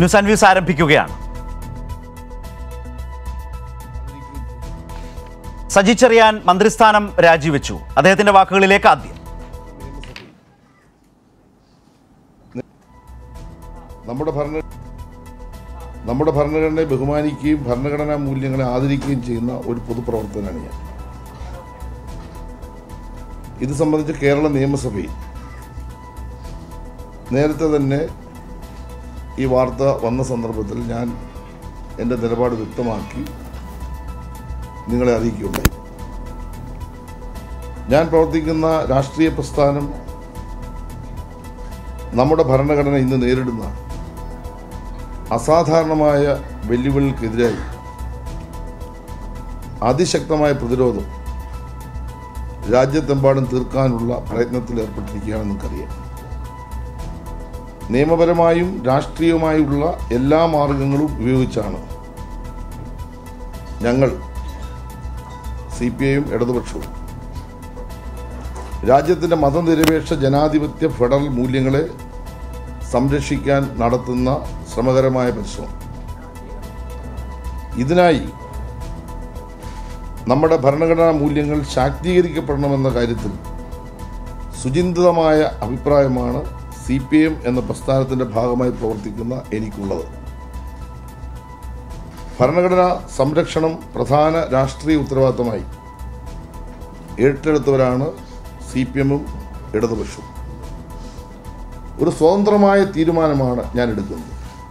News and views ആരംഭിക്കുകയാണ് സജി ചെറിയാൻ മന്ത്രിസ്ഥാനം രാജിവെച്ചു അദ്ദേഹത്തിന്റെ വാക്കുകളിലേക്ക് ആദ്യം നമ്മുടെ ഭരണ നമ്മുടെ ഭരണഘടനയെ ബഹുമാനിക്കുകയും ഭരണഘടനാ മൂല്യങ്ങളെ ആദരിക്കുകയും ചെയ്യുന്ന ഒരു പൊതുപ്രവർത്തനമാണ് ഞാൻ ഇത് സംബന്ധിച്ച് കേരള നിയമസഭയിൽ നേരത്തെ തന്നെ ഈ വാർത്ത വന്ന സന്ദർഭത്തിൽ ഞാൻ എൻ്റെ നിലപാട് വ്യക്തമാക്കി നിങ്ങളെ അറിയിക്കുകയുണ്ടായി ഞാൻ പ്രവർത്തിക്കുന്ന രാഷ്ട്രീയ പ്രസ്ഥാനം നമ്മുടെ ഭരണഘടന ഇന്ന് നേരിടുന്ന അസാധാരണമായ വെല്ലുവിളികൾക്കെതിരായി അതിശക്തമായ പ്രതിരോധം രാജ്യത്തെമ്പാടും തീർക്കാനുള്ള പ്രയത്നത്തിൽ ഏർപ്പെട്ടിരിക്കുകയാണെന്ന് നിങ്ങൾക്കറിയാം നിയമപരമായും രാഷ്ട്രീയവുമായുള്ള എല്ലാ മാർഗങ്ങളും ഉപയോഗിച്ചാണ് ഞങ്ങൾ സി പി ഐയും ഇടതുപക്ഷവും രാജ്യത്തിൻ്റെ മതനിരപേക്ഷ ജനാധിപത്യ ഫെഡറൽ മൂല്യങ്ങളെ സംരക്ഷിക്കാൻ നടത്തുന്ന ശ്രമകരമായ പരിശ്രമം ഇതിനായി നമ്മുടെ ഭരണഘടനാ മൂല്യങ്ങൾ ശാക്തീകരിക്കപ്പെടണമെന്ന കാര്യത്തിൽ സുചിന്തിതമായ അഭിപ്രായമാണ് സി പി എം എന്ന പ്രസ്ഥാനത്തിന്റെ ഭാഗമായി പ്രവർത്തിക്കുന്ന എനിക്കുള്ളത് ഭരണഘടനാ സംരക്ഷണം പ്രധാന രാഷ്ട്രീയ ഉത്തരവാദിത്തമായി ഏറ്റെടുത്തവരാണ് സി പി എമ്മും ഇടതുപക്ഷവും ഒരു സ്വതന്ത്രമായ തീരുമാനമാണ് ഞാൻ എടുക്കുന്നത്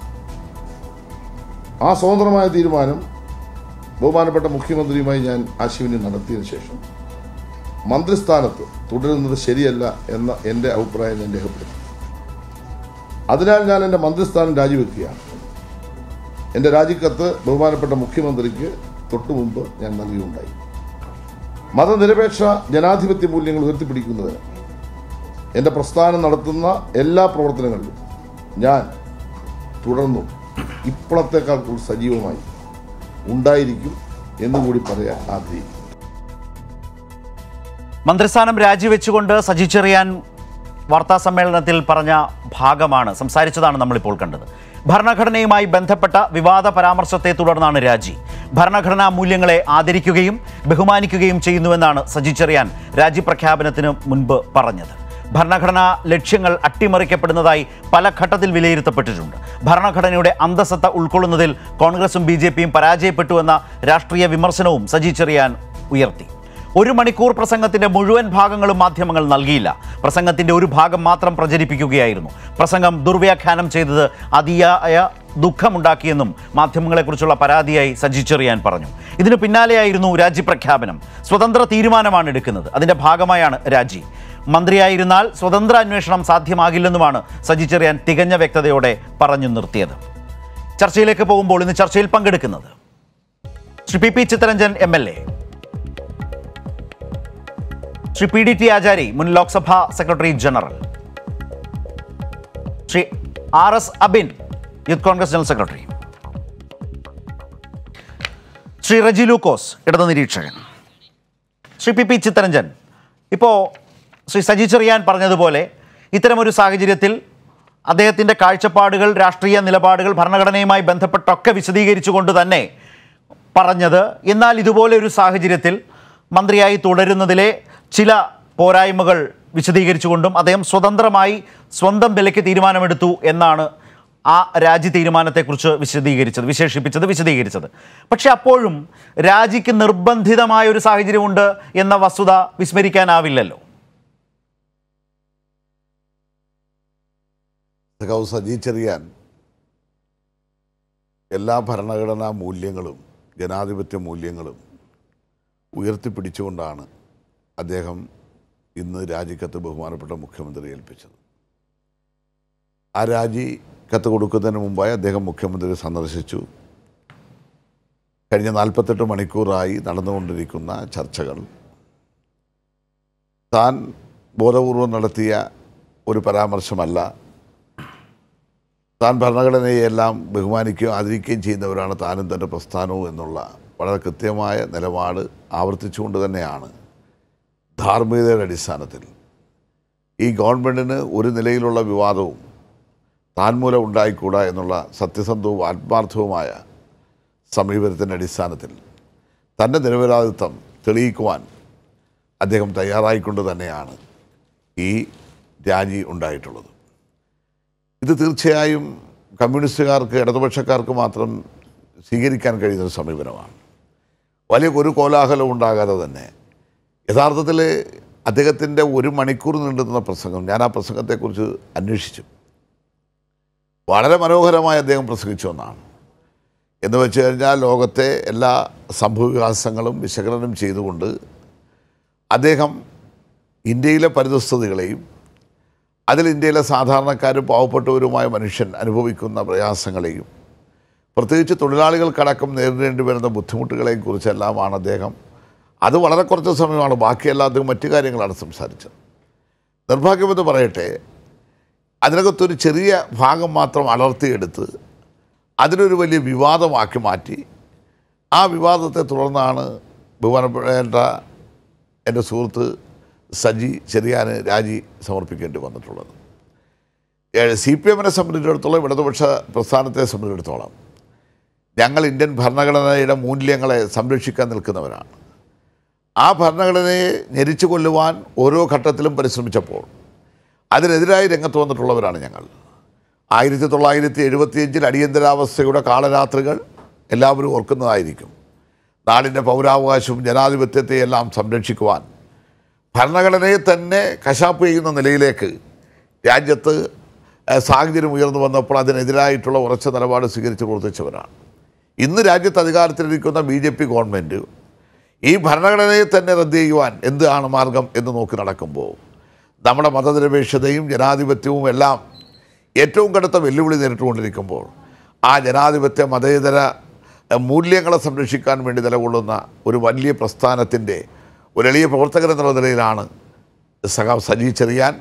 ആ സ്വതന്ത്രമായ തീരുമാനം ബഹുമാനപ്പെട്ട മുഖ്യമന്ത്രിയുമായി ഞാൻ ആശയവിനിമയം നടത്തിയതിനു ശേഷം മന്ത്രിസ്ഥാനത്ത് തുടരുന്നത് ശരിയല്ല എന്ന എൻ്റെ അഭിപ്രായം ഞാൻ രേഖപ്പെടുത്തി അതിനാൽ ഞാൻ എൻ്റെ മന്ത്രിസ്ഥാനം രാജിവെക്കുകയാണ് എൻ്റെ രാജിക്കത്ത് ബഹുമാനപ്പെട്ട മുഖ്യമന്ത്രിക്ക് തൊട്ടു മുമ്പ് ഞാൻ നൽകിയുണ്ടായി മതനിരപേക്ഷ ജനാധിപത്യ മൂല്യങ്ങൾ ഉയർത്തിപ്പിടിക്കുന്നതിന് എൻ്റെ പ്രസ്ഥാനം നടത്തുന്ന എല്ലാ പ്രവർത്തനങ്ങളിലും ഞാൻ തുടർന്നും ഇപ്പോഴത്തേക്കാൾ കൂടുതൽ സജീവമായി ഉണ്ടായിരിക്കും എന്നുകൂടി പറയാൻ ആഗ്രഹിക്കുന്നു മന്ത്രിസ്ഥാനം രാജിവെച്ചുകൊണ്ട് സജി ചെറിയാൻ വാർത്താ സമ്മേളനത്തിൽ പറഞ്ഞ ഭാഗമാണ് സംസാരിച്ചതാണ് നമ്മളിപ്പോൾ കണ്ടത് ഭരണഘടനയുമായി ബന്ധപ്പെട്ട വിവാദ പരാമർശത്തെ തുടർന്നാണ് രാജി ഭരണഘടനാ മൂല്യങ്ങളെ ആദരിക്കുകയും ബഹുമാനിക്കുകയും ചെയ്യുന്നുവെന്നാണ് സജി ചെറിയാൻ രാജിപ്രഖ്യാപനത്തിന് മുൻപ് പറഞ്ഞത് ഭരണഘടനാ ലക്ഷ്യങ്ങൾ അട്ടിമറിക്കപ്പെടുന്നതായി പല ഘട്ടത്തിൽ വിലയിരുത്തപ്പെട്ടിട്ടുണ്ട് ഭരണഘടനയുടെ അന്തസത്ത ഉൾക്കൊള്ളുന്നതിൽ കോൺഗ്രസും ബി ജെ പിയും പരാജയപ്പെട്ടുവെന്ന രാഷ്ട്രീയ വിമർശനവും സജി ചെറിയാൻ ഉയർത്തി ഒരു മണിക്കൂർ പ്രസംഗത്തിന്റെ മുഴുവൻ ഭാഗങ്ങളും മാധ്യമങ്ങൾ നൽകിയില്ല പ്രസംഗത്തിന്റെ ഒരു ഭാഗം മാത്രം പ്രചരിപ്പിക്കുകയായിരുന്നു പ്രസംഗം ദുർവ്യാഖ്യാനം ചെയ്തത് അതിയായ ദുഃഖമുണ്ടാക്കിയെന്നും മാധ്യമങ്ങളെക്കുറിച്ചുള്ള പരാതിയായി സജി ചെറിയാൻ പറഞ്ഞു ഇതിനു പിന്നാലെയായിരുന്നു രാജിപ്രഖ്യാപനം സ്വതന്ത്ര തീരുമാനമാണ് എടുക്കുന്നത് അതിന്റെ ഭാഗമായാണ് രാജി മന്ത്രിയായിരുന്നാൽ സ്വതന്ത്ര അന്വേഷണം സാധ്യമാകില്ലെന്നുമാണ് സജി ചെറിയാൻ തികഞ്ഞ വ്യക്തതയോടെ പറഞ്ഞു നിർത്തിയത് ചർച്ചയിലേക്ക് പോകുമ്പോൾ ഇന്ന് ചർച്ചയിൽ പങ്കെടുക്കുന്നത് Shri P P Chitharanjan M L A Shri P D T Achari മുൻ Lok Sabha secretary general Shri R S Abin youth congress general secretary Shri Reji Lukose ഇടതു നിരീക്ഷകൻ ശ്രീ പി പി ചിത്തരഞ്ജൻ ഇപ്പോൾ ശ്രീ സജി ചെറിയാൻ പറഞ്ഞതുപോലെ ഇത്തരമൊരു സാഹചര്യത്തിൽ അദ്ദേഹത്തിൻ്റെ കാഴ്ചപ്പാടുകൾ രാഷ്ട്രീയ നിലപാടുകൾ ഭരണഘടനയുമായി ബന്ധപ്പെട്ടൊക്കെ വിശദീകരിച്ചുകൊണ്ട് തന്നെ പറഞ്ഞത് എന്നാൽ ഇതുപോലെ ഒരു സാഹചര്യത്തിൽ മന്ത്രിയായി തുടരുന്നതിലെ ചില പോരായ്മകൾ വിശദീകരിച്ചുകൊണ്ടും അദ്ദേഹം സ്വതന്ത്രമായി സ്വന്തം വിലയ്ക്ക് തീരുമാനമെടുത്തു എന്നാണ് ആ രാജി തീരുമാനത്തെക്കുറിച്ച് വിശദീകരിച്ചത് വിശേഷിപ്പിച്ചത് വിശദീകരിച്ചത് പക്ഷെ അപ്പോഴും രാജിക്ക് നിർബന്ധിതമായ ഒരു സാഹചര്യമുണ്ട് എന്ന വസ്തുത വിസ്മരിക്കാനാവില്ലല്ലോ സഖാവ് സജി ചെറിയാൻ എല്ലാ ഭരണഘടനാ മൂല്യങ്ങളും ജനാധിപത്യ മൂല്യങ്ങളും ഉയർത്തിപ്പിടിച്ചുകൊണ്ടാണ് അദ്ദേഹം ഇന്ന് രാജിക്കത്ത് ബഹുമാനപ്പെട്ട മുഖ്യമന്ത്രി ഏൽപ്പിച്ചത് ആ രാജി കത്ത് കൊടുക്കുന്നതിന് മുമ്പായി അദ്ദേഹം മുഖ്യമന്ത്രി സന്ദർശിച്ചു കഴിഞ്ഞ നാൽപ്പത്തെട്ട് മണിക്കൂറായി നടന്നുകൊണ്ടിരിക്കുന്ന ചർച്ചകൾ താൻ ബോധപൂർവം നടത്തിയ ഒരു പരാമർശമല്ല താൻ ഭരണഘടനയെല്ലാം ബഹുമാനിക്കുകയും ആദരിക്കുകയും ചെയ്യുന്നവരാണ് താനും തൻ്റെ പ്രസ്ഥാനവും എന്നുള്ള വളരെ കൃത്യമായ നിലപാട് ആവർത്തിച്ചുകൊണ്ട് തന്നെയാണ് ധാർമ്മികതയുടെ അടിസ്ഥാനത്തിൽ ഈ ഗവൺമെൻറ്റിന് ഒരു നിലയിലുള്ള വിവാദവും താൻ മൂലം ഉണ്ടായിക്കൂടാ എന്നുള്ള സത്യസന്ധവും ആത്മാർത്ഥവുമായ സമീപനത്തിൻ്റെ അടിസ്ഥാനത്തിൽ തൻ്റെ നിരപരാധിത്വം തെളിയിക്കുവാൻ അദ്ദേഹം തയ്യാറായിക്കൊണ്ട് തന്നെയാണ് ഈ രാജി ഉണ്ടായിട്ടുള്ളത് ഇത് തീർച്ചയായും കമ്മ്യൂണിസ്റ്റുകാർക്ക് ഇടതുപക്ഷക്കാർക്ക് മാത്രം സ്വീകരിക്കാൻ കഴിയുന്ന ഒരു സമീപനമാണ് വലിയ ഒരു കോലാഹലവും ഉണ്ടാകാതെ തന്നെ യഥാർത്ഥത്തിൽ അദ്ദേഹത്തിൻ്റെ ഒരു മണിക്കൂർ നീണ്ടുന്ന പ്രസംഗം ഞാൻ ആ പ്രസംഗത്തെക്കുറിച്ച് അന്വേഷിച്ചു വളരെ മനോഹരമായി അദ്ദേഹം പ്രസംഗിച്ചു എന്നാണ് എന്ന് വെച്ച് കഴിഞ്ഞാൽ ലോകത്തെ എല്ലാ സംഭവവികാസങ്ങളും വിശകലനം ചെയ്തുകൊണ്ട് അദ്ദേഹം ഇന്ത്യയിലെ പരിതസ്ഥിതികളെയും അതിൽ ഇന്ത്യയിലെ സാധാരണക്കാരും പാവപ്പെട്ടവരുമായ മനുഷ്യൻ അനുഭവിക്കുന്ന പ്രയാസങ്ങളെയും പ്രത്യേകിച്ച് തൊഴിലാളികൾക്കടക്കം നേരിടേണ്ടി വരുന്ന ബുദ്ധിമുട്ടുകളെയും കുറിച്ചെല്ലാമാണ് അദ്ദേഹം അത് വളരെ കുറച്ച് സമയമാണ് ബാക്കിയെല്ലാം അദ്ദേഹം മറ്റു കാര്യങ്ങളാണ് സംസാരിച്ചത് നിർഭാഗ്യമെന്ന് പറയട്ടെ അതിനകത്തൊരു ചെറിയ ഭാഗം മാത്രം അലർത്തിയെടുത്ത് അതിനൊരു വലിയ വിവാദമാക്കി മാറ്റി ആ വിവാദത്തെ തുടർന്നാണ് ബഹുമാനപ്പെട്ട എൻ്റെ സുഹൃത്ത് സജി ചെറിയാന് രാജി സമർപ്പിക്കേണ്ടി വന്നിട്ടുള്ളത് സി പി എമ്മിനെ സംബന്ധിച്ചിടത്തോളം ഇടതുപക്ഷ പ്രസ്ഥാനത്തെ സംബന്ധിച്ചിടത്തോളം ഞങ്ങൾ ഇന്ത്യൻ ഭരണഘടനയുടെ മൂല്യങ്ങളെ സംരക്ഷിക്കാൻ നിൽക്കുന്നവരാണ് ആ ഭരണഘടനയെ ഞെരിച്ചു കൊല്ലുവാൻ ഓരോ ഘട്ടത്തിലും പരിശ്രമിച്ചപ്പോൾ അതിനെതിരായി രംഗത്ത് വന്നിട്ടുള്ളവരാണ് ഞങ്ങൾ ആയിരത്തി തൊള്ളായിരത്തി എഴുപത്തിയഞ്ചിൽ അടിയന്തരാവസ്ഥയുടെ കാളരാത്രികൾ എല്ലാവരും ഓർക്കുന്നതായിരിക്കും നാടിൻ്റെ പൗരാവകാശവും ജനാധിപത്യത്തെയും എല്ലാം സംരക്ഷിക്കുവാൻ ഭരണഘടനയെ തന്നെ കശാപ്പ് ചെയ്യുന്ന നിലയിലേക്ക് രാജ്യത്ത് ഏഹ്, സാഹചര്യം ഉയർന്നു വന്നപ്പോൾ അതിനെതിരായിട്ടുള്ള ഉറച്ച നിലപാട് സ്വീകരിച്ച് പ്രവർത്തിച്ചവരാണ് ഇന്ന് രാജ്യത്ത് അധികാരത്തിലിരിക്കുന്ന ബി ജെ പി ഗവൺമെൻറ് ഈ ഭരണഘടനയെ തന്നെ റദ്ദ് ചെയ്യുവാൻ എന്താണ് മാർഗം എന്ന് നോക്കി നടക്കുമ്പോൾ നമ്മുടെ മതനിരപേക്ഷതയും ജനാധിപത്യവും എല്ലാം ഏറ്റവും കടുത്ത വെല്ലുവിളി നേരിട്ടുകൊണ്ടിരിക്കുമ്പോൾ ആ ജനാധിപത്യ മതേതര എഹ്, മൂല്യങ്ങളെ സംരക്ഷിക്കാൻ വേണ്ടി നിലകൊള്ളുന്ന ഒരു വലിയ പ്രസ്ഥാനത്തിൻ്റെ ഒരു എളിയ പ്രവർത്തകൻ എന്നുള്ള നിലയിലാണ് സഖാവ് സജി ചെറിയാൻ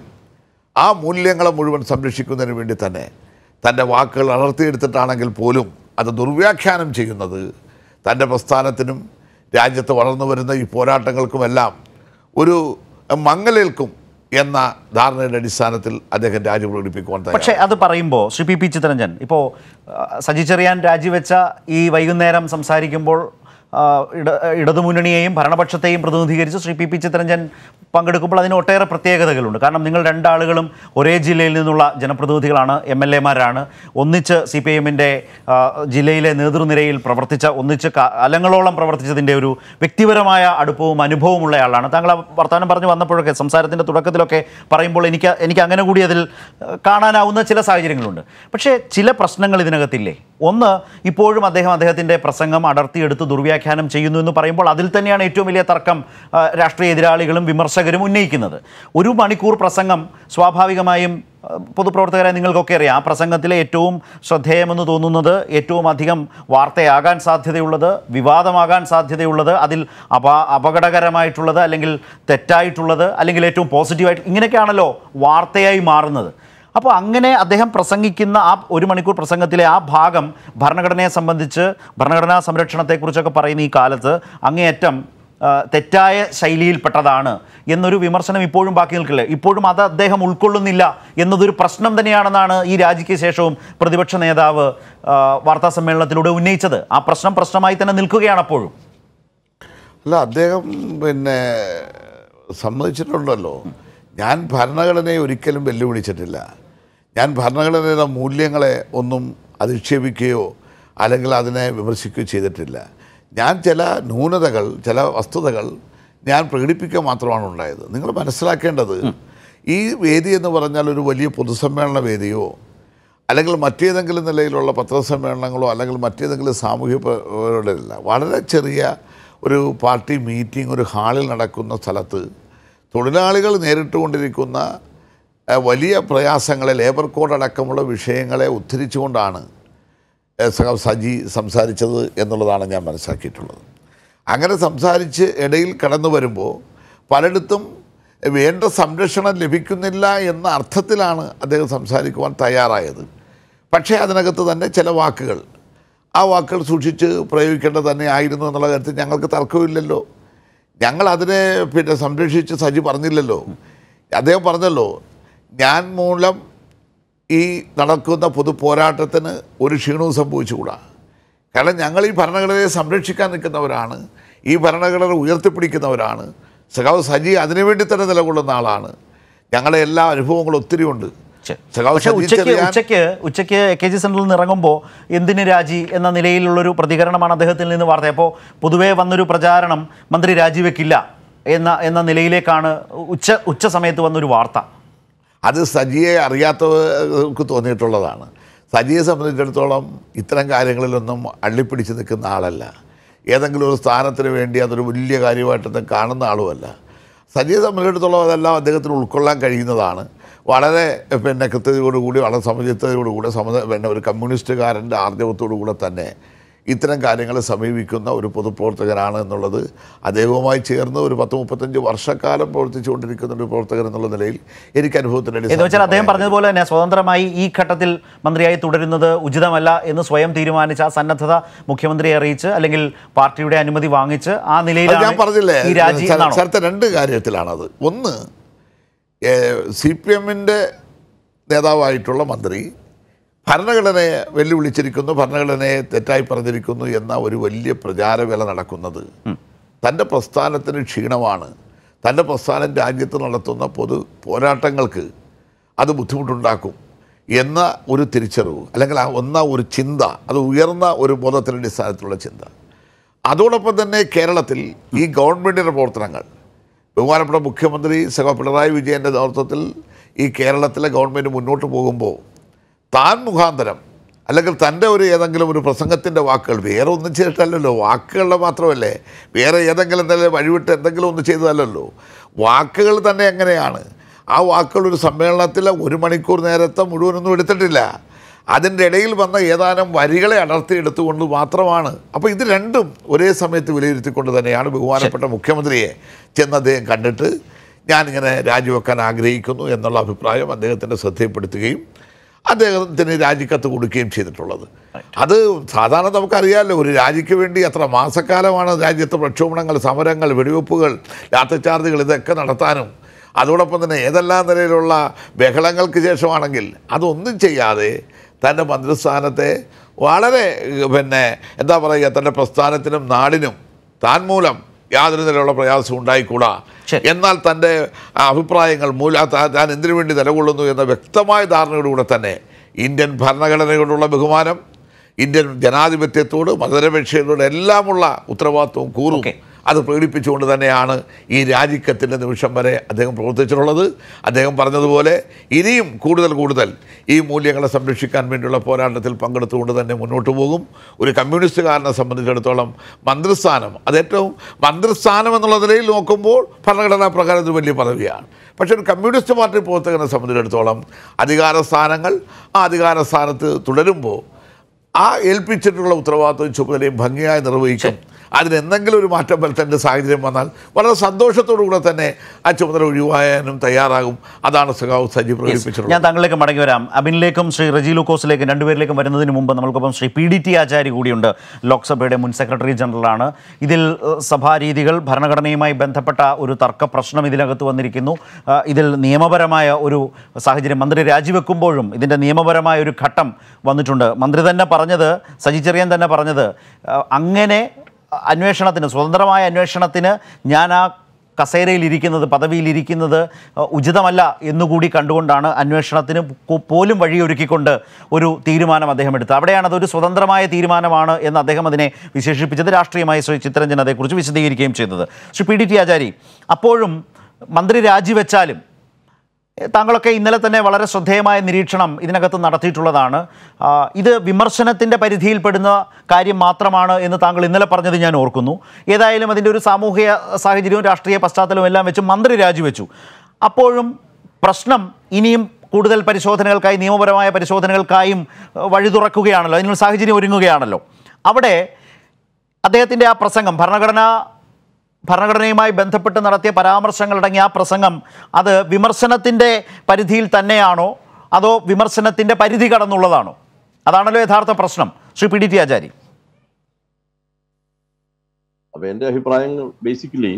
ആ മൂല്യങ്ങളെ മുഴുവൻ സംരക്ഷിക്കുന്നതിന് വേണ്ടി തന്നെ തൻ്റെ വാക്കുകൾ അടർത്തിയെടുത്തിട്ടാണെങ്കിൽ പോലും അത് ദുർവ്യാഖ്യാനം ചെയ്യുന്നത് തൻ്റെ പ്രസ്ഥാനത്തിനും രാജ്യത്ത് വളർന്നു വരുന്ന ഈ പോരാട്ടങ്ങൾക്കുമെല്ലാം ഒരു മങ്ങലേൽക്കും എന്ന ധാരണയുടെ അടിസ്ഥാനത്തിൽ അദ്ദേഹം രാജി പ്രകടിപ്പിക്കുവാൻ തയ്യാറാണ് പക്ഷേ അത് പറയുമ്പോൾ ശ്രീ പി പി ചിത്തരഞ്ജൻ ഇപ്പോൾ സജി ചെറിയാൻ രാജിവെച്ച ഈ വൈകുന്നേരം സംസാരിക്കുമ്പോൾ ആ, ഇട ഇടതുമുന്നണിയെയും ഭരണപക്ഷത്തെയും പ്രതിനിധീകരിച്ച് ശ്രീ പി പി ചിത്തരഞ്ജൻ പങ്കെടുക്കുമ്പോൾ അതിന് ഒട്ടേറെ പ്രത്യേകതകളുണ്ട് കാരണം നിങ്ങൾ രണ്ടാളുകളും ഒരേ ജില്ലയിൽ നിന്നുള്ള ജനപ്രതിനിധികളാണ് എം എൽ എമാരാണ് ഒന്നിച്ച് സി പി എമ്മിൻ്റെ ജില്ലയിലെ നേതൃനിരയിൽ പ്രവർത്തിച്ച ഒന്നിച്ച് ക- കാലങ്ങളോളം പ്രവർത്തിച്ചതിൻ്റെ ഒരു വ്യക്തിപരമായ അടുപ്പവും അനുഭവമുള്ള ആളാണ് താങ്കൾ ആ വർത്തമാനം പറഞ്ഞു വന്നപ്പോഴൊക്കെ സംസാരത്തിൻ്റെ തുടക്കത്തിലൊക്കെ പറയുമ്പോൾ എനിക്ക് എനിക്ക് അങ്ങനെ കൂടി അതിൽ ഏഹ്, കാണാനാവുന്ന ചില സാഹചര്യങ്ങളുണ്ട് പക്ഷേ ചില പ്രശ്നങ്ങൾ ഇതിനകത്തില്ലേ ഒന്ന് ഇപ്പോഴും അദ്ദേഹം അദ്ദേഹത്തിൻ്റെ പ്രസംഗം അടർത്തിയെടുത്ത് ദുർവ്യാഖ്യാനം ചെയ്യുന്നു എന്ന് പറയുമ്പോൾ അതിൽ തന്നെയാണ് ഏറ്റവും വലിയ തർക്കം ആ, രാഷ്ട്രീയ എതിരാളികളും വിമർശകരും ഉന്നയിക്കുന്നത് ഒരു മണിക്കൂർ പ്രസംഗം സ്വാഭാവികമായും ആ, പൊതുപ്രവർത്തകരായ നിങ്ങൾക്കൊക്കെ അറിയാം ആ പ്രസംഗത്തിലെ ഏറ്റവും ശ്രദ്ധേയമെന്ന് തോന്നുന്നത് ഏറ്റവും അധികം വാർത്തയാകാൻ സാധ്യതയുള്ളത് വിവാദമാകാൻ സാധ്യതയുള്ളത് അതിൽ അപ അപകടകരമായിട്ടുള്ളത് അല്ലെങ്കിൽ തെറ്റായിട്ടുള്ളത് അല്ലെങ്കിൽ ഏറ്റവും പോസിറ്റീവായിട്ട് ഇങ്ങനെയൊക്കെയാണല്ലോ വാർത്തയായി മാറുന്നത് അപ്പോൾ അങ്ങനെ അദ്ദേഹം പ്രസംഗിക്കുന്ന ആ ഒരു മണിക്കൂർ പ്രസംഗത്തിലെ ആ ഭാഗം ഭരണഘടനയെ സംബന്ധിച്ച് ഭരണഘടനാ സംരക്ഷണത്തെക്കുറിച്ചൊക്കെ പറയുന്ന ഈ കാലത്ത് അങ്ങേയറ്റം ആ, തെറ്റായ ശൈലിയിൽപ്പെട്ടതാണ് എന്നൊരു വിമർശനം ഇപ്പോഴും ബാക്കി നിൽക്കില്ല ഇപ്പോഴും അത് അദ്ദേഹം ഉൾക്കൊള്ളുന്നില്ല എന്നതൊരു പ്രശ്നം തന്നെയാണെന്നാണ് ഈ രാജിക്ക് ശേഷവും പ്രതിപക്ഷ നേതാവ് ആ, വാർത്താ സമ്മേളനത്തിലൂടെ ഉന്നയിച്ചത് ആ പ്രശ്നം പ്രശ്നമായി തന്നെ നിൽക്കുകയാണ് അപ്പോഴും അല്ല അദ്ദേഹം പിന്നെ സമ്മതിച്ചിട്ടുണ്ടല്ലോ ഞാൻ ഭരണഘടനയെ ഒരിക്കലും വെല്ലുവിളിച്ചിട്ടില്ല ഞാൻ ഭരണഘടനയുടെ മൂല്യങ്ങളെ ഒന്നും അധിക്ഷേപിക്കുകയോ അല്ലെങ്കിൽ അതിനെ വിമർശിക്കുകയോ ചെയ്തിട്ടില്ല ഞാൻ ചില ന്യൂനതകൾ ചില വസ്തുതകൾ ഞാൻ പ്രകടിപ്പിക്കുക മാത്രമാണ് ഉണ്ടായത് നിങ്ങൾ മനസ്സിലാക്കേണ്ടത് ഈ വേദി എന്ന് പറഞ്ഞാൽ ഒരു വലിയ പൊതുസമ്മേളന വേദിയോ അല്ലെങ്കിൽ മറ്റേതെങ്കിലും നിലയിലുള്ള പത്രസമ്മേളനങ്ങളോ അല്ലെങ്കിൽ മറ്റേതെങ്കിലും സാമൂഹ്യ പരിപാടികളില്ല വളരെ ചെറിയ ഒരു പാർട്ടി മീറ്റിംഗ് ഒരു ഹാളിൽ നടക്കുന്ന സ്ഥലത്ത് തൊഴിലാളികൾ നേരിട്ടുകൊണ്ടിരിക്കുന്ന ഏഹ്, വലിയ പ്രയാസങ്ങളെ ലേബർ കോഡ് അടക്കമുള്ള വിഷയങ്ങളെ ഉദ്ധരിച്ചുകൊണ്ടാണ് ഏഹ്, സഖാവ് സജി സംസാരിച്ചത് എന്നുള്ളതാണ് ഞാൻ മനസ്സിലാക്കിയിട്ടുള്ളത് അങ്ങനെ സംസാരിച്ച് ഇടയിൽ കടന്നു വരുമ്പോൾ പലയിടത്തും വേണ്ട സംരക്ഷണം ലഭിക്കുന്നില്ല എന്ന അർത്ഥത്തിലാണ് അദ്ദേഹം സംസാരിക്കുവാൻ തയ്യാറായത് പക്ഷേ അതിനകത്ത് തന്നെ ചില വാക്കുകൾ ആ വാക്കുകൾ സൂക്ഷിച്ച് പ്രയോഗിക്കേണ്ടത് തന്നെ ആയിരുന്നു എന്നുള്ള കാര്യത്തിൽ ഞങ്ങൾക്ക് തർക്കമില്ലല്ലോ ഞങ്ങൾ അതിനെ പിന്നെ സംരക്ഷിച്ച് സജി പറഞ്ഞില്ലല്ലോ അദ്ദേഹം പറഞ്ഞല്ലോ ഞാൻ മൂലം ഈ നടക്കുന്ന പൊതു പോരാട്ടത്തിന് ഒരു ക്ഷീണവും സംഭവിച്ചുകൂടാ കാരണം ഞങ്ങൾ ഈ ഭരണഘടനയെ സംരക്ഷിക്കാൻ നിൽക്കുന്നവരാണ് ഈ ഭരണഘടന ഉയർത്തിപ്പിടിക്കുന്നവരാണ് സഖാവ് സജി അതിനുവേണ്ടി തന്നെ നിലകൊള്ളുന്ന ആളാണ് ഞങ്ങളുടെ എല്ലാ അനുഭവങ്ങളും ഒത്തിരി ഉണ്ട് ശരി. സഖാവ് പക്ഷെ സജി ഉച്ചയ്ക്ക് ചെറിയാൻ ഉച്ചയ്ക്ക് ഉച്ചയ്ക്ക് എ കെ ജി സെന്ററിൽ നിന്ന് ഇറങ്ങുമ്പോൾ എന്തിന് രാജി എന്ന നിലയിലുള്ളൊരു പ്രതികരണമാണ് അദ്ദേഹത്തിൽ നിന്ന് വാർത്ത അപ്പോൾ പൊതുവേ വന്നൊരു പ്രചാരണം മന്ത്രി രാജിവെക്കില്ല എന്ന എന്ന നിലയിലേക്കാണ് ഉച്ച ഉച്ച സമയത്ത് വന്നൊരു വാർത്ത അത് സജിയെ അറിയാത്തവർക്ക് തോന്നിയിട്ടുള്ളതാണ് സജിയെ സംബന്ധിച്ചിടത്തോളം ഇത്തരം കാര്യങ്ങളിലൊന്നും അള്ളിപ്പിടിച്ച് നിൽക്കുന്ന ആളല്ല ഏതെങ്കിലും ഒരു സ്ഥാനത്തിന് വേണ്ടി അതൊരു വലിയ കാര്യമായിട്ടൊന്നും കാണുന്ന ആളുമല്ല സജിയെ സംബന്ധിച്ചിടത്തോളം അതെല്ലാം അദ്ദേഹത്തിന് ഉൾക്കൊള്ളാൻ കഴിയുന്നതാണ് വളരെ പിന്നെ കൃത്യതയോടുകൂടി വളരെ സമചിത്തതയോടുകൂടി സമ പിന്നെ ഒരു കമ്മ്യൂണിസ്റ്റുകാരൻ്റെ ആർജവത്തോടു കൂടെ തന്നെ ഇത്തരം കാര്യങ്ങൾ സമീപിക്കുന്ന ഒരു പൊതുപ്രവർത്തകനാണ് എന്നുള്ളത് അദ്ദേഹവുമായി ചേർന്ന് ഒരു പത്ത് മുപ്പത്തഞ്ച് വർഷക്കാലം പ്രവർത്തിച്ചുകൊണ്ടിരിക്കുന്ന ഒരു പ്രവർത്തകൻ എന്നുള്ള നിലയിൽ എനിക്ക് അനുഭവത്തിൻ്റെ എന്ന് വെച്ചാൽ അദ്ദേഹം പറഞ്ഞതുപോലെ തന്നെ സ്വതന്ത്രമായി ഈ ഘട്ടത്തിൽ മന്ത്രിയായി തുടരുന്നത് ഉചിതമല്ല എന്ന് സ്വയം തീരുമാനിച്ച ആ സന്നദ്ധത മുഖ്യമന്ത്രിയെ അറിയിച്ച് അല്ലെങ്കിൽ പാർട്ടിയുടെ അനുമതി വാങ്ങിച്ച് ആ അത് നിലയിലാണ് ഞാൻ പറഞ്ഞില്ലേ ഈ രാജി സ്ഥ- എന്നാണോ സ്ഥലത്തെ രണ്ട് കാര്യത്തിലാണത് ഒന്ന് സി പി എമ്മിൻ്റെ നേതാവായിട്ടുള്ള മന്ത്രി ഭരണഘടനയെ വെല്ലുവിളിച്ചിരിക്കുന്നു ഭരണഘടനയെ തെറ്റായി പറഞ്ഞിരിക്കുന്നു എന്ന ഒരു വലിയ പ്രചാരവേല നടക്കുന്നത് തൻ്റെ പ്രസ്ഥാനത്തിന് ക്ഷീണമാണ് തൻ്റെ പ്രസ്ഥാനം രാജ്യത്ത് നടത്തുന്ന പൊതു പോരാട്ടങ്ങൾക്ക് അത് ബുദ്ധിമുട്ടുണ്ടാക്കും എന്ന ഒരു തിരിച്ചറിവ് അല്ലെങ്കിൽ ആ ഒന്ന ഒരു ചിന്ത അത് ഉയർന്ന ഒരു ബോധത്തിൻ്റെ അടിസ്ഥാനത്തിലുള്ള ചിന്ത അതോടൊപ്പം തന്നെ കേരളത്തിൽ ഈ ഗവൺമെൻറ്റിൻ്റെ പ്രവർത്തനങ്ങൾ ബഹുമാനപ്പെട്ട മുഖ്യമന്ത്രി സഹ പിണറായി വിജയൻ്റെ നേതൃത്വത്തിൽ ഈ കേരളത്തിലെ ഗവൺമെൻറ് മുന്നോട്ട് പോകുമ്പോൾ താൻ മുഖാന്തരം അല്ലെങ്കിൽ തൻ്റെ ഒരു ഏതെങ്കിലും ഒരു പ്രസംഗത്തിൻ്റെ വാക്കുകൾ വേറെ ഒന്നും ചെയ്തിട്ടല്ലല്ലോ വാക്കുകളുടെ മാത്രമല്ലേ വേറെ ഏതെങ്കിലും എന്തെങ്കിലും വഴിവിട്ട് എന്തെങ്കിലും ഒന്ന് ചെയ്തതല്ലല്ലോ വാക്കുകൾ തന്നെ എങ്ങനെയാണ് ആ വാക്കുകൾ ഒരു സമ്മേളനത്തിൽ ഒരു മണിക്കൂർ നേരത്തെ മുഴുവനൊന്നും എടുത്തിട്ടില്ല അതിൻ്റെ ഇടയിൽ വന്ന ഏതാനും വരികളെ അടർത്തി എടുത്തുകൊണ്ട് മാത്രമാണ് അപ്പോൾ ഇത് രണ്ടും ഒരേ സമയത്ത് വിലയിരുത്തിക്കൊണ്ട് തന്നെയാണ് ബഹുമാനപ്പെട്ട മുഖ്യമന്ത്രിയെ ചെന്ന് അദ്ദേഹം കണ്ടിട്ട് ഞാനിങ്ങനെ രാജിവെക്കാൻ ആഗ്രഹിക്കുന്നു എന്നുള്ള അഭിപ്രായം അദ്ദേഹത്തിൻ്റെ ശ്രദ്ധയിൽപ്പെടുത്തുകയും അദ്ദേഹത്തിന് രാജിക്കത്ത് കൊടുക്കുകയും ചെയ്തിട്ടുള്ളത് അത് സാധാരണ നമുക്കറിയാമല്ലോ ഒരു രാജിക്ക് വേണ്ടി എത്ര മാസക്കാലമാണ് രാജ്യത്ത് പ്രക്ഷോഭണങ്ങൾ സമരങ്ങൾ വെടിവെപ്പുകൾ ലാത്തിച്ചാർജുകൾ ഇതൊക്കെ നടത്താനും അതോടൊപ്പം തന്നെ ഏതെല്ലാം നിലയിലുള്ള ബഹളങ്ങൾക്ക് ശേഷമാണെങ്കിൽ അതൊന്നും ചെയ്യാതെ തൻ്റെ മന്ത്രിസ്ഥാനത്തെ വളരെ ഏഹ്, പിന്നെ എന്താ പറയുക തൻ്റെ പ്രസ്ഥാനത്തിനും നാടിനും താൻ മൂലം യാതൊരു നിലയിലുള്ള പ്രയാസം ഉണ്ടായിക്കൂടാ ശരി. എന്നാൽ തൻ്റെ അഭിപ്രായങ്ങൾ മൂല താ- താൻ എന്തിനു വേണ്ടി നിലകൊള്ളുന്നു എന്ന വ്യക്തമായ ധാരണയോടുകൂടെ തന്നെ ഇന്ത്യൻ ഭരണഘടനയോടുള്ള ബഹുമാനം ഇന്ത്യൻ ജനാധിപത്യത്തോട് മതനിരപേക്ഷയോട് എല്ലാമുള്ള ഉത്തരവാദിത്വവും കൂറും ഓക്കേ. അത് പ്രകടിപ്പിച്ചുകൊണ്ട് തന്നെയാണ് ഈ രാജിക്കത്തിൻ്റെ നിമിഷം വരെ അദ്ദേഹം പ്രവർത്തിച്ചിട്ടുള്ളത് അദ്ദേഹം പറഞ്ഞതുപോലെ ഇനിയും കൂടുതൽ കൂടുതൽ ഈ മൂല്യങ്ങളെ സംരക്ഷിക്കാൻ വേണ്ടിയുള്ള പോരാട്ടത്തിൽ പങ്കെടുത്തുകൊണ്ട് തന്നെ മുന്നോട്ട് പോകും ഒരു കമ്മ്യൂണിസ്റ്റുകാരനെ സംബന്ധിച്ചിടത്തോളം മന്ത്രിസ്ഥാനം അത് ഏറ്റവും മന്ത്രിസ്ഥാനം എന്നുള്ള നിലയിൽ നോക്കുമ്പോൾ ഭരണഘടനാ പ്രകാരം ഇത് വലിയ പദവിയാണ് പക്ഷേ ഒരു കമ്മ്യൂണിസ്റ്റ് പാർട്ടി പ്രവർത്തകനെ സംബന്ധിച്ചിടത്തോളം അധികാര സ്ഥാനങ്ങൾ ആ അധികാര സ്ഥാനത്ത് തുടരുമ്പോൾ ആ ഏൽപ്പിച്ചിട്ടുള്ള ഉത്തരവാദിത്വവും ചുമതലയും ഭംഗിയായി നിർവഹിക്കും അതിന് എന്തെങ്കിലും ഒരു മാറ്റം വരുത്തേണ്ട സാഹചര്യം വന്നാൽ വളരെ സന്തോഷത്തോടു കൂടെ തന്നെ ആ ചുമതല ഒഴിവായാനും തയ്യാറാകും അതാണ് സഖാവ് സജി പ്രകടിപ്പിച്ചിട്ടുള്ളത് ഞാൻ താങ്കളിലേക്ക് മടങ്ങി വരാം അബിനിലേക്കും ശ്രീ റജി ലൂക്കോസിലേക്കും രണ്ടുപേരിലേക്കും വരുന്നതിന് മുമ്പ് നമ്മൾക്കൊപ്പം Shri P D T Acharya കൂടിയുണ്ട് ലോക്സഭയുടെ മുൻ സെക്രട്ടറി ജനറലാണ് ഇതിൽ ഏഹ്, സഭാരീതികൾ ഭരണഘടനയുമായി ബന്ധപ്പെട്ട ഒരു തർക്ക പ്രശ്നം ഇതിനകത്ത് വന്നിരിക്കുന്നു ആ, ഇതിൽ നിയമപരമായ ഒരു സാഹചര്യം മന്ത്രി രാജിവെക്കുമ്പോഴും ഇതിൻ്റെ നിയമപരമായ ഒരു ഘട്ടം വന്നിട്ടുണ്ട് മന്ത്രി തന്നെ പറഞ്ഞത് സജി ചെറിയൻ തന്നെ പറഞ്ഞത് ആ, അങ്ങനെ അന്വേഷണത്തിന് സ്വതന്ത്രമായ അന്വേഷണത്തിന് ഞാൻ ആ കസേരയിലിരിക്കുന്നത് പദവിയിലിരിക്കുന്നത് അഹ്, ഉചിതമല്ല എന്നുകൂടി കണ്ടുകൊണ്ടാണ് അന്വേഷണത്തിന് പോ- പോലും വഴിയൊരുക്കിക്കൊണ്ട് ഒരു തീരുമാനം അദ്ദേഹം എടുത്തത് അവിടെയാണ് അതൊരു സ്വതന്ത്രമായ തീരുമാനമാണ് എന്ന് അദ്ദേഹം അതിനെ വിശേഷിപ്പിച്ചത് രാഷ്ട്രീയമായി ശ്രീ ചിത്തരഞ്ജൻ അതേക്കുറിച്ച് വിശദീകരിക്കുകയും ചെയ്തത് Shri P D T Achari അപ്പോഴും മന്ത്രി രാജിവെച്ചാലും എ, താങ്കളൊക്കെ ഇന്നലെ തന്നെ വളരെ ശ്രദ്ധേയമായ നിരീക്ഷണം ഇതിനകത്ത് നടത്തിയിട്ടുള്ളതാണ് ആ, ഇത് വിമർശനത്തിൻ്റെ പരിധിയിൽപ്പെടുന്ന കാര്യം മാത്രമാണ് എന്ന് താങ്കൾ ഇന്നലെ പറഞ്ഞത് ഞാൻ ഓർക്കുന്നു ഏതായാലും അതിൻ്റെ ഒരു സാമൂഹിക സാഹചര്യവും രാഷ്ട്രീയ പശ്ചാത്തലവും എല്ലാം വെച്ച് മന്ത്രി രാജിവെച്ചു അപ്പോഴും പ്രശ്നം ഇനിയും കൂടുതൽ പരിശോധനകൾക്കായി നിയമപരമായ പരിശോധനകൾക്കായും ഏ, വഴി തുറക്കുകയാണല്ലോ അതിനുള്ള സാഹചര്യം ഒരുങ്ങുകയാണല്ലോ അവിടെ അദ്ദേഹത്തിൻ്റെ ആ പ്രസംഗം ഭരണഘടനാ ഭരണഘടനയുമായി ബന്ധപ്പെട്ട് നടത്തിയ പരാമർശങ്ങളടങ്ങിയ ആ പ്രസംഗം അത് വിമർശനത്തിൻ്റെ പരിധിയിൽ തന്നെയാണോ അതോ വിമർശനത്തിൻ്റെ പരിധി കടന്നുള്ളതാണോ അതാണല്ലോ യഥാർത്ഥ പ്രശ്നം Shri P D T Achari അപ്പൊ എന്റെ അഭിപ്രായങ്ങൾ ബേസിക്കലി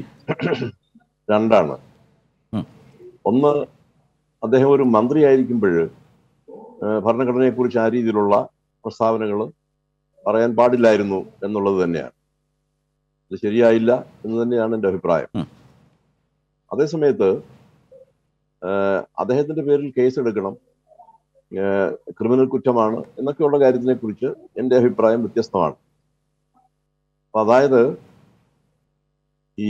രണ്ടാണ് ഉം. ഒന്ന് അദ്ദേഹം ഒരു മന്ത്രിയായിരിക്കുമ്പോൾ ഏഹ് ഭരണഘടനയെക്കുറിച്ച് ആ രീതിയിലുള്ള പ്രസ്താവനകൾ പറയാൻ പാടില്ലായിരുന്നു എന്നുള്ളത് തന്നെയാണ് ഇത് ശരിയായില്ല എന്ന് തന്നെയാണ് എൻ്റെ അഭിപ്രായം ഉം. അതേസമയത്ത് ഏഹ് അദ്ദേഹത്തിന്റെ പേരിൽ കേസ് എടുക്കണം ഏഹ് ക്രിമിനൽ കുറ്റമാണ് എന്നൊക്കെയുള്ള കാര്യത്തിനെ കുറിച്ച് എൻ്റെ അഭിപ്രായം വ്യത്യസ്തമാണ് അപ്പൊ അതായത് ഈ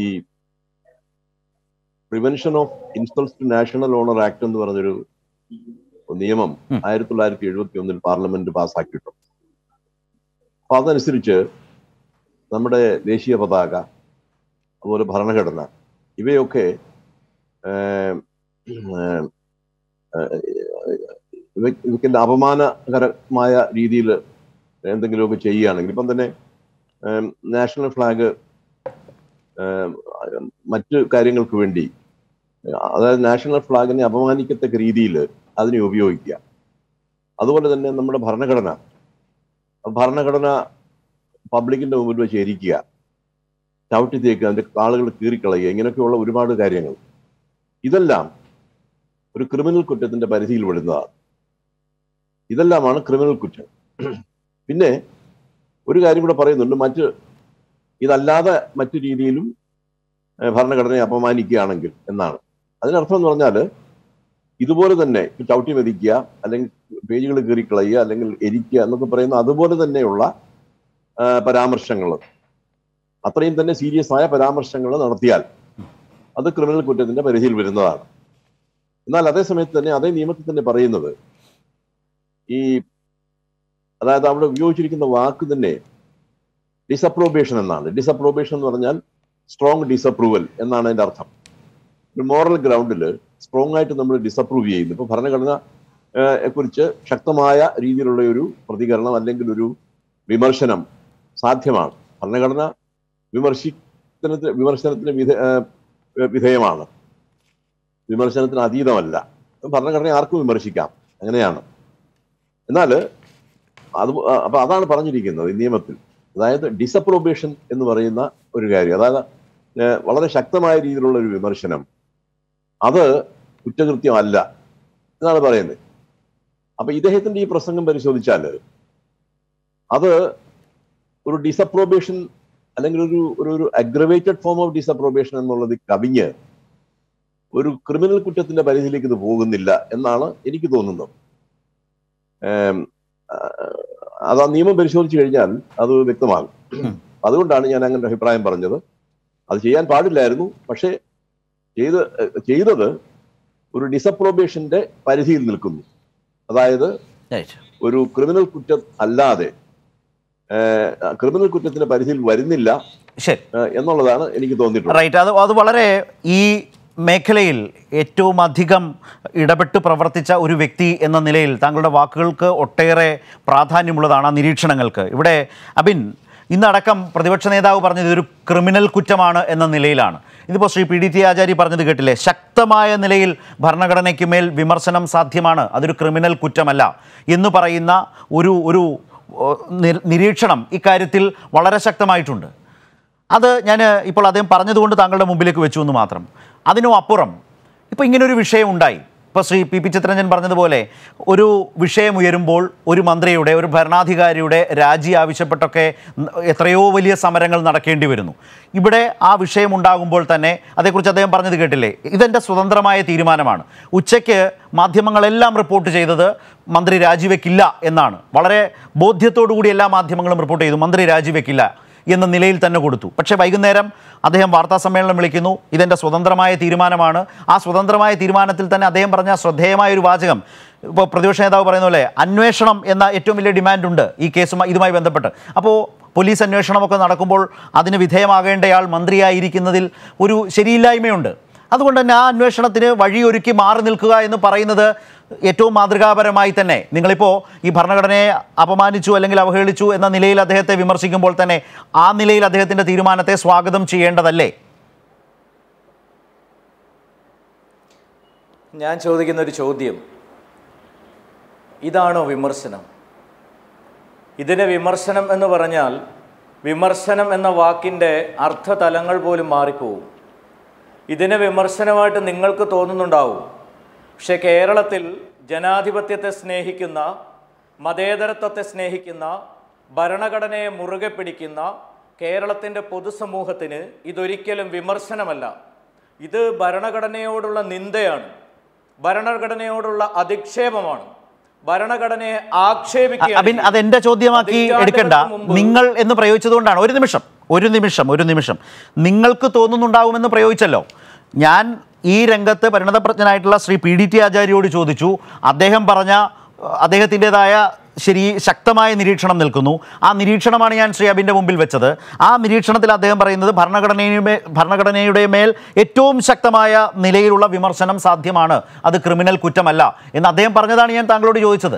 prevention of insults to national honour act എന്ന് പറഞ്ഞൊരു നിയമം ഉം. ആയിരത്തി തൊള്ളായിരത്തി എഴുപത്തി ഒന്നിൽ പാർലമെന്റ് പാസ്സാക്കിയിട്ടുണ്ട് അപ്പൊ അതനുസരിച്ച് നമ്മുടെ ദേശീയ പതാക അതുപോലെ ഭരണഘടന ഇവയൊക്കെ ഏം, ഏം, ഏഹ്, ഇവ- ഇവയ്ക്ക് അപമാനകരമായ രീതിയിൽ എന്തെങ്കിലുമൊക്കെ ചെയ്യുകയാണെങ്കിൽ ഇപ്പം തന്നെ ഏം, നാഷണൽ ഫ്ലാഗ് ഏം, മറ്റ് കാര്യങ്ങൾക്ക് വേണ്ടി അതായത് നാഷണൽ ഫ്ലാഗിനെ അപമാനിക്കത്തക്ക രീതിയിൽ അതിനെ ഉപയോഗിക്കുക അതുപോലെ തന്നെ നമ്മുടെ ഭരണഘടന ഭരണഘടന പബ്ലിക്കിന്റെ മുമ്പിൽ വെച്ച് എരിക്കുക ചവിട്ടി തേക്കുക അതിന്റെ ആളുകൾ കീറിക്കളയുക ഇങ്ങനെയൊക്കെയുള്ള ഒരുപാട് കാര്യങ്ങൾ ഇതെല്ലാം ഒരു ക്രിമിനൽ കുറ്റത്തിന്റെ പരിധിയിൽ പെടുന്നതാണ് ഇതെല്ലാമാണ് ക്രിമിനൽ കുറ്റം പിന്നെ ഒരു കാര്യം കൂടെ പറയുന്നുണ്ട് മറ്റ് ഇതല്ലാതെ മറ്റു രീതിയിലും ഏഹ്, ഭരണഘടനയെ അപമാനിക്കുകയാണെങ്കിൽ എന്നാണ് അതിനർത്ഥം എന്ന് പറഞ്ഞാൽ ഇതുപോലെ തന്നെ ചവിട്ടി മെതിക്കുക അല്ലെങ്കിൽ പേജുകൾ കീറിക്കളയുക അല്ലെങ്കിൽ എരിക്കുക എന്നൊക്കെ പറയുന്ന അതുപോലെ തന്നെയുള്ള പരാമർശങ്ങൾ അത്രയും തന്നെ സീരിയസ് ആയ പരാമർശങ്ങൾ നടത്തിയാൽ അത് ക്രിമിനൽ കുറ്റത്തിന്റെ പരിധിയിൽ വരുന്നതാണ് എന്നാൽ അതേ സമയത്ത് തന്നെ അതേ നിയമത്തിൽ തന്നെ പറയുന്നത് ഈ അതായത് അവിടെ ഉപയോഗിച്ചിരിക്കുന്ന വാക്ക് തന്നെ ഡിസപ്രോബേഷൻ എന്നാണ് ഡിസപ്രോബേഷൻ എന്ന് പറഞ്ഞാൽ സ്ട്രോങ് ഡിസപ്രൂവൽ എന്നാണ് അതിന്റെ അർത്ഥം ഒരു മോറൽ ഗ്രൗണ്ടിൽ സ്ട്രോങ് ആയിട്ട് നമ്മൾ ഡിസപ്രൂവ് ചെയ്യുന്നു ഇപ്പൊ ഭരണഘടന ഏഹ്, കുറിച്ച് ശക്തമായ രീതിയിലുള്ള ഒരു പ്രതികരണം അല്ലെങ്കിൽ ഒരു വിമർശനം സാധ്യമാണ് ഭരണഘടന വിമർശിക്കുന്നതിന് വിമർശനത്തിന് വിധ ഏഹ്, വിധേയമാണ് വിമർശനത്തിന് അതീതമല്ല ഭരണഘടന ആർക്കും വിമർശിക്കാം അങ്ങനെയാണ് എന്നാൽ അത് അപ്പൊ അതാണ് പറഞ്ഞിരിക്കുന്നത് ഈ നിയമത്തിൽ അതായത് ഡിസപ്രോബേഷൻ എന്ന് പറയുന്ന ഒരു കാര്യം അതായത് ഏഹ്, വളരെ ശക്തമായ രീതിയിലുള്ള ഒരു വിമർശനം അത് കുറ്റകൃത്യമല്ല എന്നാണ് പറയുന്നത് അപ്പൊ ഇദ്ദേഹത്തിന്റെ ഈ പ്രസംഗം പരിശോധിച്ചാൽ അത് ഒരു ഡിസപ്രോബേഷൻ അല്ലെങ്കിൽ ഒരു ഒരു ഒരു അഗ്രവേറ്റഡ് ഫോം ഓഫ് ഡിസപ്രോബേഷൻ എന്നുള്ളത് കവിഞ്ഞ് ഒരു ക്രിമിനൽ കുറ്റത്തിന്റെ പരിധിയിലേക്ക് ഇത് പോകുന്നില്ല എന്നാണ് എനിക്ക് തോന്നുന്നത് ഏം, ആ, അത് ആ നിയമം പരിശോധിച്ചു കഴിഞ്ഞാൽ അത് വ്യക്തമാകും അതുകൊണ്ടാണ് ഞാൻ അങ്ങനെ ഒരു അഭിപ്രായം പറഞ്ഞത് അത് ചെയ്യാൻ പാടില്ലായിരുന്നു പക്ഷേ ചെയ്ത് ചെയ്തത് ഒരു ഡിസപ്രോബേഷന്റെ പരിധിയിൽ നിൽക്കുന്നു അതായത് Right. ഒരു ക്രിമിനൽ കുറ്റം അല്ലാതെ ഏഹ്, ക്രിമിനൽ കുറ്റത്തിന്റെ പരിധിയിൽ വരുന്നില്ല ശരി ഏഹ്, എന്നുള്ളതാണ് എനിക്ക് തോന്നിയിട്ടുള്ളത് റൈറ്റ് അത് അത് വളരെ ഈ മേഖലയിൽ ഏറ്റവും അധികം ഇടപെട്ട് പ്രവർത്തിച്ച ഒരു വ്യക്തി എന്ന നിലയിൽ താങ്കളുടെ വാക്കുകൾക്ക് ഒട്ടേറെ പ്രാധാന്യമുള്ളതാണ് ആ നിരീക്ഷണങ്ങൾക്ക് ഇവിടെ അബിൻ ഇന്നടക്കം പ്രതിപക്ഷ നേതാവ് പറഞ്ഞത് ഇതൊരു ക്രിമിനൽ കുറ്റമാണ് എന്ന നിലയിലാണ് ഇതിപ്പോൾ Shri P D T Achari പറഞ്ഞത് കേട്ടില്ലേ ശക്തമായ നിലയിൽ ഭരണഘടനയ്ക്ക് മേൽ വിമർശനം സാധ്യമാണ് അതൊരു ക്രിമിനൽ കുറ്റമല്ല എന്ന് പറയുന്ന ഒരു ഒരു ഓ, നി- നിരീക്ഷണം ഇക്കാര്യത്തിൽ വളരെ ശക്തമായിട്ടുണ്ട് അത് ഞാൻ ഇപ്പോൾ അദ്ദേഹം പറഞ്ഞതുകൊണ്ട് താങ്കളുടെ മുമ്പിലേക്ക് വെച്ചു എന്ന് മാത്രം അതിനും അപ്പുറം ഇപ്പോൾ ഇങ്ങനൊരു വിഷയം ഉണ്ടായി ഇപ്പോൾ ശ്രീ പി പി ചിത്രഞ്ജൻ പറഞ്ഞതുപോലെ ഒരു വിഷയം ഉയരുമ്പോൾ ഒരു മന്ത്രിയുടെ ഒരു ഭരണാധികാരിയുടെ രാജി ആവശ്യപ്പെട്ടൊക്കെ ന- എത്രയോ വലിയ സമരങ്ങൾ നടക്കേണ്ടി വരുന്നു ഇവിടെ ആ വിഷയം ഉണ്ടാകുമ്പോൾ തന്നെ അതേക്കുറിച്ച് അദ്ദേഹം പറഞ്ഞത് കേട്ടില്ലേ ഇതെൻ്റെ സ്വതന്ത്രമായ തീരുമാനമാണ് ഉച്ചയ്ക്ക് മാധ്യമങ്ങളെല്ലാം റിപ്പോർട്ട് ചെയ്തത് മന്ത്രി രാജിവെക്കില്ല എന്നാണ് വളരെ ബോധ്യത്തോടു കൂടി എല്ലാ മാധ്യമങ്ങളും റിപ്പോർട്ട് ചെയ്തു മന്ത്രി രാജിവെക്കില്ല എന്ന നിലയിൽ തന്നെ കൊടുത്തു പക്ഷേ വൈകുന്നേരം അദ്ദേഹം വാർത്താ സമ്മേളനം വിളിക്കുന്നു ഇതെൻ്റെ സ്വതന്ത്രമായ തീരുമാനമാണ് ആ സ്വതന്ത്രമായ തീരുമാനത്തിൽ തന്നെ അദ്ദേഹം പറഞ്ഞ ശ്രദ്ധേയമായ ഒരു വാചകം ഇപ്പോൾ പ്രതിപക്ഷ നേതാവ് പറയുന്ന പോലെ അന്വേഷണം എന്ന ഏറ്റവും വലിയ ഡിമാൻഡ് ഉണ്ട് ഈ കേസുമായി ഇതുമായി ബന്ധപ്പെട്ട് അപ്പോൾ പോലീസ് അന്വേഷണമൊക്കെ നടക്കുമ്പോൾ അതിന് വിധേയമാകേണ്ടയാൾ മന്ത്രിയായിരിക്കുന്നതിൽ ഒരു ശരിയില്ലായ്മയുണ്ട് അതുകൊണ്ട് തന്നെ ആ അന്വേഷണത്തിന് വഴിയൊരുക്കി മാറി നിൽക്കുക എന്ന് പറയുന്നത് ഏറ്റവും മാതൃകാപരമായി തന്നെ നിങ്ങളിപ്പോൾ ഈ ഭരണഘടനയെ അപമാനിച്ചു അല്ലെങ്കിൽ അവഹേളിച്ചു എന്ന നിലയിൽ അദ്ദേഹത്തെ വിമർശിക്കുമ്പോൾ തന്നെ ആ നിലയിൽ അദ്ദേഹത്തിൻ്റെ തീരുമാനത്തെ സ്വാഗതം ചെയ്യേണ്ടതല്ലേ ഞാൻ ചോദിക്കുന്ന ഒരു ചോദ്യം ഇതാണോ വിമർശനം ഇതിന് വിമർശനം എന്ന് പറഞ്ഞാൽ വിമർശനം എന്ന വാക്കിൻ്റെ അർത്ഥതലങ്ങൾ പോലും മാറിപ്പോവും ഇതിന് വിമർശനമായിട്ട് നിങ്ങൾക്ക് തോന്നുന്നുണ്ടാവും പക്ഷേ കേരളത്തിൽ ജനാധിപത്യത്തെ സ്നേഹിക്കുന്ന മതേതരത്വത്തെ സ്നേഹിക്കുന്ന ഭരണഘടനയെ മുറുകെ പിടിക്കുന്ന കേരളത്തിൻ്റെ പൊതുസമൂഹത്തിന് ഇതൊരിക്കലും വിമർശനമല്ല ഇത് ഭരണഘടനയോടുള്ള നിന്ദയാണ് ഭരണഘടനയോടുള്ള അധിക്ഷേപമാണ് ഭരണഘടനയെ ആക്ഷേപിക്കുകയാണ് അബിൻ അത് എന്റെ ചോദ്യമാക്കി എടുക്കണ്ട പതിറ്റാണ്ടുകൾക്ക് മുമ്പ് നിങ്ങൾ എന്ന് പ്രയോഗിച്ചതുകൊണ്ടാണ് ഒരു നിമിഷം ഒരു നിമിഷം ഒരു നിമിഷം നിങ്ങൾക്ക് തോന്നുന്നുണ്ടാവുമെന്ന് പ്രയോഗിച്ചല്ലോ ഞാൻ ഈ രംഗത്ത് പരിണതപ്രജ്ഞനായിട്ടുള്ള ശ്രീ പി ഡി ടി ആചാര്യോട് ചോദിച്ചു അദ്ദേഹം പറഞ്ഞ അഹ്, അദ്ദേഹത്തിൻ്റെതായ ശരി ശക്തമായ നിരീക്ഷണം നിൽക്കുന്നു ആ നിരീക്ഷണമാണ് ഞാൻ ശ്രീ അബിൻ്റെ മുമ്പിൽ വെച്ചത് ആ നിരീക്ഷണത്തിൽ അദ്ദേഹം പറയുന്നത് ഭരണഘടനയുടെ ഭരണഘടനയുടെ മേൽ ഏറ്റവും ശക്തമായ നിലയിലുള്ള വിമർശനം സാധ്യമാണ് അത് ക്രിമിനൽ കുറ്റമല്ല എന്ന് അദ്ദേഹം പറഞ്ഞതാണ് ഞാൻ താങ്കളോട് ചോദിച്ചത്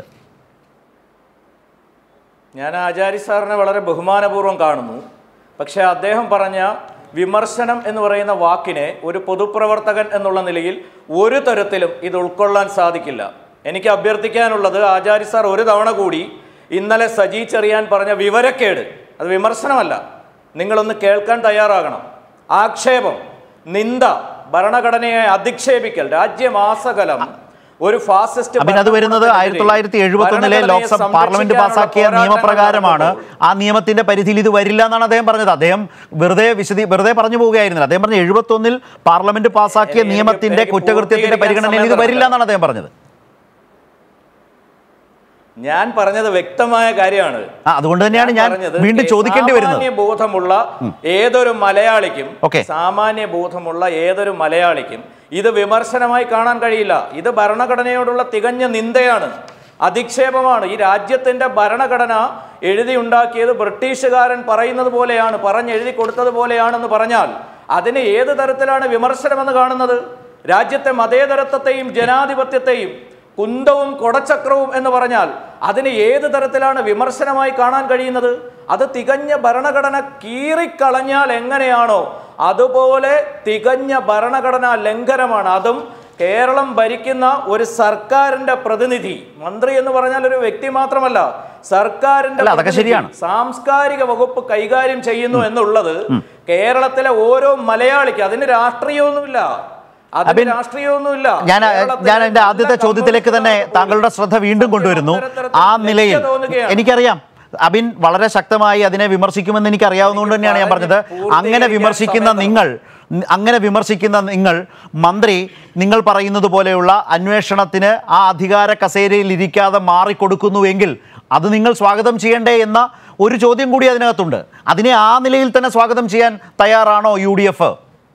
ഞാൻ ആചാര്യ സാറിനെ വളരെ ബഹുമാനപൂർവ്വം കാണുന്നു പക്ഷേ അദ്ദേഹം പറഞ്ഞ വിമർശനം എന്ന് പറയുന്ന വാക്കിനെ ഒരു പൊതുപ്രവർത്തകൻ എന്നുള്ള നിലയിൽ ഒരു തരത്തിലും ഇത് ഉൾക്കൊള്ളാൻ സാധിക്കില്ല എനിക്ക് അഭ്യർത്ഥിക്കാനുള്ളത് ആചാര്യ സാർ ഒരു തവണ കൂടി ഇന്നലെ സജി ചെറിയാൻ പറഞ്ഞ വിവരക്കേട് അത് വിമർശനമല്ല നിങ്ങളൊന്ന് കേൾക്കാൻ തയ്യാറാകണം ആക്ഷേപം നിന്ദ ഭരണഘടനയെ അധിക്ഷേപിക്കൽ രാജ്യമാസകലം ഒരു ഫാസിസ്റ്റ് അബിൻ അത് വരുന്നത് ആയിരത്തി തൊള്ളായിരത്തി എഴുപത്തി ഒന്നിലെ ലോക്സഭ പാർലമെന്റ് പാസാക്കിയ നിയമപ്രകാരമാണ് ആ നിയമത്തിന്റെ പരിധിയിൽ ഇത് വരില്ല എന്നാണ് അദ്ദേഹം പറഞ്ഞത് അദ്ദേഹം വെറുതെ വിശദീ വെറുതെ പറഞ്ഞു പോവുകയായിരുന്നില്ല അദ്ദേഹം പറഞ്ഞു എഴുപത്തി ഒന്നിൽ പാർലമെന്റ് പാസാക്കിയ എനിക്ക് നിയമത്തിന്റെ എനിക്ക് കുറ്റകൃത്യത്തിന്റെ പൂർത്തീകരിക്കാൻ പരിഗണനയിൽ ഇത് സമയം വരില്ല എന്നാണ് അദ്ദേഹം പറഞ്ഞത് ഞാൻ പറഞ്ഞത് വ്യക്തമായ കാര്യമാണ് ആ അതുകൊണ്ട് തന്നെയാണ് ഞാൻ പറഞ്ഞത് വീണ്ടും കേ- ചോദിക്കേണ്ടി വരുന്നത് സാമാന്യ ബോധമുള്ള ഏതൊരു മലയാളിക്കും ഓക്കേ. സാമാന്യ ബോധമുള്ള ഏതൊരു മലയാളിക്കും ഇത് വിമർശനമായി കാണാൻ കഴിയില്ല ഇത് ഭരണഘടനയോടുള്ള തികഞ്ഞ നിന്ദയാണ് അധിക്ഷേപമാണ് ഈ രാജ്യത്തിന്റെ ഭരണഘടന എഴുതിയുണ്ടാക്കിയത് ബ്രിട്ടീഷുകാരൻ പറയുന്നത് പോലെയാണ് പറഞ്ഞെഴുതി കൊടുത്തത് പോലെയാണെന്ന് പറഞ്ഞാൽ അതിന് ഏത് തരത്തിലാണ് വിമർശനമെന്ന് കാണുന്നത് രാജ്യത്തെ മതേതരത്വത്തെയും ജനാധിപത്യത്തെയും കുന്തവും കൊടച്ചക്രവും എന്ന് പറഞ്ഞാൽ അതിന് ഏത് തരത്തിലാണ് വിമർശനമായി കാണാൻ കഴിയുന്നത് അത് തികഞ്ഞ ഭരണഘടന കീറിക്കളഞ്ഞാൽ എങ്ങനെയാണോ അതുപോലെ തികഞ്ഞ ഭരണഘടനാ ലംഘനമാണ് അതും കേരളം ഭരിക്കുന്ന ഒരു സർക്കാരിന്റെ പ്രതിനിധി മന്ത്രി എന്ന് പറഞ്ഞാൽ ഒരു വ്യക്തി മാത്രമല്ല സർക്കാരിന്റെ അല്ല, അതൊക്കെ പ്രതിനിധി, ശരിയാണ്. സാംസ്കാരിക വകുപ്പ് കൈകാര്യം ചെയ്യുന്നു എന്നുള്ളത് കേരളത്തിലെ ഓരോ മലയാളിക്ക് അതിന് രാഷ്ട്രീയമൊന്നുമില്ല അതിന് അബിൻ, രാഷ്ട്രീയമൊന്നുമില്ല ഞാൻ കേരളത്തിലെ ഞാൻ എൻ്റെ ആദ്യത്തെ എല്ലാ ചോദ്യത്തിലേക്ക് തന്നെ കമ്മ്യൂണിസ്റ്റ് താങ്കളുടെ ശ്രദ്ധ വീണ്ടും കൊണ്ടുവരുന്നു അത്തരത്തിൽ ആ നിലയിൽ ലജ്ജ തോന്നുകയാണ്. എനിക്കറിയാം അബിൻ വളരെ ശക്തമായി അതിനെ വിമർശിക്കുമെന്ന് എനിക്ക് അറിയാവുന്നതുകൊണ്ട് തന്നെയാണ് ഞാൻ പറഞ്ഞത് അങ്ങനെ വിമർശിക്കുന്ന നിങ്ങൾ അങ്ങനെ വിമർശിക്കുന്ന നിങ്ങൾ മന്ത്രി നിങ്ങൾ പറയുന്നത് പോലെയുള്ള അന്വേഷണത്തിന് ആ അധികാര കസേരയിൽ ഇരിക്കാതെ മാറിക്കൊടുക്കുന്നുവെങ്കിൽ അത് നിങ്ങൾ സ്വാഗതം ചെയ്യണ്ടേ എന്ന ഒരു ചോദ്യം കൂടി അതിനകത്തുണ്ട് അതിനെ ആ നിലയിൽ തന്നെ സ്വാഗതം ചെയ്യാൻ തയ്യാറാണോ യു ഡി എഫ്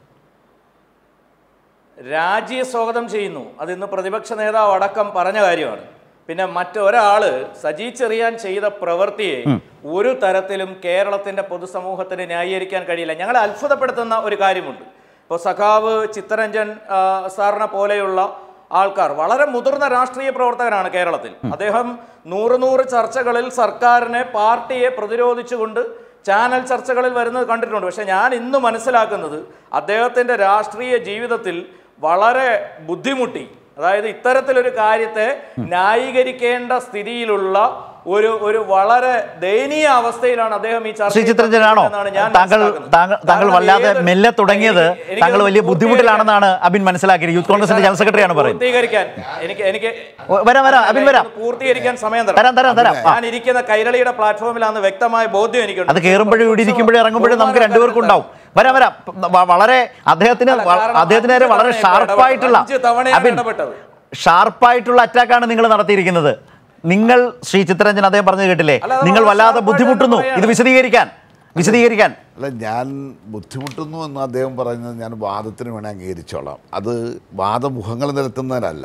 രാജിയെ സ്വാഗതം ചെയ്യുന്നു അത് ഇന്ന് പ്രതിപക്ഷ നേതാവ് അടക്കം പറഞ്ഞ കാര്യമാണ് പിന്നെ മറ്റൊരാള് സജി ചെറിയാൻ ചെയ്ത പ്രവൃത്തിയെ ഒരു തരത്തിലും കേരളത്തിന്റെ പൊതുസമൂഹത്തിന് ന്യായീകരിക്കാൻ കഴിയില്ല ഞങ്ങളെ അത്ഭുതപ്പെടുത്തുന്ന ഒരു കാര്യമുണ്ട് ഇപ്പോൾ സഖാവ് ചിത്തരഞ്ജൻ ആ, സാറിനെ പോലെയുള്ള ആൾക്കാർ വളരെ മുതിർന്ന രാഷ്ട്രീയ പ്രവർത്തകനാണ് കേരളത്തിൽ അദ്ദേഹം നൂറ് നൂറ് ചർച്ചകളിൽ സർക്കാരിനെ പാർട്ടിയെ പ്രതിരോധിച്ചുകൊണ്ട് ചാനൽ ചർച്ചകളിൽ വരുന്നത് കണ്ടിട്ടുണ്ട് പക്ഷെ ഞാൻ ഇന്ന് മനസ്സിലാക്കുന്നത് അദ്ദേഹത്തിൻ്റെ രാഷ്ട്രീയ ജീവിതത്തിൽ വളരെ ബുദ്ധിമുട്ടി അതായത് ഇത്തരത്തിലൊരു കാര്യത്തെ ന്യായീകരിക്കേണ്ട സ്ഥിതിയിലുള്ള ഒരു ഒരു വളരെ ദയനീയ അവസ്ഥയിലാണ് അദ്ദേഹം ഈ ചർച്ച ശ്രീ ചിത്രഞ്ജനാണോ താങ്കൾ താങ്കൾ താങ്കൾ വല്ലാതെ മെല്ലെ തുടങ്ങിയത് താങ്കൾ വലിയ ബുദ്ധിമുട്ടിലാണെന്നാണ് അബിൻ മനസ്സിലാക്കിയത് യൂത്ത് കോൺഗ്രസിന്റെ ജനറൽ സെക്രട്ടറിയാണ് പറയുന്നത് പൂർത്തീകരിക്കാൻ എനിക്ക് എനിക്ക് ഓ, വരാം വരാം അബിൻ വരാം ഒന്ന് പൂർത്തീകരിക്കാൻ സമയം തരാം, തരാം, തരാം. ആ. ഞാൻ ഇരിക്കുന്ന കൈരളിയുടെ പ്ലാറ്റ്ഫോമിലാന്ന് വ്യക്തമായ ബോധ്യം എനിക്കുണ്ട് അത് കയറുമ്പോഴും ഇവിടെ ഇരിക്കുമ്പോഴും ഇറങ്ങുമ്പോഴും നമുക്ക് രണ്ടുപേർക്കും ഉണ്ടാവും വരാം വരാം വ- വളരെ അദ്ദേഹത്തിന് അല്ല, വ- കാരണം അദ്ദേഹത്തിന് നേരെ അഞ്ച് വളരെ തവണ ഷാർപ്പായിട്ടുള്ള അഞ്ച് തവണയാണ് അബിൻ ഇടപെട്ടത്. ഷാർപ്പായിട്ടുള്ള അറ്റാക്കാണ് നിങ്ങൾ നടത്തിയിരിക്കുന്നത് നിങ്ങൾ ശ്രീ ചിത്തരഞ്ജൻ അദ്ദേഹം പറഞ്ഞു കേട്ടില്ലേ അല്ല, അത് നിങ്ങൾ വളരെ വല്ലാതെ ഷാർപ്പായിട്ട് ബുദ്ധിമുട്ടുന്നു പറയാണ്. ഇത് വിശദീകരിക്കാൻ വിശദീകരിക്കാൻ അല്ല ഞാൻ ബുദ്ധിമുട്ടുന്നു എന്ന് അദ്ദേഹം പറയുന്നത് ഞാൻ വാദത്തിന് വേണേൽ അംഗീകരിച്ചോളാം അത് വാദമുഖങ്ങൾ നിരത്തുന്നതിനല്ല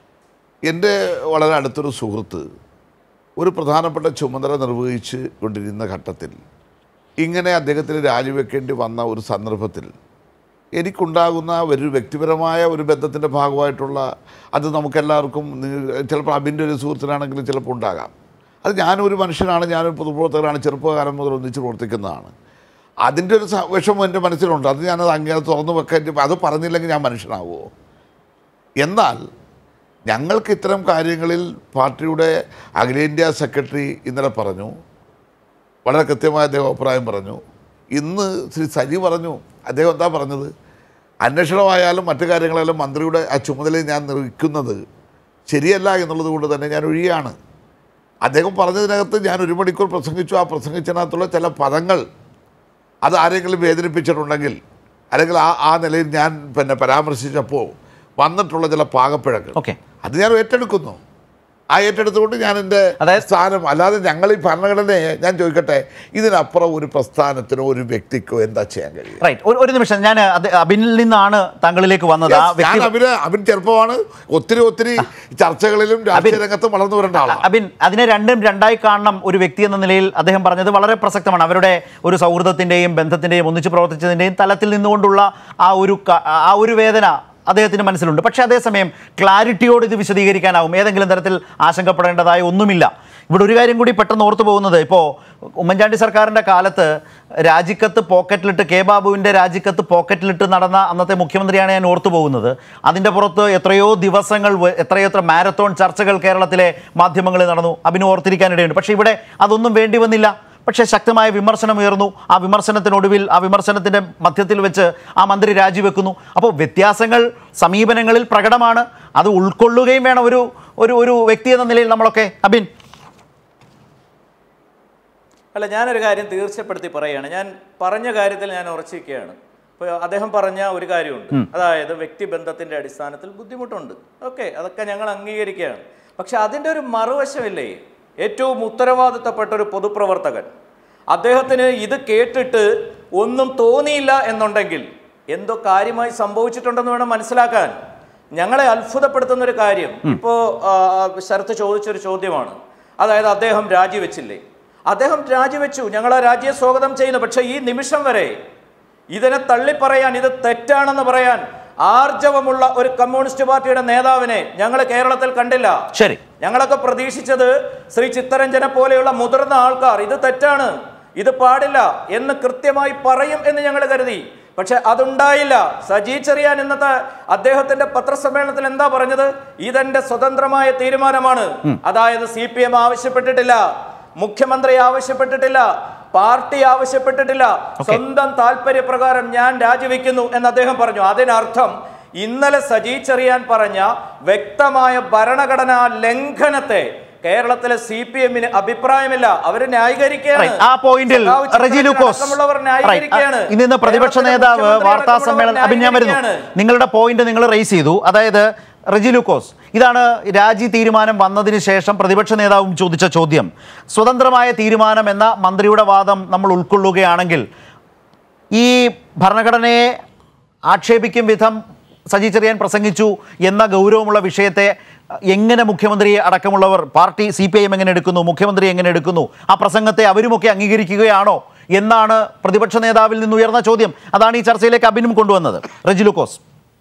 എൻ്റെ വളരെ അടുത്തൊരു സുഹൃത്ത് ഒരു പ്രധാനപ്പെട്ട ചുമതല നിർവഹിച്ച് കൊണ്ടിരുന്ന ഘട്ടത്തിൽ ഇങ്ങനെ അദ്ദേഹത്തിന് രാജിവെക്കേണ്ടി വന്ന ഒരു സന്ദർഭത്തിൽ എനിക്കുണ്ടാകുന്ന ഒരു വ്യക്തിപരമായ ഒരു ബന്ധത്തിൻ്റെ ഭാഗമായിട്ടുള്ള അത് നമുക്കെല്ലാവർക്കും നി- ചിലപ്പോൾ അബിൻ്റെ ഒരു സുഹൃത്തിനാണെങ്കിലും ചിലപ്പോൾ ഉണ്ടാകാം അത് ഞാനൊരു മനുഷ്യനാണ് ഞാനൊരു പൊതുപ്രവർത്തകനാണ് ചെറുപ്പകാലം മുതൽ ഒന്നിച്ച് പ്രവർത്തിക്കുന്നതാണ് അതിൻ്റെ ഒരു സ- വിഷമം എൻ്റെ മനസ്സിലുണ്ട് അത് ഞാനത് അങ്ങനെ തുറന്നു വെക്കാൻ അത് പറഞ്ഞില്ലെങ്കിൽ ഞാൻ മനുഷ്യനാവുമോ എന്നാൽ ഞങ്ങൾക്ക് ഇത്തരം കാര്യങ്ങളിൽ പാർട്ടിയുടെ അഖിലേന്ത്യാ സെക്രട്ടറി ഇന്നലെ പറഞ്ഞു വളരെ കൃത്യമായ അദ്ദേഹം അഭിപ്രായം പറഞ്ഞു ഇന്ന് ശ്രീ സജി പറഞ്ഞു അദ്ദേഹം എന്താ പറഞ്ഞത് അന്വേഷണമായാലും മറ്റു കാര്യങ്ങളായാലും മന്ത്രിയുടെ ആ ചുമതലയിൽ ഞാൻ നിർവഹിക്കുന്നത് ശരിയല്ല എന്നുള്ളത് കൊണ്ട് തന്നെ ഞാൻ ഒഴിയാണ് അദ്ദേഹം പറഞ്ഞതിനകത്ത് ഞാൻ ഒരു മണിക്കൂർ പ്രസംഗിച്ചു ആ പ്രസംഗിച്ചതിനകത്തുള്ള ചില പദങ്ങൾ അത് ആരെങ്കിലും വേദനിപ്പിച്ചിട്ടുണ്ടെങ്കിൽ അല്ലെങ്കിൽ ആ ആ നിലയിൽ ഞാൻ പിന്നെ പരാമർശിച്ചപ്പോൾ വന്നിട്ടുള്ള ചില പാകപ്പിഴകൾ ഓക്കെ അത് ഞാൻ ഏറ്റെടുക്കുന്നു ആ ഏറ്റെടുത്തുകൊണ്ട് ഞാൻ എൻ്റെ അതായത്- സ്ഥാനം അല്ലാതെ ഞങ്ങൾ ഈ ഭരണഘടനയെ ഞാൻ ചോദിക്കട്ടെ ഇതിനപ്പുറം ഒരു പ്രസ്ഥാനത്തിനോ ഒരു വ്യക്തിക്കോ എന്താ ചെയ്യാൻ കഴിയും റൈറ്റ് ഒരു ഒരു നിമിഷം ഞാൻ അത് അബിനിൽ നിന്നാണ് താങ്കളിലേക്ക് വന്നത് ആ ഞാൻ വ്യക്തി അവന് അവൻ ചെറുപ്പമാണ് ഒത്തിരി ഒത്തിരി ചർച്ചകളിലും രാഷ്ട്രീയ രംഗത്തും വളർന്നു വരേണ്ട ആളാണ് അബിൻ അതിനെ രണ്ടും രണ്ടായി കാണണം ഒരു വ്യക്തി എന്ന നിലയിൽ അദ്ദേഹം പറഞ്ഞത് വളരെ പ്രസക്തമാണ് അവരുടെ ഒരു സൗഹൃദത്തിന്റെയും ബന്ധത്തിന്റെയും ഒന്നിച്ച് പ്രവർത്തിച്ചതിന്റെയും തലത്തിൽ നിന്നുകൊണ്ടുള്ള ആ ഒരു ക- ആ ഒരു വേദന അദ്ദേഹത്തിന് മനസ്സിലുണ്ട് പക്ഷേ അതേസമയം ക്ലാരിറ്റിയോട് ഇത് വിശദീകരിക്കാനാവും ഏതെങ്കിലും തരത്തിൽ ആശങ്കപ്പെടേണ്ടതായ ഒന്നുമില്ല ഇവിടെ ഒരു കാര്യം കൂടി പെട്ടെന്ന് ഓർത്തു പോകുന്നത് ഇപ്പോൾ ഉമ്മൻചാണ്ടി സർക്കാരിൻ്റെ കാലത്ത് രാജിക്കത്ത് പോക്കറ്റിലിട്ട് കെ ബാബുവിൻ്റെ രാജിക്കത്ത് പോക്കറ്റിലിട്ട് നടന്ന അന്നത്തെ മുഖ്യമന്ത്രിയാണ് ഞാൻ ഓർത്തു പോകുന്നത് അതിൻ്റെ പുറത്ത് എത്രയോ ദിവസങ്ങൾ വ- എത്രയെത്ര മാരത്തോൺ ചർച്ചകൾ കേരളത്തിലെ മാധ്യമങ്ങളിൽ നടന്നു അഭിനു ഓർത്തിരിക്കാനിടയുണ്ട് പക്ഷേ ഇവിടെ അതൊന്നും വേണ്ടി വന്നില്ല പക്ഷേ ശക്തമായ വിമർശനം ഉയർന്നു ആ വിമർശനത്തിനൊടുവിൽ ആ വിമർശനത്തിൻ്റെ മധ്യത്തിൽ വെച്ച് ആ മന്ത്രി രാജിവെക്കുന്നു അപ്പോൾ വ്യത്യാസങ്ങൾ സമീപനങ്ങളിൽ പ്രകടമാണ് അത് ഉൾക്കൊള്ളുകയും വേണം ഒരു ഒരു ഒരു വ്യക്തി എന്ന നിലയിൽ നമ്മളൊക്കെ അബിൻ അല്ല ഞാനൊരു കാര്യം തീർച്ചപ്പെടുത്തി പറയുകയാണ് ഞാൻ പറഞ്ഞ കാര്യത്തിൽ ഞാൻ ഉറച്ചിരിക്കുകയാണ് ഇപ്പോൾ അദ്ദേഹം പറഞ്ഞ ഒരു കാര്യമുണ്ട് അതായത് വ്യക്തിബന്ധത്തിന്റെ അടിസ്ഥാനത്തിൽ ബുദ്ധിമുട്ടുണ്ട് ഓക്കെ അതൊക്കെ ഞങ്ങൾ അംഗീകരിക്കുകയാണ് പക്ഷെ അതിൻ്റെ ഒരു മറുവശമില്ലേ ഏറ്റവും ഉത്തരവാദിത്തപ്പെട്ട ഒരു പൊതുപ്രവർത്തകൻ അദ്ദേഹത്തിന് ഇത് കേട്ടിട്ട് ഒന്നും തോന്നിയില്ല എന്നുണ്ടെങ്കിൽ എന്തോ കാര്യമായി സംഭവിച്ചിട്ടുണ്ടെന്ന് വേണം മനസ്സിലാക്കാൻ ഞങ്ങളെ അത്ഭുതപ്പെടുത്തുന്ന ഒരു കാര്യം ഇപ്പോ ആ, ശരത്ത് ചോദിച്ചൊരു ചോദ്യമാണ് അതായത് അദ്ദേഹം രാജിവെച്ചില്ലേ അദ്ദേഹം രാജിവെച്ചു ഞങ്ങൾ ആ രാജ്യയെ സ്വാഗതം ചെയ്യുന്നു പക്ഷേ ഈ നിമിഷം വരെ ഇതിനെ തള്ളിപ്പറയാൻ ഇത് തെറ്റാണെന്ന് പറയാൻ ആർജവമുള്ള ഒരു കമ്മ്യൂണിസ്റ്റ് പാർട്ടിയുടെ നേതാവിനെ ഞങ്ങൾ കേരളത്തിൽ കണ്ടില്ല ശരി ഞങ്ങളൊക്കെ പ്രതീക്ഷിച്ചത് ശ്രീ ചിത്തരഞ്ജനെ പോലെയുള്ള മുതിർന്ന ആൾക്കാർ ഇത് തെറ്റാണ് ഇത് പാടില്ല എന്ന് കൃത്യമായി പറയും എന്ന് ഞങ്ങൾ കരുതി പക്ഷെ അതുണ്ടായില്ല സജി ചെറിയാൻ ഇന്നത്തെ അദ്ദേഹത്തിന്റെ പത്രസമ്മേളനത്തിൽ എന്താ പറഞ്ഞത് ഇതെന്റെ സ്വതന്ത്രമായ തീരുമാനമാണ് അതായത് സി പി എം ആവശ്യപ്പെട്ടിട്ടില്ല മുഖ്യമന്ത്രി ആവശ്യപ്പെട്ടിട്ടില്ല പാർട്ടി ആവശ്യപ്പെട്ടിട്ടില്ല സ്വന്തം താല്പര്യപ്രകാരം ഞാൻ രാജിവെക്കുന്നു എന്ന് അദ്ദേഹം പറഞ്ഞു അതിനർത്ഥം ഇന്നലെ സജി ചെറിയാൻ പറഞ്ഞ വ്യക്തമായ ഭരണഘടനാ ലംഘനത്തെ കേരളത്തിലെ സി പി എമ്മിന് അഭിപ്രായമില്ല അവര് ന്യായീകരിക്കുകയാണ് Right. ആ പോയിന്റിൽ സഖാവ് റെജി ചിത്തരഞ്ജൻ ലൂക്കോസ് അടക്കമുള്ളവർ Right. ന്യായീകരിക്കുകയാണ്. ഇന്ന് ഇന്ന് പ്രതിപക്ഷ കേരളത്തിലെ നേതാവ് മുഖ്യമന്ത്രി വാർത്താ അടക്കമുള്ളവർ സമ്മേളനം അഭിൻ ഞാൻ വരുന്നു ന്യായീകരിക്കുകയാണ്. നിങ്ങളുടെ പോയിന്റ് നിങ്ങൾ റേസ് ചെയ്തു അതായത് റെജി ലൂക്കോസ് ഇതാണ് രാജി തീരുമാനം വന്നതിന് ശേഷം പ്രതിപക്ഷ നേതാവും ചോദിച്ച ചോദ്യം സ്വതന്ത്രമായ തീരുമാനം എന്ന മന്ത്രിയുടെ വാദം നമ്മൾ ഉൾക്കൊള്ളുകയാണെങ്കിൽ ഈ ഭരണഘടനയെ ആക്ഷേപിക്കും വിധം സജി ചെറിയാൻ പ്രസംഗിച്ചു എന്ന ഗൗരവമുള്ള വിഷയത്തെ എങ്ങനെ മുഖ്യമന്ത്രി അടക്കമുള്ളവർ party C P I M എങ്ങനെ എടുക്കുന്നു മുഖ്യമന്ത്രി എങ്ങനെ എടുക്കുന്നു ആ പ്രസംഗത്തെ അവരുമൊക്കെ അംഗീകരിക്കുകയാണോ എന്നാണ് പ്രതിപക്ഷ നേതാവിൽ നിന്ന് ഉയർന്ന ചോദ്യം അതാണ് ഈ ചർച്ചയിലേക്ക് അബിനും കൊണ്ടുവന്നത് റെജി ലൂക്കോസ്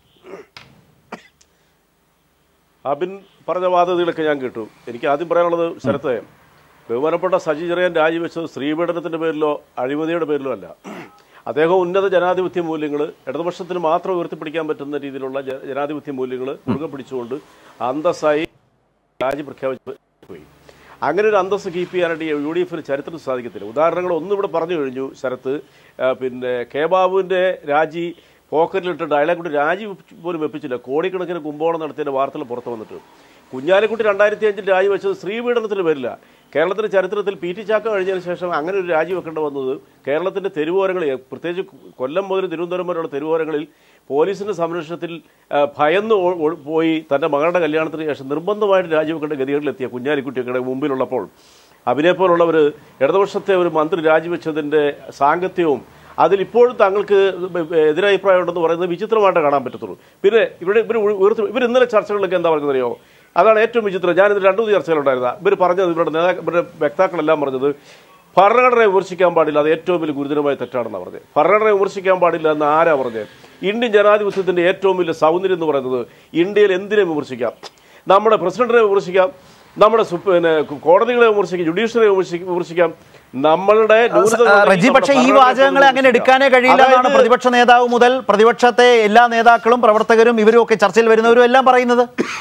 അബിൻ പറഞ്ഞ വാദതകളൊക്കെ ഞാൻ കേട്ടു എനിക്ക് ആദ്യം പറയാനുള്ളത് ശരത്തെ ബഹുമാനപ്പെട്ട സജി ചെറിയാൻ രാജിവെച്ചത് സ്ത്രീപീഡനത്തിന്റെ പേരിലോ അഴിമതിയുടെ പേരിലോ അല്ല അദ്ദേഹം ഉന്നത ജനാധിപത്യ മൂല്യങ്ങൾ ഇടതുപക്ഷത്തിന് മാത്രം ഉയർത്തിപ്പിടിക്കാൻ പറ്റുന്ന രീതിയിലുള്ള ജ- ജനാധിപത്യ മൂല്യങ്ങൾ മുറുകെ പിടിച്ചുകൊണ്ട് അന്തസ്സായി രാജി പ്രഖ്യാപിച്ചു പോയി അങ്ങനെ ഒരു അന്തസ്സ് കീപ്പ് ചെയ്യാനായിട്ട് യു ഡി എഫിന് ചരിത്രത്തിൽ സാധിക്കത്തില്ല ഉദാഹരണങ്ങൾ ഒന്നും ഇവിടെ പറഞ്ഞു കഴിഞ്ഞു ശരത്ത് ആ, പിന്നെ കെ ബാബുവിന്റെ രാജി പോക്കറ്റിലിട്ടിട്ട് അയാളെ കൊണ്ട് രാജി പോലും വെപ്പിച്ചില്ല കോടിക്കണക്കിന് കുമ്പോളം നടത്തിയതിന്റെ വാർത്തകൾ പുറത്തു വന്നിട്ട് കുഞ്ഞാലിക്കുട്ടി രണ്ടായിരത്തി അഞ്ചിൽ രാജിവെച്ചത് സ്ത്രീപീഡനത്തിന് വരില്ല കേരളത്തിന്റെ ചരിത്രത്തിൽ പി ടി ചാക്ക കഴിഞ്ഞതിന് ശേഷം അങ്ങനെ ഒരു രാജി വെക്കേണ്ടി വന്നത് കേരളത്തിന്റെ തെരുവോരങ്ങളിൽ പ്രത്യേകിച്ച് കൊല്ലം മുതൽ തിരുവനന്തപുരം വരെയുള്ള തെരുവോരങ്ങളിൽ പോലീസിന്റെ സംരക്ഷണത്തിൽ ആ, ഭയന്ന് ഓ- ഓ- പോയി തന്റെ മകളുടെ കല്യാണത്തിന് ശേഷം നിർബന്ധമായിട്ട് രാജിവെക്കേണ്ട ഗതികളിലെത്തിയ കുഞ്ഞാലിക്കുട്ടിയൊക്കെ മുമ്പിലുള്ളപ്പോൾ അതിനെപ്പോലുള്ളവർ ഇടതുപക്ഷത്തെ ഒരു മന്ത്രി രാജിവെച്ചതിന്റെ സാങ്കത്യവും അതിൽ ഇപ്പോഴും താങ്കൾക്ക് എതിരഭിപ്രായം ഉണ്ടെന്ന് പറയുന്നത് വിചിത്രമായിട്ട് കാണാൻ പറ്റത്തുള്ളൂ പിന്നെ ഇവിടെ ഇവർ ഉയർത്തി ഇവർ ഇന്നലെ ചർച്ചകളിലൊക്കെ എന്താ പറഞ്ഞതറിയോ അതാണ് ഏറ്റവും വിചിത്രം ഞാനിത് രണ്ടു മൂന്ന് ചർച്ചകളുണ്ടായിരുന്ന ഇവർ പറഞ്ഞത് ഇവരുടെ നേതാ ഇവരുടെ വക്താക്കളെല്ലാം പറഞ്ഞത് ഭരണഘടനയെ വിമർശിക്കാൻ പാടില്ല അത് ഏറ്റവും വലിയ ഗുരുതരമായ തെറ്റാണെന്നാണ് പറഞ്ഞത് ഭരണഘടനയെ വിമർശിക്കാൻ പാടില്ല എന്ന് ആരാ പറഞ്ഞത് ഇന്ത്യൻ ജനാധിപത്യത്തിന്റെ ഏറ്റവും വലിയ സൗന്ദര്യം എന്ന് പറയുന്നത് ഇന്ത്യയിൽ എന്തിനെ വിമർശിക്കാം നമ്മുടെ പ്രസിഡന്റിനെ വിമർശിക്കാം നമ്മുടെ സു- പിന്നെ കോടതികളെ വിമർശിക്കാം ജുഡീഷ്യറിയെ വിമർശിക്കാം വിമർശിക്കാം നമ്മളുടെ ന്യൂനതകൾ റജി പക്ഷേ ഈ നമ്മുടെ വാചകങ്ങളെ അങ്ങനെ എടുക്കാനേ കഴിയില്ല എന്നാണ് അതായത് പ്രതിപക്ഷ നേതാവ് മുതൽ പ്രതിപക്ഷത്തെ എല്ലാ നേതാക്കളും പ്രവർത്തകരും ഇവരും ഒക്കെ ചർച്ചയിൽ വരുന്നവരും എല്ലാം പറയുന്നത്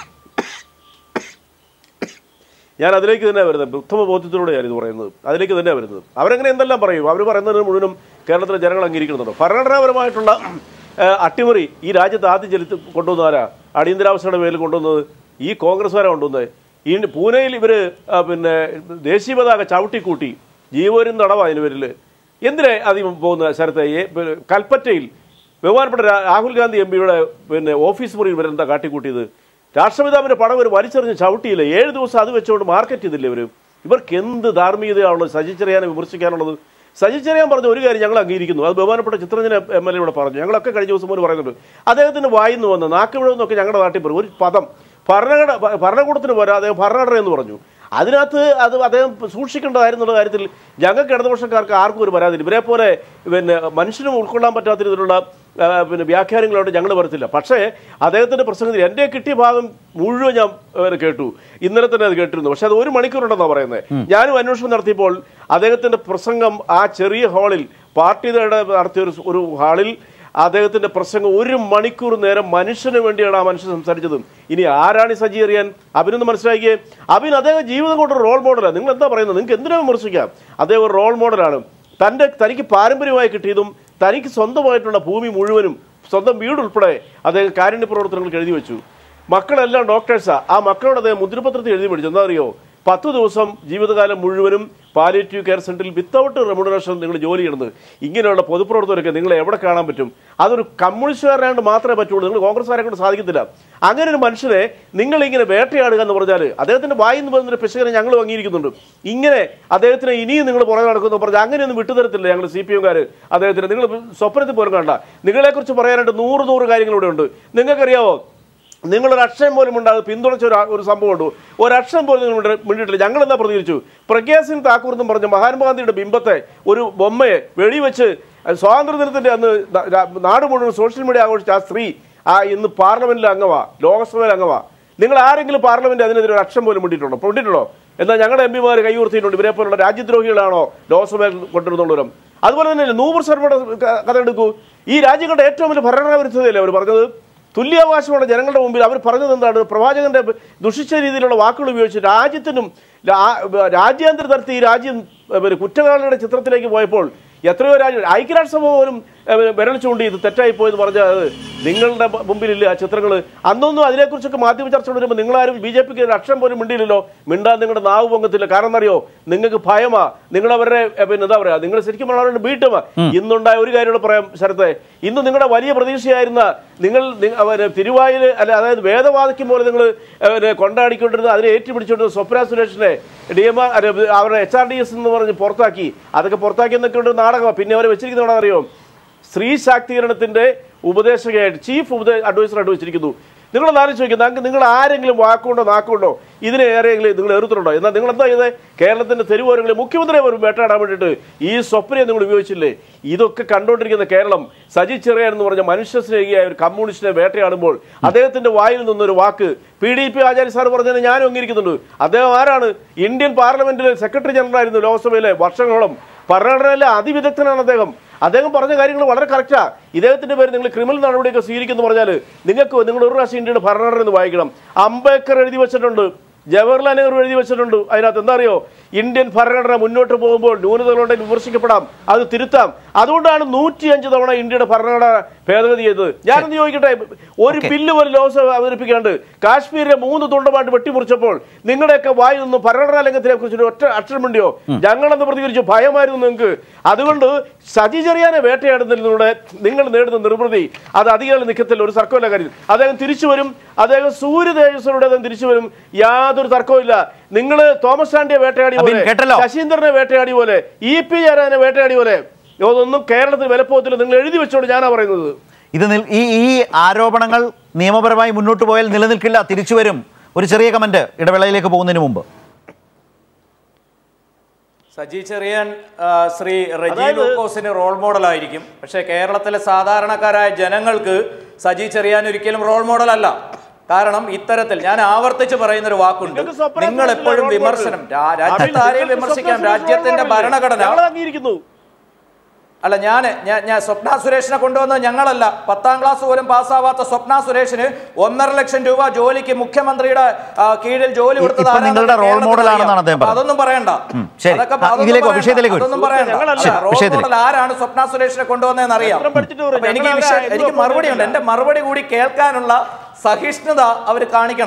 ഞാൻ അതിലേക്ക് തന്നെ വരുന്നത് ഉത്തമ ബോധ്യത്തിലൂടെയാണ് ഇത് പറയുന്നത് അതിലേക്ക് തന്നെ വരുന്നത് അവരങ്ങനെ എന്തെല്ലാം പറയും അവർ പറയുന്നതിന് മുഴുവനും കേരളത്തിലെ ജനങ്ങൾ അംഗീകരിക്കുന്നുണ്ടോ ഭരണഘടനാപരമായിട്ടുള്ള ആ, അട്ടിമറി ഈ രാജ്യത്ത് ആദ്യം ചെലുത്തി കൊണ്ടുവന്ന ആരാ അടിയന്തരാവസ്ഥയുടെ പേരിൽ കൊണ്ടുവന്നത് ഈ കോൺഗ്രസ്സുകാരെ കൊണ്ടുവന്നത് ഈ പൂനെയിൽ ഇവർ പിന്നെ ദേശീയ പതാക ചവിട്ടിക്കൂട്ടി ജീവരും തടവാ അതിന് പേരിൽ എന്തിനാ അധികം പോകുന്ന സ്ഥലത്തെ ഈ- പിന്നെ കൽപ്പറ്റയിൽ ബഹുമാനപ്പെട്ട രാ- രാഹുൽ ഗാന്ധി എം പിയുടെ പിന്നെ ഓഫീസ് മുറിയിൽ ഇവരെന്താ കാട്ടിക്കൂട്ടിയത് രാഷ്ട്രപിതാവിന്റെ പടം ഒരു വലിച്ചെറിഞ്ഞ് ചവിട്ടിയില്ല ഏഴ് ദിവസം അത് വെച്ചുകൊണ്ട് മാർക്കറ്റ് ചെയ്തില്ലേ ഇവർ ഇവർക്ക് എന്ത് ധാർമ്മികതയാണുള്ളത് സജി ചെറിയാനെ വിമർശിക്കാനുള്ളത് സജി ചെറിയാൻ പറഞ്ഞ ഒരു കാര്യം ഞങ്ങൾ അംഗീകരിക്കുന്നു അത് ബഹുമാനപ്പെട്ട ചിത്രഞ്ജന എം എൽ എ ഇവിടെ പറഞ്ഞു ഞങ്ങളൊക്കെ കഴിഞ്ഞ ദിവസം മുമ്പ് പറയുന്നുണ്ട് അദ്ദേഹത്തിന് വായിന്ന് വന്ന നാക്കുവിഴെന്നൊക്കെ ഞങ്ങളുടെ നാട്ടിൽ പറയും ഒരു പദം ഭരണഘടന ഭരണകൂടത്തിന് പോരാ അദ്ദേഹം ഭരണഘടന എന്ന് പറഞ്ഞു അതിനകത്ത് അത് അദ്ദേഹം സൂക്ഷിക്കേണ്ടതായിരുന്നുള്ള കാര്യത്തിൽ ഞങ്ങൾക്ക് ഇടതുപക്ഷക്കാർക്ക് ആർക്കും ഒരു പരാതി ഇവരെ പോലെ പിന്നെ മനുഷ്യനും ഉൾക്കൊള്ളാൻ പറ്റാത്ത രീതിയിലുള്ള ആ, പിന്നെ വ്യാഖ്യാനങ്ങളോട് ഞങ്ങൾ വരത്തില്ല പക്ഷേ അദ്ദേഹത്തിന്റെ പ്രസംഗത്തിൽ എൻ്റെ കിട്ടിയ ഭാഗം മുഴുവൻ ഞാൻ ഏ, കേട്ടു ഇന്നലെ തന്നെ അത് കേട്ടിരുന്നു പക്ഷെ അത് ഒരു മണിക്കൂറുണ്ടെന്നാണ് പറയുന്നത് ഞാനും അന്വേഷണം നടത്തിയപ്പോൾ അദ്ദേഹത്തിന്റെ പ്രസംഗം ആ ചെറിയ ഹാളിൽ പാർട്ടിയുടെ നടത്തിയ ഒരു ഒരു ഹാളിൽ അദ്ദേഹത്തിന്റെ പ്രസംഗം ഒരു മണിക്കൂർ നേരം മനുഷ്യന് വേണ്ടിയാണ് ആ മനുഷ്യൻ സംസാരിച്ചത് ഇനി ആരാണ് ഈ സജി അറിയാൻ അഭിനൊന്ന് മനസ്സിലാക്കിയേ അഭിൻ അദ്ദേഹം ജീവിതം കൊണ്ട് റോൾ മോഡലാണ് നിങ്ങൾ എന്താ പറയുന്നത് നിങ്ങൾക്ക് എന്തിനാ വിമർശിക്കാം അദ്ദേഹം ഒരു റോൾ മോഡലാണ് തൻ്റെ തനിക്ക് പാരമ്പര്യമായി കിട്ടിയതും തനിക്ക് സ്വന്തമായിട്ടുള്ള ഭൂമി മുഴുവനും സ്വന്തം വീട് ഉൾപ്പെടെ അദ്ദേഹം കാരുണ്യ പ്രവർത്തനങ്ങൾക്ക് എഴുതി വെച്ചു മക്കളെല്ലാം ഡോക്ടേഴ്സാ ആ മക്കളോട് അദ്ദേഹം മുദ്രപത്രത്തിൽ എഴുതി പഠിച്ചു എന്താ അറിയോ പത്ത് ദിവസം ജീവിതകാലം മുഴുവനും പാലിയേറ്റീവ് കെയർ സെന്ററിൽ വിത്തൗട്ട് റെമുനറേഷൻ നിങ്ങൾ ജോലി ചെയ്യുന്നത് ഇങ്ങനെയുള്ള പൊതുപ്രവർത്തകരൊക്കെ നിങ്ങളെ എവിടെ കാണാൻ പറ്റും അതൊരു കമ്മ്യൂണിസ്റ്റുകാരാണ്ട് മാത്രമേ പറ്റുള്ളൂ നിങ്ങൾ കോൺഗ്രസ്സുകാരെ കൊണ്ട് സാധിക്കത്തില്ല അങ്ങനെ ഒരു മനുഷ്യനെ നിങ്ങൾ ഇങ്ങനെ വേട്ടയാടുക എന്ന് പറഞ്ഞാൽ അദ്ദേഹത്തിന്റെ വായിൽ നിന്ന് പോകുന്ന പിശകനെ ഞങ്ങൾ അംഗീകരിക്കുന്നുണ്ട് ഇങ്ങനെ അദ്ദേഹത്തിന് ഇനിയും നിങ്ങൾ പുറകെ നടക്കുന്നു പറഞ്ഞാൽ അങ്ങനെയൊന്നും വിട്ടുതരത്തില്ല ഞങ്ങൾ സി പി എംകാർ അദ്ദേഹത്തിന് നിങ്ങൾ സ്വപ്നത്തിൽ പോലും കണ്ട നിങ്ങളെക്കുറിച്ച് പറയാനായിട്ട് നൂറ് നൂറ് കാര്യങ്ങൾ ഇവിടെ ഉണ്ട് നിങ്ങൾക്കറിയാവോ നിങ്ങളൊരു അക്ഷരം പോലും ഉണ്ടാകും പിന്തുണച്ച ഒരു ഒരു സംഭവമുണ്ട് ഒരു അക്ഷരം പോലും നിങ്ങൾ മിണ്ട- മിണ്ടിയിട്ടില്ല ഞങ്ങൾ എന്താ പ്രതികരിച്ചു പ്രഗ്യാ സിംഗ് താക്കൂർ എന്നും പറഞ്ഞ മഹാത്മാഗാന്ധിയുടെ ബിംബത്തെ ഒരു ബൊമ്മയെ വെടിവെച്ച് സ്വാതന്ത്ര്യദിനത്തിന്റെ അന്ന് ന- രാ- നാട് മുഴുവൻ സോഷ്യൽ മീഡിയ ആഘോഷിച്ച ആ സ്ത്രീ ആ ഇന്ന് പാർലമെന്റിലെ അംഗമാ ലോക്സഭയിലെ അംഗമാ നിങ്ങൾ ആരെങ്കിലും പാർലമെന്റ് അതിനെതിരെ ഒരു അക്ഷരം പോലും മിണ്ടിയിട്ടുണ്ടോ മിണ്ടിയിട്ടുണ്ടോ എന്നാൽ ഞങ്ങളുടെ എം പിമാർ കൈയുർത്തിയിട്ടുണ്ട് ഇവരെ പോലുള്ള രാജ്യദ്രോഹികളാണോ ലോക്സഭയിൽ കൊണ്ടുവരുന്നുള്ളവരും അതുപോലെ തന്നെ നൂപർ ശർമ്മയുടെ ക- കഥ എടുക്കൂ ഈ രാജ്യങ്ങളുടെ ഏറ്റവും വലിയ ഭരണഘടനാ വിരുദ്ധതയല്ലേ അവർ പറഞ്ഞത് തുല്യാവകാശമുള്ള ജനങ്ങളുടെ മുമ്പിൽ അവർ പറഞ്ഞത് എന്താണ് പ്രവാചകന്റെ ദുഷിച്ച രീതിയിലുള്ള വാക്കുകൾ ഉപയോഗിച്ച് രാജ്യത്തിനും രാ- രാജ്യാന്തര തലത്തിൽ ഈ രാജ്യം ഏ, പിന്നെ കുറ്റവാളിയുടെ ചിത്രത്തിലേക്ക് പോയപ്പോൾ എത്രയോ രാജ്യം ഐക്യരാഷ്ട്രസഭ പോലും ഏ, വിരൽ ചൂണ്ടി ഇത് തെറ്റായി പോയെന്ന് പറഞ്ഞാൽ അത് നിങ്ങളുടെ മ- മുമ്പിലില്ല ആ ചിത്രങ്ങൾ അന്നൊന്നും അതിനെക്കുറിച്ചൊക്കെ മാധ്യമ ചർച്ച വരുമ്പോൾ നിങ്ങളാരും ബി ജെ പിക്ക് ഒരു അക്ഷരം പോലും മിണ്ടിയില്ലല്ലോ മിണ്ടാൻ നിങ്ങളുടെ നാവ് പൊങ്ങത്തില്ല കാരണം എന്നറിയോ നിങ്ങൾക്ക് ഭയമാ നിങ്ങൾ അവരെ ഏ, പിന്നെ എന്താ പറയാ നിങ്ങൾ ശരിക്കും പറഞ്ഞാൽ വീട്ടുമാ ഇന്നുണ്ടായ ഒരു കാര്യം കൂടെ പറയാം ശരത്തെ ഇന്ന് നിങ്ങളുടെ വലിയ പ്രതീക്ഷയായിരുന്ന നിങ്ങൾ നി- അവര് തിരുവായിൽ അല്ല അതായത് വേദവാദിക്കും പോലെ നിങ്ങൾ കൊണ്ടാടിക്കൊണ്ടിരുന്ന അതിനെ ഏറ്റുപിടിച്ചുകൊണ്ടിരുന്ന സ്വപ്ന സുരേഷിനെ ഡി എം ആർ അവരുടെ എച്ച് ആർ ഡി എസ് എന്ന് പറഞ്ഞ് പുറത്താക്കി അതൊക്കെ പുറത്താക്കി എന്നൊക്കെ ഉണ്ട് നാടകമാണ് പിന്നെ അവരെ വെച്ചിരിക്കുന്ന അറിയോ സ്ത്രീ ശാക്തീകരണത്തിന്റെ ഉപദേശകയായിട്ട് ചീഫ് ഉപദേ അഡ്വൈസറായിട്ട് വെച്ചിരിക്കുന്നു നിങ്ങൾ ആലോചിച്ച് നോക്കുക നിങ്ങൾക്ക് നിങ്ങൾ ആരെങ്കിലും വാക്കുകൊണ്ടോ നാക്കുകൊണ്ടോ ഇതിനെ ഏറെയെങ്കിലും നിങ്ങൾ എറുത്തുണ്ടോ എന്നാൽ നിങ്ങൾ എന്താ ചെയ്തത് കേരളത്തിന്റെ തെരുവോരങ്ങളിൽ മുഖ്യമന്ത്രിയെ പോലും വേട്ടയാടാൻ വേണ്ടിയിട്ട് ഈ സ്വപ്നയെ നിങ്ങൾ ഉപയോഗിച്ചില്ലേ ഇതൊക്കെ കണ്ടുകൊണ്ടിരിക്കുന്ന കേരളം സജി ചെറിയാൻ എന്ന് പറഞ്ഞ മനുഷ്യ സ്നേഹിയായ ഒരു കമ്മ്യൂണിസ്റ്റിനെ വേട്ടയാടുമ്പോൾ അദ്ദേഹത്തിന്റെ വായിൽ നിന്നൊരു വാക്ക് P D P Acharya sir പറഞ്ഞതിന് ഞാനും അംഗീകരിക്കുന്നുണ്ട് അദ്ദേഹം ആരാണ് ഇന്ത്യൻ പാർലമെന്റിലെ സെക്രട്ടറി ജനറൽ ആയിരുന്നു ലോക്സഭയിലെ വർഷങ്ങളോളം ഭരണഘടനയിലെ അതിവിദഗ്ധനാണ് അദ്ദേഹം അദ്ദേഹം പറഞ്ഞ കാര്യങ്ങൾ വളരെ കറക്റ്റാ ഇദ്ദേഹത്തിന്റെ പേര് നിങ്ങൾ ക്രിമിനൽ നടപടിയൊക്കെ സ്വീകരിക്കുന്നു പറഞ്ഞാൽ നിങ്ങൾക്ക് നിങ്ങൾ ഒരു പ്രാവശ്യം ഇന്ത്യയുടെ ഭരണഘടന എന്ന് വായിക്കണം അംബേദ്കർ എഴുതി വെച്ചിട്ടുണ്ട് ജവഹർലാൽ നെഹ്റു എഴുതി വെച്ചിട്ടുണ്ട് അതിനകത്ത് എന്താ അറിയോ ഇന്ത്യൻ ഭരണഘടന മുന്നോട്ട് പോകുമ്പോൾ ന്യൂനതകളുണ്ടെങ്കിൽ വിമർശിക്കപ്പെടാം അത് തിരുത്താം അതുകൊണ്ടാണ് നൂറ്റിയഞ്ച് തവണ ഇന്ത്യയുടെ ഭരണഘടന ഭേദഗതി ചെയ്തത് ഞാനൊന്ന് ചോദിക്കട്ടെ ഒരു ബില്ല് പോലും ലോക്സഭ അവതരിപ്പിക്കാണ്ട് കാശ്മീരിലെ മൂന്ന് തുണ്ടമായിട്ട് വെട്ടിമുറിച്ചപ്പോൾ നിങ്ങളുടെയൊക്കെ വായിൽ നിന്നും ഭരണഘടനാ ലംഘനത്തിനെ കുറിച്ച് ഒരു ഒറ്റ അക്ഷരം വേണ്ടിയോ ഞങ്ങളെന്ന് പ്രതികരിച്ചു ഭയമായിരുന്നു നിങ്ങൾക്ക് അതുകൊണ്ട് സജി ചെറിയാനെ വേട്ടയാടുന്നതിലൂടെ നിങ്ങൾ നേടുന്ന നിർവൃതി അത് അധികം നിൽക്കത്തില്ല ഒരു തർക്കമില്ല കാര്യം അദ്ദേഹം തിരിച്ചു വരും അദ്ദേഹം സൂര്യ തേജസ്സോടെ അദ്ദേഹം തിരിച്ചു വരും യാതൊരു തർക്കവും നിങ്ങൾ തോമസ് ചാണ്ടിയെ വേട്ടയാടിയ അബിൻ, പോലെ കേട്ടല്ലോ. ശശീന്ദ്രനെ വേട്ടയാടിയ പോലെ ഇ പി ജയരാജനെ വേട്ടയാടിയ പോലെ ഇതൊന്നും കേരളത്തിൽ വിലപ്പോകത്തില്ല നിങ്ങൾ എഴുതി വെച്ചോണ്ട് ഞാനാ പറയുന്നത് ഇത് നിൽ- ഈ ഈ ആരോപണങ്ങൾ നിയമപരമായി മുന്നോട്ട് പോയാൽ നിലനിൽക്കില്ല തിരിച്ചു വരും ഒരു ചെറിയ കമന്റ് ഇടവേളയിലേക്ക് പോകുന്നതിന് മുമ്പ് സജി ചെറിയാൻ ആ, ശ്രീ റജി അതായത് ലൂക്കോസിന് റോൾ മോഡലായിരിക്കും പക്ഷേ കേരളത്തിലെ സാധാരണക്കാരായ ജനങ്ങൾക്ക് സജി ചെറിയാൻ ഒരിക്കലും റോൾ മോഡൽ അല്ല കാരണം ഇത്തരത്തിൽ ഞാൻ ആവർത്തിച്ച് പറയുന്ന ഒരു വാക്കുണ്ട് നിങ്ങൾക്ക് സ്വപ്നം നിങ്ങൾ എപ്പോഴും റോൾ മോഡൽ. വിമർശനം രാ- രാജ്യത്ത് അബിൻ, ആരെയും നിങ്ങൾക്ക് വിമർശിക്കാം സ്വപ്നം രാജ്യത്തിന്റെ റോൾ മോഡൽ. ഭരണഘടന ഞങ്ങൾ അംഗീകരിക്കുന്നു അല്ല ഞാൻ ഞാൻ ഞാൻ സ്വപ്ന സുരേഷിനെ കൊണ്ടുവന്നത് ഞങ്ങളല്ല പത്താം ക്ലാസ് പോലും പാസ്സാവാത്ത സ്വപ്ന സുരേഷിന് ഒന്നര ലക്ഷം രൂപ ജോലിക്ക് മുഖ്യമന്ത്രിയുടെ ആ, കീഴിൽ ജോലി കൊടുത്തത് ഇപ്പൊ ആരാണെന്ന് നിങ്ങളുടെ റോൾ കേരളത്തിൽ മോഡൽ അറിയാം. ആണെന്നാണ് അദ്ദേഹം അപ്പൊ പറഞ്ഞത്. അതൊന്നും പറയണ്ട ഉം, ശരി. അതൊക്കെ ആ, അതൊന്നും ഇതിലേക്ക് വാ, പറയണ്ട. വിഷയത്തിലേക്ക് വരൂ. അതൊന്നും പറയണ്ട ഞങ്ങളല്ല. അല്ല, റോൾ വിഷയത്തിലേക്ക്. മോഡൽ ആരാണ് സ്വപ്ന സുരേഷിനെ കൊണ്ടുവന്നതെന്ന് അറിയാം പത്രം പഠിച്ചിട്ട് പറ. അപ്പൊ എനിക്ക് ഈ ഞങ്ങൾ വിഷയം ആരാ? എനിക്ക് എന്തുവാ മറുപടി ഉണ്ട് പറഞ്ഞില്ല. എന്റെ മറുപടി കൂടി കേൾക്കാനുള്ള സഹിഷ്ണുത അവർ കാണിക്കണം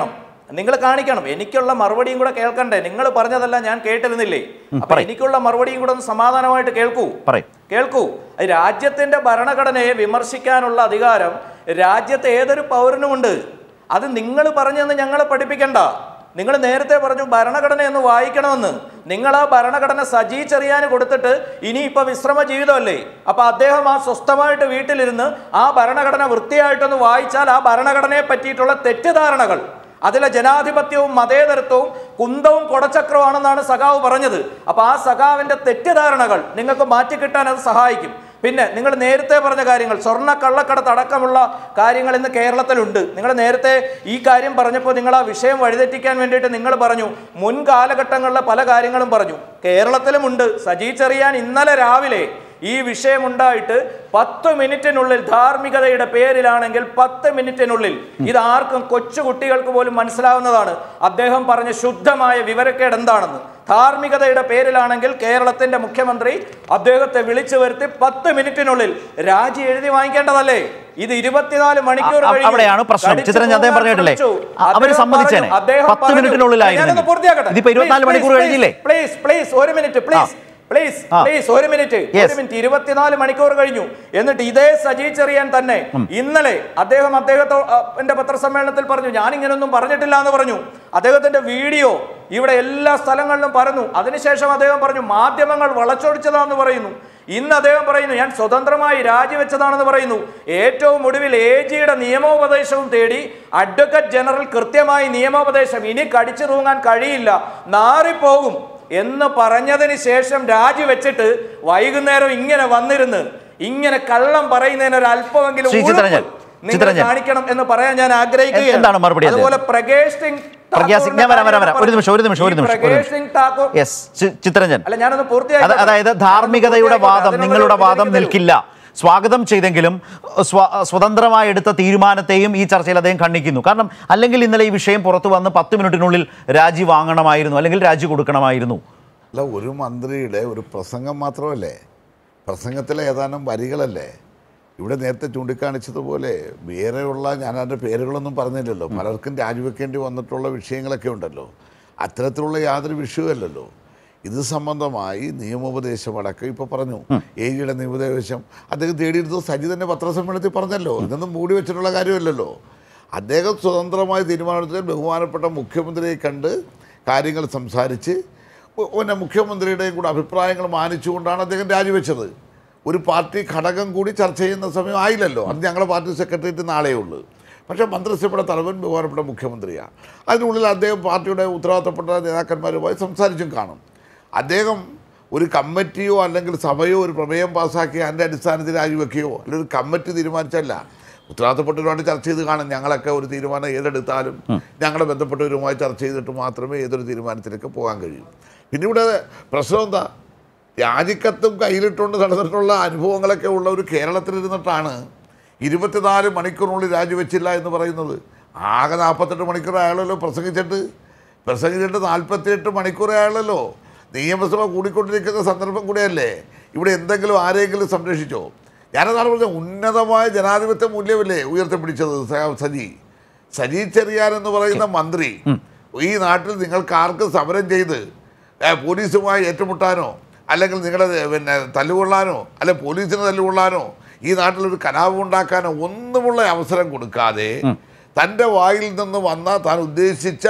നിങ്ങൾ കാണിക്കണം എനിക്കുള്ള മറുപടിയും കൂടെ കേൾക്കണ്ടേ നിങ്ങൾ പറഞ്ഞതല്ല ഞാൻ കേട്ടിരുന്നില്ലേ അപ്പൊ പറയ്. എനിക്കുള്ള മറുപടിയും കൂടെ ഒന്ന് സമാധാനമായിട്ട് കേൾക്കൂ പറയും കേൾക്കൂ രാജ്യത്തിന്റെ ഭരണഘടനയെ വിമർശിക്കാനുള്ള അധികാരം രാജ്യത്തെ ഏതൊരു പൗരനുമുണ്ട് അത് നിങ്ങൾ പറഞ്ഞെന്ന് ഞങ്ങളെ പഠിപ്പിക്കണ്ട നിങ്ങൾ നേരത്തെ പറഞ്ഞു ഭരണഘടന എന്ന് വായിക്കണമെന്ന് നിങ്ങൾ ആ ഭരണഘടന സജി ചെറിയാന് കൊടുത്തിട്ട് ഇനി ഇപ്പൊ വിശ്രമ ജീവിതമല്ലേ അപ്പൊ അദ്ദേഹം ആ സ്വസ്ഥമായിട്ട് വീട്ടിലിരുന്ന് ആ ഭരണഘടന വൃത്തിയായിട്ടൊന്ന് വായിച്ചാൽ ആ ഭരണഘടനയെ പറ്റിയിട്ടുള്ള തെറ്റിദ്ധാരണകൾ അതിലെ ജനാധിപത്യവും മതേതരത്വവും കുന്തവും കൊടച്ചക്രമാണെന്നാണ് സഖാവ് പറഞ്ഞത് അപ്പൊ ആ സഖാവിന്റെ തെറ്റിദ്ധാരണകൾ നിങ്ങൾക്ക് മാറ്റിക്കിട്ടാൻ അത് സഹായിക്കും പിന്നെ നിങ്ങൾ നേരത്തെ പറഞ്ഞ കാര്യങ്ങൾ സ്വർണ്ണ കള്ളക്കടത്ത് അടക്കമുള്ള കാര്യങ്ങൾ ഇന്ന് കേരളത്തിലുണ്ട് നിങ്ങൾ നേരത്തെ ഈ കാര്യം പറഞ്ഞപ്പോൾ നിങ്ങൾ ആ വിഷയം വഴിതെറ്റിക്കാൻ വേണ്ടിയിട്ട് നിങ്ങൾ പറഞ്ഞു മുൻ കാലഘട്ടങ്ങളിലെ പല കാര്യങ്ങളും പറഞ്ഞു കേരളത്തിലുമുണ്ട് സജി ചെറിയാൻ ഇന്നലെ രാവിലെ ഈ വിഷയമുണ്ടായിട്ട് പത്ത് മിനിറ്റിനുള്ളിൽ ധാർമ്മികതയുടെ പേരിലാണെങ്കിൽ പത്ത് മിനിറ്റിനുള്ളിൽ ഇത് ആർക്കും കൊച്ചു കുട്ടികൾക്ക് പോലും മനസ്സിലാവുന്നതാണ് അദ്ദേഹം പറഞ്ഞ ശുദ്ധമായ വിവരക്കേട് എന്താണെന്ന് ധാർമ്മികതയുടെ പേരിലാണെങ്കിൽ കേരളത്തിന്റെ മുഖ്യമന്ത്രി അദ്ദേഹത്തെ വിളിച്ചു വരുത്തി പത്ത് മിനിറ്റിനുള്ളിൽ രാജി എഴുതി വാങ്ങിക്കേണ്ടതല്ലേ ഇത് ഇരുപത്തിനാല് മണിക്കൂർ അ- കഴിഞ്ഞു. അവിടെയാണ് പ്രശ്നം. കടിച്ചു ചിത്രരഞ്ജൻ അദ്ദേഹം തൂങ്ങാൻ പറഞ്ഞിട്ടില്ലേ? ശ്രമിച്ചു. അ- അവര് അദ്ദേഹം സമ്മതിച്ചേനെ. പറഞ്ഞു, അദ്ദേഹം പത്ത് പറഞ്ഞു. മിനിറ്റിനുള്ളിലായിരുന്നെങ്കിൽ. ഞാനൊന്ന് പൂർത്തിയാക്കട്ടെ. ഇതിപ്പോ ഇരുപത്തിനാല് Please, മണിക്കൂർ please, കഴിഞ്ഞില്ലേ? പ്ലീസ് പ്ലീസ് ഒരു മിനിറ്റ് പ്ലീസ് പ്ലീസ് ആ. പ്ലീസ് ഒരു മിനിറ്റ് Yes. ഒരു മിനിറ്റ് ഇരുപത്തിനാല് മണിക്കൂർ കഴിഞ്ഞു എന്നിട്ട് ഇതേ സജി ചെറിയാൻ തന്നെ ഇന്നലെ അദ്ദേഹം അദ്ദേഹത്തോ ആ, എന്റെ പത്രസമ്മേളനത്തിൽ പറഞ്ഞു ഞാൻ ഇങ്ങനൊന്നും പറഞ്ഞിട്ടില്ല എന്ന് പറഞ്ഞു അദ്ദേഹത്തിന്റെ വീഡിയോ ഇവിടെ എല്ലാ സ്ഥലങ്ങളിലും പറഞ്ഞു അതിനുശേഷം അദ്ദേഹം പറഞ്ഞു മാധ്യമങ്ങൾ വളച്ചൊടിച്ചതാണെന്ന് പറയുന്നു ഇന്ന് അദ്ദേഹം പറയുന്നു ഞാൻ സ്വതന്ത്രമായി രാജിവെച്ചതാണെന്ന് പറയുന്നു ഏറ്റവും ഒടുവിൽ എ ജിയുടെ നിയമോപദേശവും തേടി അഡ്വക്കേറ്റ് ജനറൽ കൃത്യമായി നിയമോപദേശം ഇനി കടിച്ചു തൂങ്ങാൻ കഴിയില്ല നാറിപ്പോകും എന്ന് പറഞ്ഞതിന് ശേഷം രാജിവെച്ചിട്ട് വൈകുന്നേരം ഇങ്ങനെ വന്നിരുന്ന് ഇങ്ങനെ കള്ളം പറയുന്നതിന് ഒരു അല്പമെങ്കിലും ശ്രീ ഉളുപ്പ് ചിത്രരഞ്ജൻ, നിങ്ങൾ ചിത്രരഞ്ജൻ. കാണിക്കണം എന്ന് പറയാൻ ഞാൻ ആഗ്രഹിക്കുകയാണ് എന്താണ് മറുപടി അദ്ദേഹം? അതുപോലെ പ്രകേഷ് സിംഗ് പ്രഗ്യാ സിംഗ്, ഞാൻ വരാം, വരാം, വരാം. ഒരു നിമിഷം, ഒരു നിമിഷം, ഒരു ഈ നിമിഷം, ഒരു പ്രകേഷ് നിമിഷം. സിംഗ് ഠാക്കൂർ യെസ് ചിത്രരഞ്ജൻ അല്ല ഞാനൊന്ന് അത് പൂർത്തിയാക്കി അതായത് ധാർമ്മികതയുടെ വാദം നിങ്ങളുടെ വാദം നിൽക്കില്ല സ്വാഗതം ചെയ്തെങ്കിലും സ്വ- സ്വതന്ത്രമായി എടുത്ത തീരുമാനത്തെയും ഈ ചർച്ചയിൽ അദ്ദേഹം ഖണ്ഡിക്കുന്നു കാരണം അല്ലെങ്കിൽ ഇന്നലെ ഈ വിഷയം പുറത്തു വന്ന് പത്ത് മിനിറ്റിനുള്ളിൽ രാജി വാങ്ങണമായിരുന്നു അല്ലെങ്കിൽ രാജി കൊടുക്കണമായിരുന്നു അല്ല ഒരു മന്ത്രിയുടെ ഒരു പ്രസംഗം മാത്രമല്ലേ പ്രസംഗത്തിലെ ഏതാനും വരികളല്ലേ ഇവിടെ നേരത്തെ ചൂണ്ടിക്കാണിച്ചതുപോലെ വേറെയുള്ള ഞാൻ അതിൻ്റെ പേരുകളൊന്നും പറഞ്ഞില്ലല്ലോ പലർക്കും രാജിവെക്കേണ്ടി വന്നിട്ടുള്ള വിഷയങ്ങളൊക്കെ ഉണ്ടല്ലോ അത്തരത്തിലുള്ള യാതൊരു വിഷയമല്ലല്ലോ ഇത് സംബന്ധമായി നിയമോപദേശമടക്കം ഇപ്പോൾ പറഞ്ഞു എ ജിയുടെ നിയമോപദേശം അദ്ദേഹം തേടിയെടുത്തത് സജി തന്നെ പത്രസമ്മേളനത്തിൽ പറഞ്ഞല്ലോ ഇതൊന്നും മൂടി വെച്ചിട്ടുള്ള കാര്യമല്ലല്ലോ അദ്ദേഹം സ്വതന്ത്രമായി തീരുമാനത്തിൽ ബഹുമാനപ്പെട്ട മുഖ്യമന്ത്രിയെ കണ്ട് കാര്യങ്ങൾ സംസാരിച്ച് ഒ- പിന്നെ മുഖ്യമന്ത്രിയുടെയും കൂടെ അഭിപ്രായങ്ങൾ മാനിച്ചുകൊണ്ടാണ് അദ്ദേഹം രാജിവെച്ചത് ഒരു പാർട്ടി ഘടകം കൂടി ചർച്ച ചെയ്യുന്ന സമയം ആയില്ലല്ലോ അത് ഞങ്ങളുടെ പാർട്ടി സെക്രട്ടേറിയറ്റ് നാളെ ഉള്ളൂ പക്ഷേ മന്ത്രിസഭയുടെ തലവൻ ബഹുമാനപ്പെട്ട മുഖ്യമന്ത്രിയാണ് അതിനുള്ളിൽ അദ്ദേഹം പാർട്ടിയുടെ ഉത്തരവാദിത്തപ്പെട്ട നേതാക്കന്മാരുമായി സംസാരിച്ചും കാണും അദ്ദേഹം ഒരു കമ്മിറ്റിയോ അല്ലെങ്കിൽ സഭയോ ഒരു പ്രമേയം പാസ്സാക്കി അതിൻ്റെ അടിസ്ഥാനത്തിൽ രാജിവെക്കുകയോ അല്ലെങ്കിൽ ഒരു കമ്മിറ്റി തീരുമാനിച്ചല്ല ഉത്തരവാദിത്തപ്പെട്ടവരുമായിട്ട് ചർച്ച ചെയ്ത് കാണും ഞങ്ങളൊക്കെ ഒരു തീരുമാനം ഏതെടുത്താലും ഞങ്ങളെ ബന്ധപ്പെട്ടവരുമായി ചർച്ച ചെയ്തിട്ട് മാത്രമേ ഏതൊരു തീരുമാനത്തിലേക്ക് പോകാൻ കഴിയൂ പിന്നെ ഇവിടെ പ്രശ്നം എന്താ രാജിക്കത്തും കയ്യിലിട്ടുകൊണ്ട് നടന്നിട്ടുള്ള അനുഭവങ്ങളൊക്കെ ഉള്ള ഒരു കേരളത്തിലിരുന്നിട്ടാണ് ഇരുപത്തിനാല് മണിക്കൂറിനുള്ളിൽ രാജിവെച്ചില്ല എന്ന് പറയുന്നത് ആകെ നാൽപ്പത്തെട്ട് മണിക്കൂർ അയാളല്ലോ പ്രസംഗിച്ചിട്ട് പ്രസംഗിച്ചിട്ട് നാൽപ്പത്തിയെട്ട് മണിക്കൂർ അയാളല്ലോ നിയമസഭ കൂടിക്കൊണ്ടിരിക്കുന്ന സന്ദർഭം കൂടെയല്ലേ ഇവിടെ എന്തെങ്കിലും ആരെങ്കിലും സംരക്ഷിച്ചോ ഞാനതാണ് പറഞ്ഞത് ഉന്നതമായ ജനാധിപത്യ മൂല്യമല്ലേ ഉയർത്തിപ്പിടിച്ചത് സ- സജി സജി ചെറിയാൻ എന്ന് പറയുന്ന മന്ത്രി ഈ നാട്ടിൽ നിങ്ങൾക്ക് ആർക്കും സമരം ചെയ്ത് ഏ, പോലീസുമായി ഏറ്റുമുട്ടാനോ അല്ലെങ്കിൽ നിങ്ങളുടെ പിന്നെ തല്ലുകൊള്ളാനോ അല്ലെ പോലീസിന് തല്ലുകൊള്ളാനോ ഈ നാട്ടിലൊരു കലാപം ഉണ്ടാക്കാനോ ഒന്നുമുള്ള അവസരം കൊടുക്കാതെ തൻ്റെ വായിൽ നിന്ന് വന്ന താൻ ഉദ്ദേശിച്ച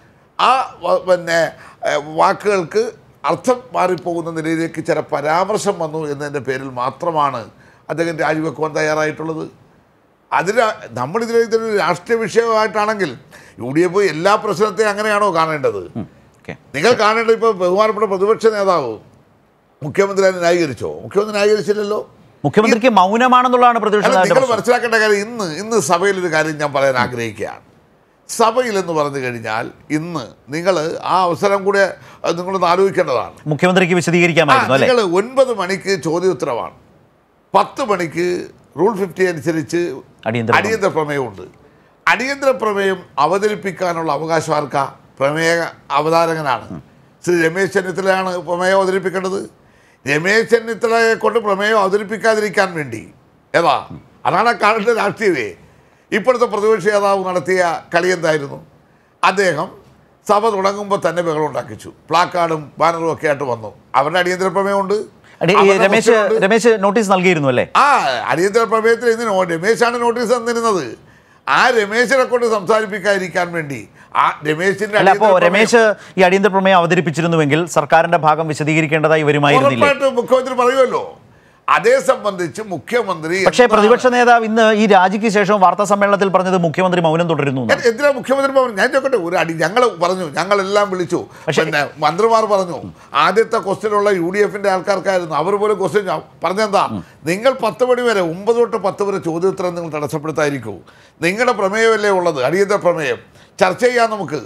ആ വ- പിന്നെ ഏ, വാക്കുകൾക്ക് അർത്ഥം മാറിപ്പോകുന്ന നിലയിലേക്ക് ചില പരാമർശം വന്നു എന്നതിൻ്റെ പേരിൽ മാത്രമാണ് അദ്ദേഹം രാജിവെക്കുവാൻ തയ്യാറായിട്ടുള്ളത് അതിന് നമ്മളിതിൽ ഇതൊരു രാഷ്ട്രീയ വിഷയമായിട്ടാണെങ്കിൽ യു ഡി എഫ് എല്ലാ പ്രശ്നത്തെയും അങ്ങനെയാണോ കാണേണ്ടത് ഓക്കെ നിങ്ങൾ കാണേണ്ടത് ഇപ്പോൾ ബഹുമാനപ്പെട്ട പ്രതിപക്ഷ നേതാവ് മുഖ്യമന്ത്രി അതിനെ ന്യായീകരിച്ചോ മുഖ്യമന്ത്രി ന്യായീകരിച്ചില്ലല്ലോ മുഖ്യമന്ത്രിക്ക് മൗനമാണെന്നുള്ളതാണ് പ്രതിപക്ഷ അല്ല നേതാവിന്റെ നിങ്ങൾ പ്രശ്നം. മനസ്സിലാക്കേണ്ട കാര്യം ഇന്ന് ഇന്ന് സഭയിൽ ഒരു കാര്യം ഞാൻ പറയാൻ ആഗ്രഹിക്കുകയാണ് സഭയിൽ എന്ന് പറഞ്ഞു കഴിഞ്ഞാൽ ഇന്ന് നിങ്ങൾ ആ അവസരം കൂടെ അത് നിങ്ങളൊന്ന് ആലോചിക്കേണ്ടതാണ് മുഖ്യമന്ത്രിക്ക് വിശദീകരിക്കാമായിരുന്നു അല്ലേ നിങ്ങൾ ഒൻപത് മണിക്ക് ചോദ്യോത്തരവാണ് പത്ത് മണിക്ക് റൂൾ ഫിഫ്റ്റി അനുസരിച്ച് അടിയന്തര പ്രമേയം. അടിയന്തര പ്രമേയമുണ്ട് അടിയന്തര പ്രമേയം അവതരിപ്പിക്കാനുള്ള അവകാശം ആർക്കാ പ്രമേയ അവതാരകനാണ് ശ്രീ രമേശ് ചെന്നിത്തലയാണ് പ്രമേയം അവതരിപ്പിക്കേണ്ടത് രമേശ് ചെന്നിത്തലയെ കൊണ്ട് പ്രമേയം അവതരിപ്പിക്കാതിരിക്കാൻ വേണ്ടി ഏതാ അതാണ് ആ കാണേണ്ട രാഷ്ട്രീയമേ ഇപ്പോഴത്തെ പ്രതിപക്ഷ നേതാവ് നടത്തിയ കളി എന്തായിരുന്നു അദ്ദേഹം സഭ തുടങ്ങുമ്പോൾ തന്നെ ബഹളം ഉണ്ടാക്കിച്ചു പ്ലാക്കാർഡും ബാനറും ഒക്കെ ആയിട്ട് വന്നു അവരുടെ അടിയന്തര പ്രമേയമുണ്ട് അടി- ഈ അവരുടെ രമേശ് question ഉണ്ട്. രമേശ് നോട്ടീസ് നൽകിയിരുന്നു അല്ലേ ആ അടിയന്തര പ്രമേയത്തിൽ ഇന്ന് നോ- രമേശാണ് നോട്ടീസ് തന്നിരുന്നത് ആ രമേശിനെ കൊണ്ട് സംസാരിപ്പിക്കാതിരിക്കാൻ വേണ്ടി ആ രമേശിന്റെ അല്ല അപ്പോ അടിയന്തര പ്രമേയം- രമേശ് ഈ അടിയന്തര പ്രമേയം അവതരിപ്പിച്ചിരുന്നുവെങ്കിൽ സർക്കാരിന്റെ ഭാഗം വിശദീകരിക്കേണ്ടതായി വരുമായിരുന്നില്ലേ ഉറപ്പായിട്ടും മുഖ്യമന്ത്രി പറയുമല്ലോ അതേ സംബന്ധിച്ച് മുഖ്യമന്ത്രി പക്ഷേ എന്താണ് പ്രതിപക്ഷ നേതാവ് ഇന്ന് ഈ രാജിക്ക് ശേഷം വാർത്താ സമ്മേളനത്തിൽ പറഞ്ഞത് മുഖ്യമന്ത്രി മൗനം തുടരുന്നു എന്നാണ്. ഞാൻ എന്തിനാ മുഖ്യമന്ത്രി പറഞ്ഞു ഞാൻ ചോക്കട്ടെ ഒരു അടി ഞങ്ങൾ പറഞ്ഞു ഞങ്ങളെല്ലാം വിളിച്ചു പക്ഷേ- പിന്നെ മന്ത്രിമാർ പറഞ്ഞു ആദ്യത്തെ ക്വസ്റ്റ്യനുള്ള യു ഡി എഫിന്റെ ആൾക്കാർക്കായിരുന്നു അവർ പോലും ക്വസ്റ്റ്യൻ പറഞ്ഞെന്താ നിങ്ങൾ പത്ത് മണി വരെ ഒമ്പത് തൊട്ട് പത്ത് വരെ ചോദ്യോത്തരം നിങ്ങൾ തടസ്സപ്പെടുത്തായിരിക്കൂ നിങ്ങളുടെ പ്രമേയമല്ലേ ഉള്ളത് അടിയന്തര പ്രമേയം ചർച്ച ചെയ്യാം നമുക്ക്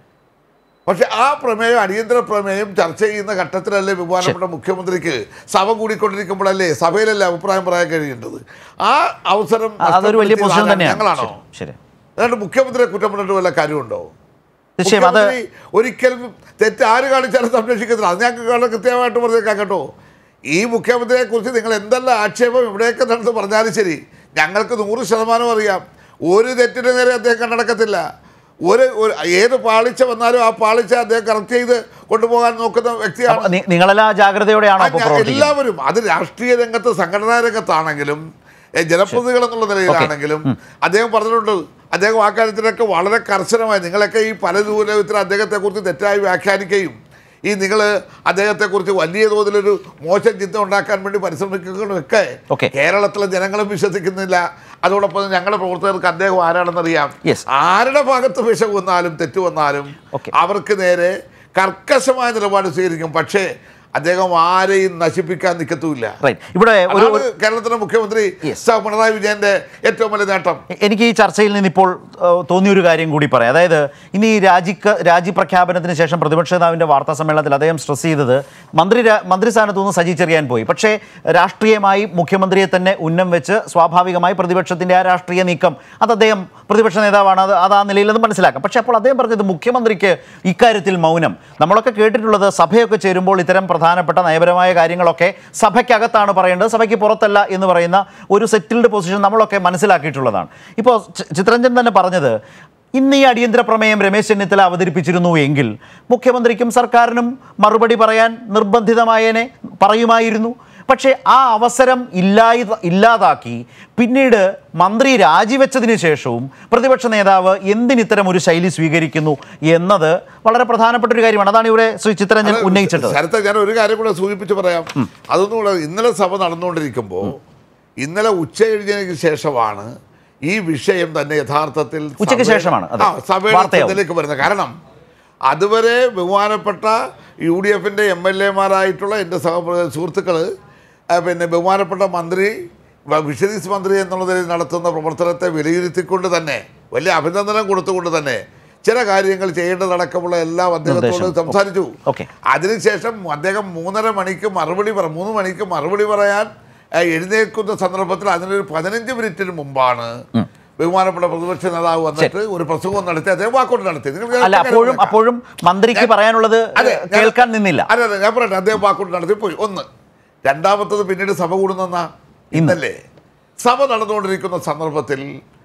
പക്ഷെ ആ പ്രമേയം അടിയന്തര പ്രമേയം ചർച്ച ചെയ്യുന്ന ഘട്ടത്തിലല്ലേ ബഹുമാനപ്പെട്ട മുഖ്യമന്ത്രിക്ക് സഭ കൂടിക്കൊണ്ടിരിക്കുമ്പോഴല്ലേ സഭയിലല്ലേ അഭിപ്രായം പറയാൻ കഴിയേണ്ടത് ആ അവസരം അതൊരു വലിയ പൊസിഷൻ നഷ്ടപ്പെടുത്തിയത് തന്നെയാണ് ഞങ്ങളാണോ ശരി, ശരി അതുകൊണ്ട് മുഖ്യമന്ത്രിയെ കുറ്റം പറഞ്ഞിട്ട് വല്ല കാര്യമുണ്ടോ തീർച്ചയായും അത് മുഖ്യമന്ത്രി ഒരിക്കലും തെറ്റ് ആര് കാണിച്ചാലും സംരക്ഷിക്കത്തില്ല അത് ഞങ്ങൾക്ക് വളരെ കൃത്യമായിട്ട് പറഞ്ഞേക്കാം കേട്ടോ ഈ മുഖ്യമന്ത്രിയെ കുറിച്ച് നിങ്ങൾ എന്തെല്ലാം ആക്ഷേപം ഇവിടെയൊക്കെ നടന്ന് പറഞ്ഞാലും ശരി ഞങ്ങൾക്ക് നൂറ് ശതമാനം അറിയാം ഒരു തെറ്റിന് നേരെ അദ്ദേഹം കണ്ണടക്കത്തില്ല ഒരു ഒരു ഏത് പാളിച്ച വന്നാലും ആ പാളിച്ച അദ്ദേഹം കറക്റ്റ് ചെയ്ത് കൊണ്ടുപോകാൻ നോക്കുന്ന വ്യക്തിയാണ് അപ്പൊ നി- നിങ്ങളെല്ലാം ജാഗ്രതയോടെയാണോ ആ, അപ്പോൾ ഞാൻ- പ്രവർത്തിക്കുന്നത് എല്ലാവരും അത് രാഷ്ട്രീയ രംഗത്ത് സംഘടനാ രംഗത്താണെങ്കിലും ഏ, ജനപ്രതിനിധികൾ എന്നുള്ള നിലയിലാണെങ്കിലും അദ്ദേഹം പറഞ്ഞിട്ടുണ്ട് അദ്ദേഹം ആ കാര്യത്തിലൊക്കെ വളരെ കർശനമായി നിങ്ങളൊക്കെ ഈ പല ദൂരത്തിൽ അദ്ദേഹത്തെക്കുറിച്ച് തെറ്റായി വ്യാഖ്യാനിക്കുകയും ഈ നിങ്ങൾ അദ്ദേഹത്തെക്കുറിച്ച് വലിയ തോതിലൊരു മോശം ചിന്ത ഉണ്ടാക്കാൻ വേണ്ടി പരിശ്രമിക്കുകയൊക്കെ Okay. കേരളത്തിലെ ജനങ്ങളും വിശ്വസിക്കുന്നില്ല അതോടൊപ്പം ഞങ്ങളുടെ പ്രവർത്തകർക്ക് അദ്ദേഹം ആരാണെന്നറിയാം Yes. ആരുടെ ഭാഗത്ത് വിഷം വന്നാലും തെറ്റ് വന്നാലും Okay. അവർക്ക് നേരെ കർക്കശമായ നിലപാട് സ്വീകരിക്കും പക്ഷേ അദ്ദേഹം ആരെയും നശിപ്പിക്കാൻ നിൽക്കത്തുമില്ല Right. ഇവിടെ ഒരു അതാണ് കേരളത്തിലെ മുഖ്യമന്ത്രി Yes. സ. പിണറായി വിജയന്റെ ഏറ്റവും വലിയ നേട്ടം എനിക്ക് ഈ ചർച്ചയിൽ നിന്ന് ഇപ്പോൾ ഏഹ്, തോന്നിയൊരു കാര്യം കൂടി പറയാം അതായത് ഇനി ഈ രാജിക്ക് രാജി പ്രഖ്യാപനത്തിന് ശേഷം പ്രതിപക്ഷ നേതാവിൻ്റെ വാർത്താ സമ്മേളനത്തിൽ അദ്ദേഹം സ്ട്രെസ് ചെയ്തത് മന്ത്രി രാ- മന്ത്രിസ്ഥാനത്തു നിന്ന് സജി ചെറിയാൻ പോയി പക്ഷേ രാഷ്ട്രീയമായി മുഖ്യമന്ത്രിയെ തന്നെ ഉന്നം വെച്ച് സ്വാഭാവികമായി പ്രതിപക്ഷത്തിൻ്റെ ആ രാഷ്ട്രീയ നീക്കം അത് അദ്ദേഹം പ്രതിപക്ഷ നേതാവാണ് അത് അത് ആ നിലയിൽ അത് മനസ്സിലാക്കാം പക്ഷേ അപ്പോൾ അദ്ദേഹം പറഞ്ഞത് മുഖ്യമന്ത്രിക്ക് ഇക്കാര്യത്തിൽ മൗനം നമ്മളൊക്കെ കേട്ടിട്ടുള്ളത് സഭയൊക്കെ ചേരുമ്പോൾ ഇത്തരം പ്രധാനപ്പെട്ട നയപരമായ കാര്യങ്ങളൊക്കെ സഭയ്ക്കകത്താണ് പറയേണ്ടത് സഭയ്ക്ക് പുറത്തല്ല എന്ന് പറയുന്ന ഒരു സെറ്റിൽഡ് പൊസിഷൻ നമ്മളൊക്കെ മനസ്സിലാക്കിയിട്ടുള്ളതാണ് ഇപ്പോൾ ചി- ചിത്രഞ്ജൻ തന്നെ പറഞ്ഞത് ഇന്ന് ഈ അടിയന്തര പ്രമേയം രമേശ് ചെന്നിത്തല അവതരിപ്പിച്ചിരുന്നു എങ്കിൽ മുഖ്യമന്ത്രിക്കും സർക്കാരിനും മറുപടി പറയാൻ നിർബന്ധിതമായനെ പറയുമായിരുന്നു പക്ഷേ ആ അവസരം ഇല്ലായി ഇല്ലാതാക്കി പിന്നീട് മന്ത്രി രാജിവെച്ചതിന് ശേഷവും പ്രതിപക്ഷ നേതാവ് എന്തിനിത്തരം ഒരു ശൈലി സ്വീകരിക്കുന്നു എന്നത് വളരെ പ്രധാനപ്പെട്ട ഒരു കാര്യമാണ് അതാണ് ഇവിടെ ശ്രീ ചിത്രരഞ്ജൻ ഉന്നയിച്ചിട്ടത് ശരത്തെ ഞാൻ ഒരു കാര്യം കൂടെ സൂചിപ്പിച്ച് പറയാം അതൊന്നും കൂടെ ഇന്നലെ സഭ നടന്നുകൊണ്ടിരിക്കുമ്പോൾ ഇന്നലെ ഉച്ച കഴിഞ്ഞതിന് ശേഷമാണ് ഈ വിഷയം തന്നെ യഥാർത്ഥത്തിൽ ഉച്ചയ്ക്ക് സഭയുടെ- ശേഷമാണ്, അതെ. ആ, സഭയുടെ വാർത്തയാവും. ശ്രദ്ധയിലേക്ക് വരുന്നത് കാരണം അതുവരെ ബഹുമാനപ്പെട്ട യു ഡി എഫിൻ്റെ എം എൽ എമാരായിട്ടുള്ള എൻ്റെ സഹ സുഹൃത്തുക്കൾ പിന്നെ ബഹുമാനപ്പെട്ട മന്ത്രി വ- ഫിഷറീസ് മന്ത്രി എന്നുള്ളതിൽ നടത്തുന്ന പ്രവർത്തനത്തെ വിലയിരുത്തിക്കൊണ്ട് തന്നെ വലിയ അഭിനന്ദനം കൊടുത്തുകൊണ്ട് തന്നെ ചില കാര്യങ്ങൾ ചെയ്യേണ്ടതടക്കമുള്ള എല്ലാം അദ്ദേഹത്തോട് നിർദ്ദേശം. സംസാരിച്ചു ഓക്കെ. അതിനുശേഷം അദ്ദേഹം മൂന്നര മണിക്ക് മറുപടി പറ മൂന്ന് മണിക്ക് മറുപടി പറയാൻ ഏഹ്, എഴുന്നേൽക്കുന്ന സന്ദർഭത്തിൽ അതിനൊരു പതിനഞ്ച് മിനിറ്റിന് മുമ്പാണ് ബഹുമാനപ്പെട്ട പ്രതിപക്ഷ നേതാവ് വന്നിട്ട് ഒരു പ്രസംഗം നടത്തി അദ്ദേഹം വാക്കൗട്ട് നടത്തി നിങ്ങൾ അല്ല അപ്പോഴും അപ്പോഴും മന്ത്രിക്ക് പറയാനുള്ളത് അതെ, ഞാൻ- കേൾക്കാൻ നിന്നില്ല അതെ അതെ ഞാൻ പറയട്ടെ അദ്ദേഹം വാക്കൗട്ട് നടത്തി പോയി ഒന്ന് രണ്ടാമത്തത് പിന്നീട് സഭ കൂടുന്ന ഇന്നല്ലേ സഭ നടന്നുകൊണ്ടിരിക്കുന്ന സന്ദർഭത്തിൽ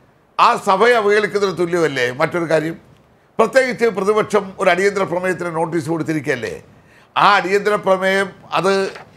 ആ സഭയെ അവഹേളിക്കുന്നതിന് തുല്യമല്ലേ മറ്റൊരു കാര്യം പ്രത്യേകിച്ച് പ്രതിപക്ഷം ഒരു അടിയന്തര പ്രമേയത്തിന് നോട്ടീസ് കൊടുത്തിരിക്കുകയല്ലേ ആ അടിയന്തര പ്രമേയം അത്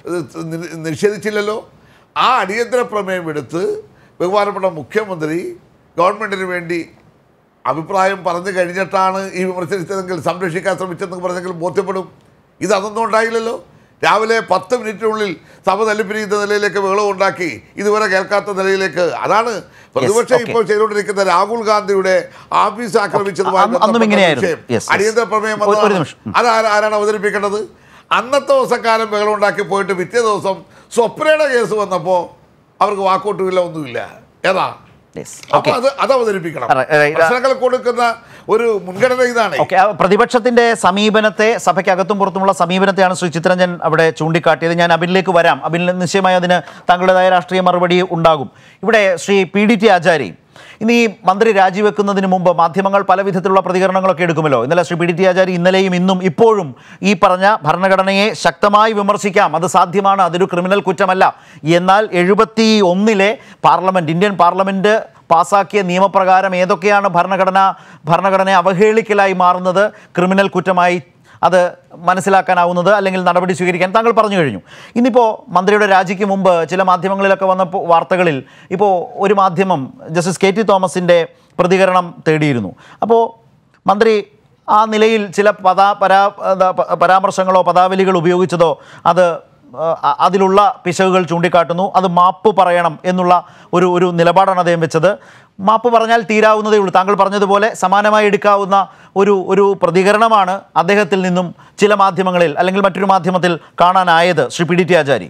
നി- നിഷേധിച്ചില്ലല്ലോ ആ അടിയന്തര പ്രമേയം എടുത്ത് ബഹുമാനപ്പെട്ട മുഖ്യമന്ത്രി ഗവൺമെൻറ്റിന് വേണ്ടി അഭിപ്രായം പറഞ്ഞു കഴിഞ്ഞിട്ടാണ് ഈ വിമർശിച്ചതെങ്കിൽ സംരക്ഷിക്കാൻ ശ്രമിച്ചതെന്ന് പറഞ്ഞെങ്കിൽ ബോധ്യപ്പെടും ഇത് അതൊന്നും ഉണ്ടായില്ലല്ലോ രാവിലെ പത്ത് മിനിറ്റിനുള്ളിൽ സഭ തല്ലിപ്പിരിക്കുന്ന നിലയിലേക്ക് ബഹളം ഉണ്ടാക്കി ഇതുവരെ കേൾക്കാത്ത നിലയിലേക്ക് അതാണ് പ്രതിപക്ഷം okay. ഇപ്പോൾ ചെയ്തുകൊണ്ടിരിക്കുന്ന രാഹുൽ ഗാന്ധിയുടെ ആഫീസ് ആക്രമിച്ചതുമായി അന്നും- അന്നും ബന്ധപ്പെട്ട ഇങ്ങനെയായിരുന്നു. വിഷയം. Yes, yes. അടിയന്തര പ്രമേയം ഒരു- ഒരു വന്നതാണ്. നിമിഷം. ഉം. അത് ആരാ- ആരാണ് അവതരിപ്പിക്കേണ്ടത് അന്നത്തെ ദിവസക്കാലം ബഹളം ഉണ്ടാക്കി പോയിട്ട് പിറ്റേ ദിവസം സ്വപ്നയുടെ കേസ് വന്നപ്പോൾ അവർക്ക് വാക്കൗട്ടുമില്ല ഒന്നുമില്ല ഏതാ Yes. അപ്പൊ Okay. അത് അത് അവതരിപ്പിക്കണം Right, right. പ്രശ്നങ്ങൾ കൊടുക്കുന്ന ഒരു മുൻഗണന ഇതാണ് ഓക്കെ പ്രതിപക്ഷത്തിന്റെ സമീപനത്തെ സഭയ്ക്കകത്തും പുറത്തുമുള്ള സമീപനത്തെയാണ് ശ്രീ ചിത്രഞ്ജൻ അവിടെ ചൂണ്ടിക്കാട്ടിയത് ഞാൻ അബിനിലേക്ക് വരാം അബിൻ നിശ്ചയമായി അതിന് താങ്കളുടേതായ രാഷ്ട്രീയ മറുപടി ഉണ്ടാകും ഇവിടെ Shri P D T Achari ഇനി ഈ മന്ത്രി രാജിവെക്കുന്നതിന് മുമ്പ് മാധ്യമങ്ങൾ പല വിധത്തിലുള്ള പ്രതികരണങ്ങളൊക്കെ എടുക്കുമല്ലോ ഇന്നലെ Shri P D T Achari ഇന്നലെയും ഇന്നും ഇപ്പോഴും ഈ പറഞ്ഞ ഭരണഘടനയെ ശക്തമായി വിമർശിക്കാം അത് സാധ്യമാണ് അതൊരു ക്രിമിനൽ കുറ്റമല്ല എന്നാൽ എഴുപത്തി ഒന്നിലെ പാർലമെന്റ് ഇന്ത്യൻ പാർലമെന്റ് പാസാക്കിയ നിയമപ്രകാരം ഏതൊക്കെയാണ് ഭരണഘടന ഭരണഘടനയെ അവഹേളിക്കലായി മാറുന്നത് ക്രിമിനൽ കുറ്റമായി അത് മനസ്സിലാക്കാനാവുന്നത് അല്ലെങ്കിൽ നടപടി സ്വീകരിക്കാൻ താങ്കൾ പറഞ്ഞു കഴിഞ്ഞു ഇന്നിപ്പോൾ മന്ത്രിയുടെ രാജിക്ക് മുമ്പ് ചില മാധ്യമങ്ങളിലൊക്കെ വന്നപ്പോൾ വാർത്തകളിൽ ഇപ്പോൾ ഒരു മാധ്യമം ജസ്റ്റിസ് കെ ടി തോമസിൻ്റെ പ്രതികരണം തേടിയിരുന്നു അപ്പോൾ മന്ത്രി ആ നിലയിൽ ചില പദാ പരാ എന്താ, പ- പരാമർശങ്ങളോ പദാവലികൾ ഉപയോഗിച്ചതോ അത് ആ, അതിലുള്ള പിശകുകൾ ചൂണ്ടിക്കാട്ടുന്നു അത് മാപ്പ് പറയണം എന്നുള്ള ഒരു ഒരു നിലപാടാണ് അദ്ദേഹം വെച്ചത് മാപ്പ് പറഞ്ഞാൽ തീരാവുന്നതേ ഉള്ളൂ താങ്കൾ പറഞ്ഞതുപോലെ സമാനമായി എടുക്കാവുന്ന ഒരു ഒരു പ്രതികരണമാണ് അദ്ദേഹത്തിൽ നിന്നും ചില മാധ്യമങ്ങളിൽ അല്ലെങ്കിൽ മറ്റൊരു മാധ്യമത്തിൽ കാണാനായത് Shri P D T Achari